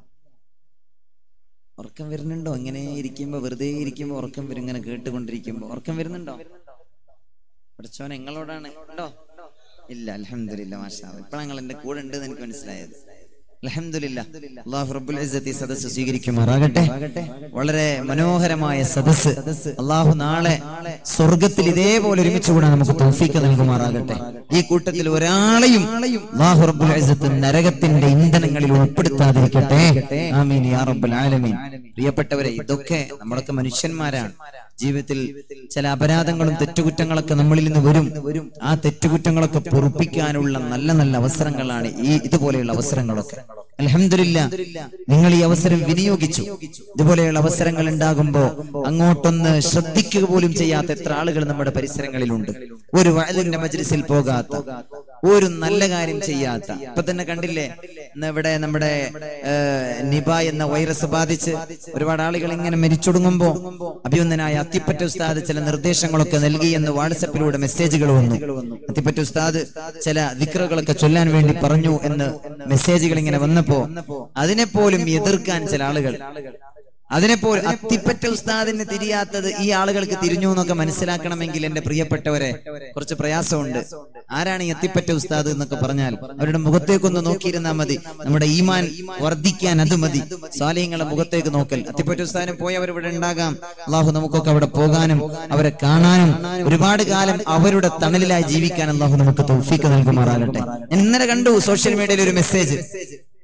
ഉറക്കം വരുന്നുണ്ടോ ഇങ്ങനെ ഇരിക്കുമ്പോ വെറുതെ ഇരിക്കുമ്പോ ഉറക്കം വരും ഇങ്ങനെ കേട്ടുകൊണ്ടിരിക്കുമ്പോ ഉറക്കം വരുന്നുണ്ടോ പഠിച്ചോൻ നിങ്ങളോടാണ് ഉണ്ടോ ഇല്ല അലഹമില്ല മാഷാ ഇപ്പൊ ഞങ്ങൾ എന്റെ കൂടെ ഉണ്ട് എന്ന് എനിക്ക് മനസ്സിലായത് അൽഹംദുലില്ലാ. അള്ളാഹു റബ്ബുൽ ഇസ്സത്ത് ഈ സദസ്സ് സ്വീകരിക്കുമാറാകട്ടെ വളരെ മനോഹരമായ സദസ്സ് അള്ളാഹു നാളെ സ്വർഗത്തിൽ ഇതേപോലെ ഒരുമിച്ച് കൂടെ നമുക്ക് തൗഫീക്ക് നൽകുമാറാകട്ടെ ഈ കൂട്ടത്തിൽ ഒരാളെയും അള്ളാഹു റബ്ബുൽ ഇസ്സത്ത് നരകത്തിന്റെ ഇന്ധനങ്ങളിൽ ഉൾപ്പെടുത്താതിരിക്കട്ടെ ആമീൻ യാ റബ്ബുൽ ആലമീൻ പ്രിയപ്പെട്ടവരെ ഇതൊക്കെ നമ്മളൊക്കെ മനുഷ്യന്മാരാണ് ജീവിതത്തിൽ ചില അപരാധങ്ങളും തെറ്റുകുറ്റങ്ങളൊക്കെ നമ്മളിൽ നിന്ന് വരും ആ തെറ്റുകുറ്റങ്ങളൊക്കെ പൊറുപ്പിക്കാനുള്ള നല്ല നല്ല അവസരങ്ങളാണ് ഈ ഇതുപോലെയുള്ള അവസരങ്ങളൊക്കെ അലഹമില്ല നിങ്ങൾ ഈ അവസരം വിനിയോഗിച്ചു ഇതുപോലെയുള്ള അവസരങ്ങൾ ഉണ്ടാകുമ്പോ അങ്ങോട്ടൊന്ന് ശ്രദ്ധിക്കുക പോലും ചെയ്യാത്ത എത്ര ആളുകൾ നമ്മുടെ പരിസരങ്ങളിലുണ്ട് ഒരു വയലിന്റെ മജ്ലിസിൽ പോകാത്ത ഒരു നല്ല കാര്യം ചെയ്യാത്ത ഇപ്പൊ തന്നെ കണ്ടില്ലേ ഇന്ന് ഇവിടെ നമ്മുടെ ഏഹ്, നിപ എന്ന വൈറസ് ബാധിച്ച് ഒരുപാട് ആളുകൾ ഇങ്ങനെ മരിച്ചൊടുങ്ങുമ്പോ അഭിനന്ദനായ അത്തിപ്പറ്റ ഉസ്താദ് ചില നിർദ്ദേശങ്ങളൊക്കെ നൽകി എന്ന് വാട്സപ്പിലൂടെ മെസ്സേജുകൾ വന്നു അത്തിപ്പറ്റ ഉസ്താദ് ചില ദിക്റുകളൊക്കെ ചൊല്ലാൻ വേണ്ടി പറഞ്ഞു എന്ന് മെസ്സേജുകൾ ഇങ്ങനെ വന്നപ്പോ അതിനെപ്പോലും എതിർക്കാൻ ചില ആളുകൾ അതിനെപ്പോൾ അത്തിപ്പറ്റ ഉസ്താദിന് തിരിയാത്തത് ഈ ആളുകൾക്ക് തിരിഞ്ഞു എന്നൊക്കെ മനസ്സിലാക്കണമെങ്കിൽ എന്റെ പ്രിയപ്പെട്ടവരെ കുറച്ച് പ്രയാസമുണ്ട് ആരാണ് ഈ അത്തിപ്പറ്റ ഉസ്താദ് എന്നൊക്കെ പറഞ്ഞാൽ അവരുടെ മുഖത്തേക്കൊന്ന് നോക്കിയിരുന്നാൽ മതി നമ്മുടെ ഈമാൻ വർദ്ധിക്കാൻ അത് മതി സ്വാലയങ്ങളുടെ മുഖത്തേക്ക് നോക്കൽ അത്തിപ്പറ്റ ഉസ്താദിന് പോയവർ ഇവിടെ ഉണ്ടാകാം അള്ളാഹു നമുക്കൊക്കെ അവിടെ പോകാനും അവരെ കാണാനും ഒരുപാട് കാലം അവരുടെ തണലിലായി ജീവിക്കാൻ അള്ളാഹു നമുക്ക് തൗഫീക്ക് നൽകുമാറാകട്ടെ ഞാൻ ഇന്നലെ കണ്ടു സോഷ്യൽ മീഡിയയിൽ ഒരു മെസ്സേജ്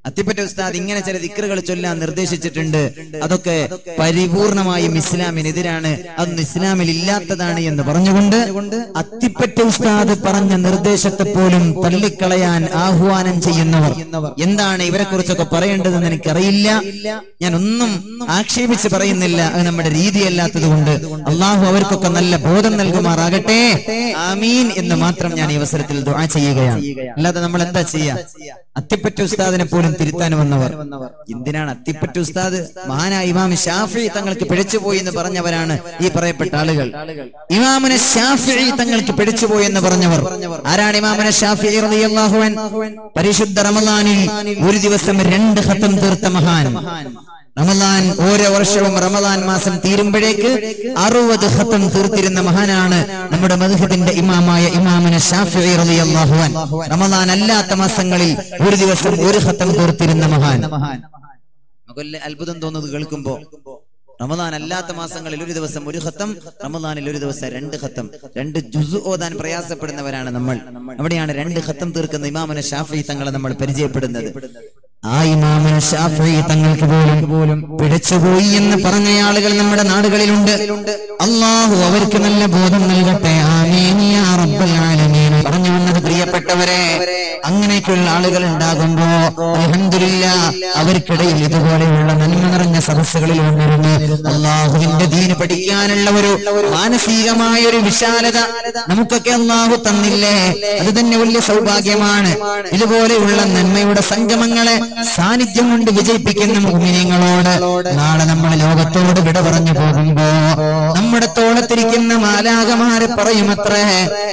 അത്തിപ്പറ്റ ഉസ്താദ് ഇങ്ങനെ ചില ദിക്റുകൾ ചൊല്ലാൻ നിർദ്ദേശിച്ചിട്ടുണ്ട് അതൊക്കെ പരിപൂർണമായും ഇസ്ലാമിനെതിരാണ് അതൊന്നും ഇസ്ലാമിൽ ഇല്ലാത്തതാണ് എന്ന് പറഞ്ഞുകൊണ്ട് അത്തിപ്പറ്റ ഉസ്താദ് പറഞ്ഞ നിർദ്ദേശത്തെ പോലും തള്ളിക്കളയാൻ ആഹ്വാനം ചെയ്യുന്നവർ എന്താണ് ഇവരെ കുറിച്ചൊക്കെ പറയേണ്ടതെന്ന് എനിക്കറിയില്ല ഞാൻ ഒന്നും ആക്ഷേപിച്ച് പറയുന്നില്ല അത് നമ്മുടെ രീതിയല്ലാത്തത് കൊണ്ട് അള്ളാഹു അവർക്കൊക്കെ നല്ല ബോധം നൽകുമാറാകട്ടെ ആമീൻ എന്ന് മാത്രം ഞാൻ ഈ അവസരത്തിൽ ദുആ ചെയ്യുകയാണ് അല്ലാതെ നമ്മൾ എന്താ ചെയ്യാ അത്തിപ്പറ്റ ഉസ്താദിനെ പോലും തിരുത്താൻ വന്നവർ എന്തിനാണ് അത്തിപ്പറ്റ ഉസ്താദ് മഹാനായ ഇമാം ഷാഫി തങ്ങൾക്ക് പിടിച്ചുപോയി എന്ന് പറഞ്ഞവരാണ് ഈ പറയപ്പെട്ട ആളുകൾ ഇമാമിനെ ഷാഫി തങ്ങൾക്ക് പിടിച്ചുപോയി എന്ന് പറഞ്ഞവർ ആരാണ് ഇമാമിനെ ഷാഫി റളിയല്ലാഹു അൻഹു പരിശുദ്ധ റമദാനിൽ ഒരു ദിവസം രണ്ട് ഖത്തം തീർത്ത മഹാൻ റമദാൻ ഓരോ വർഷവും റമദാൻ മാസം തീരുമ്പോഴേക്ക് അറുപത് ഖത്തം തീർത്തിരുന്ന മഹാനാണ് നമ്മുടെ മധുഹബിന്റെ ഇമാമായ ഇമാമിന് ഷാഫി റളിയല്ലാഹു അൻഹു റമദാൻ അല്ലാത്ത മാസങ്ങളിൽ ഒരു ദിവസം ഒരു ഖത്തം തീർത്തിരുന്ന മഹാൻ നമുക്കൊല്ല അത്ഭുതം തോന്നുന്നത് കേൾക്കുമ്പോ റമദാൻ അല്ലാത്ത മാസങ്ങളിൽ ഒരു ദിവസം ഒരു ഖത്തം റമദാനിൽ ഒരു ദിവസം രണ്ട് ഖത്തം രണ്ട് ജുസു ഓതാൻ പ്രയാസപ്പെടുന്നവരാണ് നമ്മൾ അവിടെയാണ് രണ്ട് ഖത്തം തീർക്കുന്ന ഇമാമിന് ഷാഫി തങ്ങളെ നമ്മൾ പരിചയപ്പെടുന്നത് ആ ഇമാമിന് ഷാഫി തങ്ങൾക്ക് പോലും പോലും പിടിച്ചുപോയി എന്ന് പറഞ്ഞ ആളുകൾ നമ്മുടെ നാടുകളിലുണ്ട് അള്ളാഹു അവർക്ക് നല്ല ബോധം നൽകട്ടെ ആമീൻ യാ റബ്ബൽ ആലമീൻ പറഞ്ഞു വന്നത് പ്രിയപ്പെട്ടവരെ അങ്ങനെയൊക്കെയുള്ള ആളുകൾ ഉണ്ടാകുമ്പോ അൽഹംദുലില്ല അവർക്കിടയിൽ ഇതുപോലെയുള്ള നന്മ നിറഞ്ഞ സദസ്സുകളിൽ വന്നിരുന്ന് അള്ളാഹുവിന്റെ ദീന് പഠിക്കാനുള്ള ഒരു മാനസികമായ ഒരു വിശാലത നമുക്കൊക്കെ അള്ളാഹു തന്നില്ലേ അത് തന്നെ വലിയ സൗഭാഗ്യമാണ് ഇതുപോലെയുള്ള നന്മയുടെ സംഗമങ്ങളെ സാന്നിധ്യം കൊണ്ട് വിജയിപ്പിക്കുന്ന മുഗ്മിനങ്ങളോട് നാളെ നമ്മൾ ലോകത്തോട് വിട പറഞ്ഞു പോകുമ്പോ നമ്മുടെ തോളത്തിരിക്കുന്ന മാലാകമാരെ പറയുമത്രേ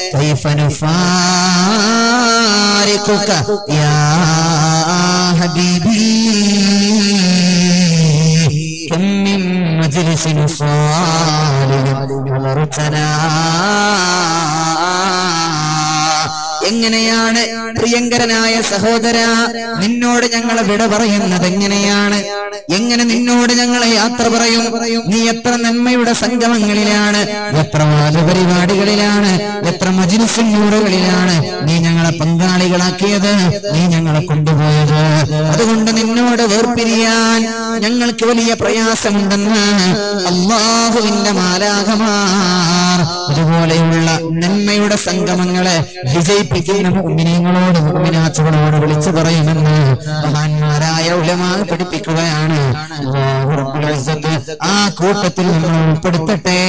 കൈഫനുഫാരിഖുക യാ ഹബീബി كم من مجلس صالح حضرتنا എങ്ങനെയാണ് പ്രിയങ്കരനായ സഹോദര നിന്നോട് ഞങ്ങളെ വിട പറയുന്നത് എങ്ങനെയാണ് എങ്ങനെ നിന്നോട് ഞങ്ങളെ യാത്ര പറയും നീ എത്ര നന്മയുടെ സംഗമങ്ങളിലാണ് എത്ര വാദപരിപാടികളിലാണ് എത്ര മജിൽസിന്നൂറുകളിലാണ് നീ ഞങ്ങളെ പങ്കാളികളാക്കിയത് നീ ഞങ്ങളെ കൊണ്ടുപോയത് അതുകൊണ്ട് നിന്നോട് വേർപിരിയാൻ ഞങ്ങൾക്ക് വലിയ പ്രയാസമുണ്ടെന്ന് അള്ളാഹുവിന്റെ മാലാകമാർ അതുപോലെയുള്ള നന്മയുടെ സംഗമങ്ങളെ വിജയിപ്പിക്കുന്ന മുഅ്മിനീങ്ങളോട് മുഅ്മിനാത്തുകളോട് വിളിച്ചു പറയുമെന്ന് മഹാന്മാരായ ഉലമാ പഠിപ്പിക്കുകയാണ് അല്ലാഹു റബ്ബുൽ ഇസ്സത്ത് ആ കൂട്ടത്തിൽ നമ്മൾ ഉൾപ്പെടുത്തട്ടെ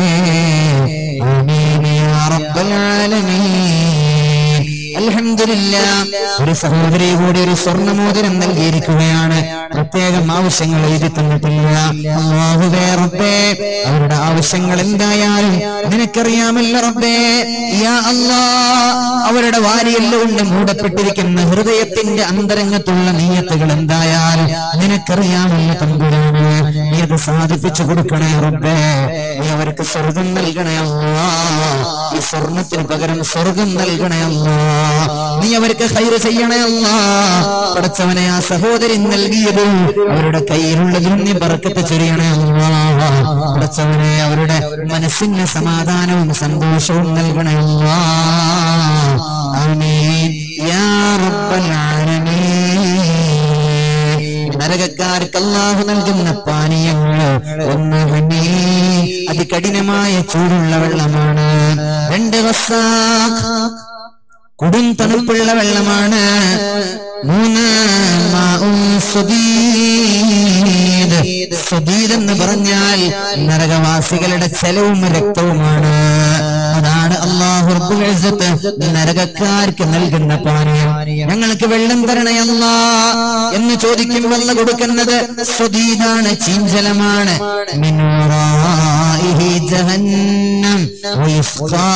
ആമീൻ യാ റബ്ബൽ ആലമീൻ അൽഹംദുലില്ലാ ഒരു സഹോദരി കൂടി ഒരു സ്വർണ്ണമോതിരം നൽകിയിരിക്കുകയാണ് പ്രത്യേകം ആവശ്യങ്ങൾ എഴുതി തന്നിട്ടില്ല അല്ലാഹുവേ റബ്ബേ അവരുടെ ആവശ്യങ്ങൾ എന്തായാലും നിനക്കറിയാമല്ലോ റബ്ബേ യാ അല്ലാ അവരുടെ വാരിയെല്ലാം കൊണ്ട് മൂടപ്പെട്ടിരിക്കുന്ന ഹൃദയത്തിന്റെ അന്തരംഗത്തുള്ള നീയത്തുകൾ എന്തായാലും നിനക്കറിയാമല്ലോ തമ്പുരാന് നീ അത് സാധിപ്പിച്ചു കൊടുക്കണേ റബ്ബേ നീ അവർക്ക് സ്വർഗം നൽകണേ അല്ലാ ഈ സ്വർണത്തിന് പകരം സ്വർഗം നൽകണേ അല്ലാ നീ അവർക്ക് ഹൈറ് ചെയ്യണേ അല്ലാ പടച്ചവനെ ആ സഹോദരി നൽകിയത് അവരുടെ കയ്യിലുള്ളതിലും നീ ബർക്കത്ത് ചൊരിയണേ അല്ലാ പടച്ചവനെ അവരുടെ മനസ്സിന് സമാധാനവും സന്തോഷവും നൽകണേ അല്ലാ ആമീൻ യാ റബ്ബൽ ആലമീൻ നരകക്കാർക്ക് അള്ളാഹു നൽകുന്ന പാനീയങ്ങൾ ഒന്ന് ഹണി അത് കഠിനമായ ചൂടുള്ള വെള്ളമാണ് രണ്ട് വസാഖ് കൊടും തണുപ്പുള്ള വെള്ളമാണ് മൂന്ന് മാഉം സുദീദ്. സുദീദ് എന്ന് പറഞ്ഞാൽ നരകവാസികളുടെ ചെലവും രക്തവുമാണ് അതാണ് അള്ളാഹു റബ്ബുൽ ഇസ്സത്ത് നരകക്കാർക്ക് നൽകുന്ന പാനീയം ഞങ്ങൾക്ക് വെള്ളം തരണയല്ല എന്ന് ചോദിക്കും വെള്ളം കൊടുക്കുന്നത് സ്വദീദാണ് ചീഞ്ചലമാണ് മിൻ വറാഇഹി ജഹന്നം വയുസ്ഖാ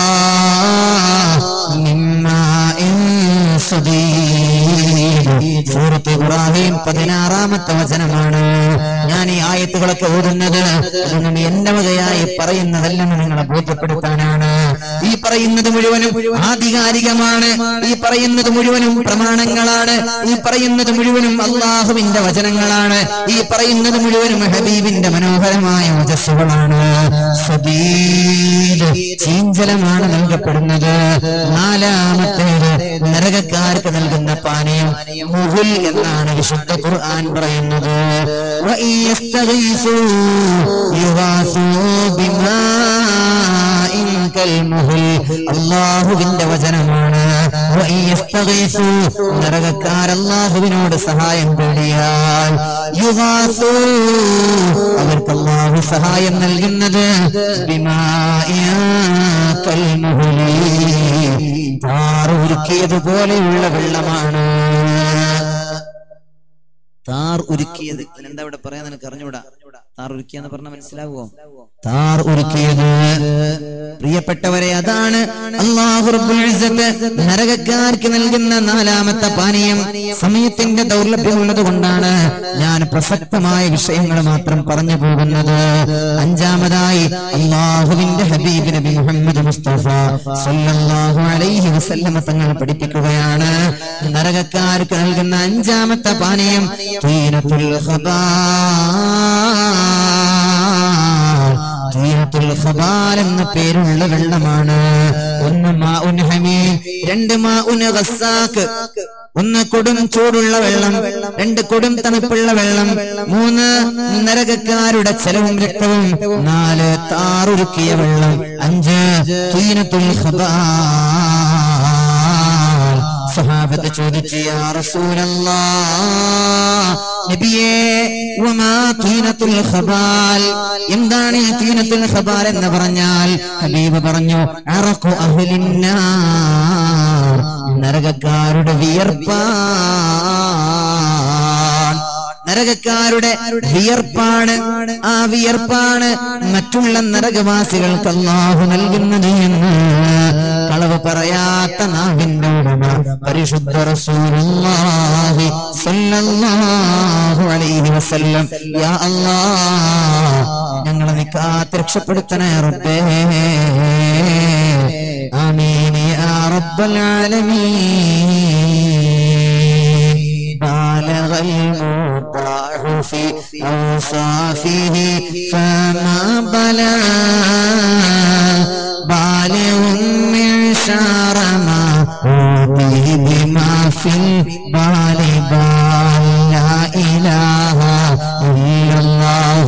മിൻ മാഇൻ സദീദ്. സൂറത്ത് ഇബ്രാഹിം പതിനാറാമത്തെ വചനമാണ് ഞാൻ ഈ ആയത്തുകളൊക്കെ ഓതുന്നത് അതൊന്നും എന്റെ വകയായി പറയുന്നതല്ലെന്ന് നിങ്ങളെ ബോധ്യപ്പെടുത്താനാണ് ഈ പറയുന്നത് മുഴുവനും ആധികാരികമാണ് ഈ പറയുന്നത് മുഴുവനും പ്രമാണങ്ങളാണ് ഈ പറയുന്നത് മുഴുവനും അള്ളാഹുവിന്റെ വചനങ്ങളാണ് ഈ പറയുന്നത് മുഴുവനും ഹബീബിന്റെ മനോഹരമായ വചസ്സുകളാണ് സബീൽ ചീഞ്ചലമാണ് നൽകപ്പെടുന്നത് നാലാമത്തേത് നരകക്കാർക്ക് നൽകുന്ന പാനീയം മുഹുൽ എന്നാണ് വിശുദ്ധ ഖുർആൻ പറയുന്നത് وإن يستغيثوا يغاثوا بماء كالمهل അള്ളാഹുവിന്റെ വചനമാണ് وإن يستغيثوا നരകക്കാർ അള്ളാഹുവിനോട് സഹായം തേടിയാൽ യുഗാസൂ അവർക്ക് അള്ളാഹു സഹായം നൽകുന്നത് ബിമാഇൻ കൽമുഹ്ലി താറ് ഉരുക്കിയതുപോലെയുള്ള വെള്ളമാണ് താർ ഉരുക്കിയത് എന്താ ഇവിടെ പറയാൻ നിനക്ക് അറിഞ്ഞൂടാ താർ ഉരുക്കിയെന്ന് പറഞ്ഞാൽ മനസ്സിലാവുമോ താർ ഉരുക്കിയത് പ്രിയപ്പെട്ടവരെ അതാണ് അള്ളാഹു റബ്ബുൽ ഇസ്സത്ത് നരകക്കാർക്ക് നൽകുന്ന നാലാമത്തെ പാനീയം സമയത്തിന്റെ ദൗർലഭ്യമുള്ളത് കൊണ്ടാണ് ഞാൻ പ്രസക്തമായ വിഷയങ്ങൾ മാത്രം പറഞ്ഞു പോകുന്നത് അഞ്ചാമതായി അള്ളാഹുവിന്റെ ഹബീബ് നബി മുഹമ്മദ് മുസ്തഫ സല്ലല്ലാഹു അലൈഹി വസല്ലമ തങ്ങൾ പഠിപ്പിക്കുകയാണ് നരകക്കാർക്ക് നൽകുന്ന അഞ്ചാമത്തെ പാനീയം തീനത്തുൽ ഖബാൽ തീനത്തുൽ ഖബാൽ എന്ന പേരുള്ള വെള്ളമാണ് ഒന്ന് മാ ഉൻ ഹമീം രണ്ട് മാ ഉൻ ഗസ്സാക്ക് ഒന്ന് കൊടും ചൂടുള്ള വെള്ളം രണ്ട് കൊടും തണുപ്പുള്ള വെള്ളം മൂന്ന് നരകക്കാരുടെ ചെലവും രക്തവും നാല് താറുരുക്കിയ വെള്ളം അഞ്ച് തീനത്തുൽ ഖബാൽ സഹാബത്ത് ചോദിച്ചു യാ റസൂലല്ലാഹ് നബിയേ വമാ തീനത്തുൽ ഖബാൽ എന്താണ് ഈ തീനത്തുൽ ഖബാൽ എന്ന് പറഞ്ഞാൽ ഹബീബ് പറഞ്ഞു അറഖു അഹ്ലിന്നാർ നരകക്കാരുടെ വിയർപ്പാൻ നരകക്കാരുടെ വിയർപ്പാണ് ആ വിയർപ്പാണ് മറ്റുള്ള നരകവാസികൾക്ക് അള്ളാഹു നൽകുന്നത് എന്ന് കളവ് പറയാത്ത നാവിന്റെ ഉടമ പരിശുദ്ധ റസൂലുള്ളാഹി സ്വല്ലല്ലാഹു അലൈഹി വസല്ലം യാ അല്ലാഹ് ഞങ്ങളെ നീ കാത്ത് രക്ഷപ്പെടുത്തണേ റബ്ബേ ആമീൻ യാ റബ്ബൽ ആലമീൻ بالغ المطاع في أوصافه فما بلغ بالغ من شار ما أوتي بما في البال بال لا إله إلا الله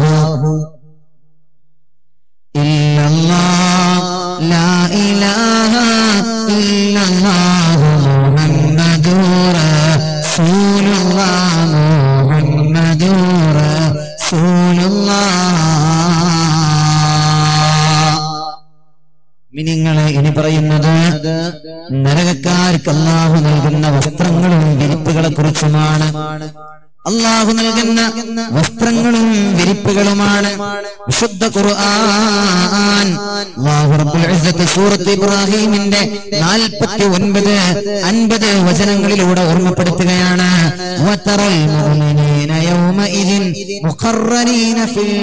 إلا الله لا إله إلا الله محمد رسول الله محمد رسول الله മിനിങ്ങളെ ഇനി പറയുന്നത് നരകക്കാർക്ക് അള്ളാഹു നൽകുന്ന വസ്ത്രങ്ങളും വിരിപ്പുകളെ കുറിച്ചുമാണ് അള്ളാഹു നൽകുന്ന വസ്ത്രങ്ങളും വിരിപ്പുകളുമാണ് വിശുദ്ധ ഖുർആൻ അല്ലാഹു റബ്ബുൽ ഇസ്സത്ത് സൂറത്ത് ഇബ്രാഹീമിന്റെ 49 50 വചനങ്ങളിലൂടെ ഓർമ്മപ്പെടുത്തുകയാണ് വതറൽ മുഅ്മിനീന യൗമഇദിൻ മുഖറനീന ഫിൽ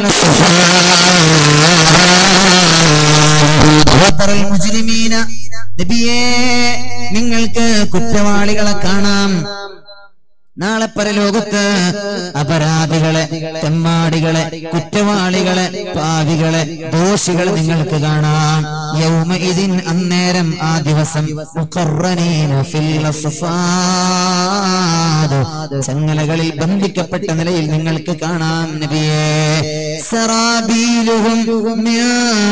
വതറൽ മുജ്രിമീന നബിയേ നിങ്ങൾക്ക് കുറ്റവാളികളെ കാണാം നാളെ പരലോകത്ത് അപരാധികളെ തെമ്മാടികളെ കുറ്റവാളികളെ പാവികളെ ദോഷികളെ നിങ്ങൾക്ക് കാണാം യൗമ ഇതിൻ അന്നേരം ആ ദിവസം മുഖറനീന ഫിൽ അസ്ഫാദ്. ചങ്ങലകളിൽ ബന്ധിക്കപ്പെട്ട നിലയിൽ നിങ്ങൾക്ക് കാണാം നബിയെ സറാബീലുഹും മിൻ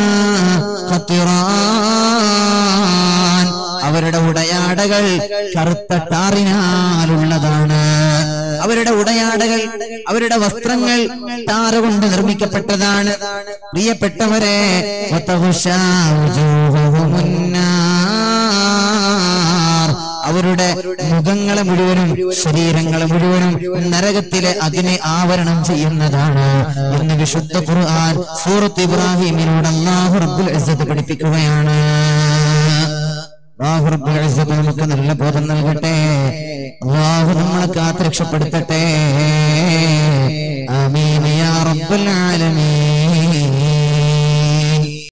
ഖത്തിറാൻ. അവരുടെ ഉടയാടകൾ കറുത്ത ടാറിനാലുള്ളതാണ് അവരുടെ ഉടയാടകൾ അവരുടെ വസ്ത്രങ്ങൾ ടാറ് കൊണ്ട് നിർമ്മിക്കപ്പെട്ടതാണ് പ്രിയപ്പെട്ടവരെ വതഹുശാ വുജൂഹുമുന്നാർ. അവരുടെ മുഖങ്ങളെ മുഴുവനും ശരീരങ്ങളെ മുഴുവനും നരകത്തിലെ അതിനെ ആവരണം ചെയ്യുന്നതാണ് എന്ന് വിശുദ്ധ ഖുർആൻ സൂറത്ത് ഇബ്രാഹിമിനോട് അല്ലാഹു റബ്ബുൽ ഇസ്സത്ത് പഠിപ്പിക്കുകയാണ് അല്ലാഹു റബ്ബുൽ ഇസ്സത്ത് നമുക്ക് നല്ല ബോധം നൽകട്ടെ അള്ളാഹു നമ്മളെ കാത്ത് രക്ഷപ്പെടുത്തട്ടെ ആമീൻ യാ റബ്ബൽ ആലമീൻ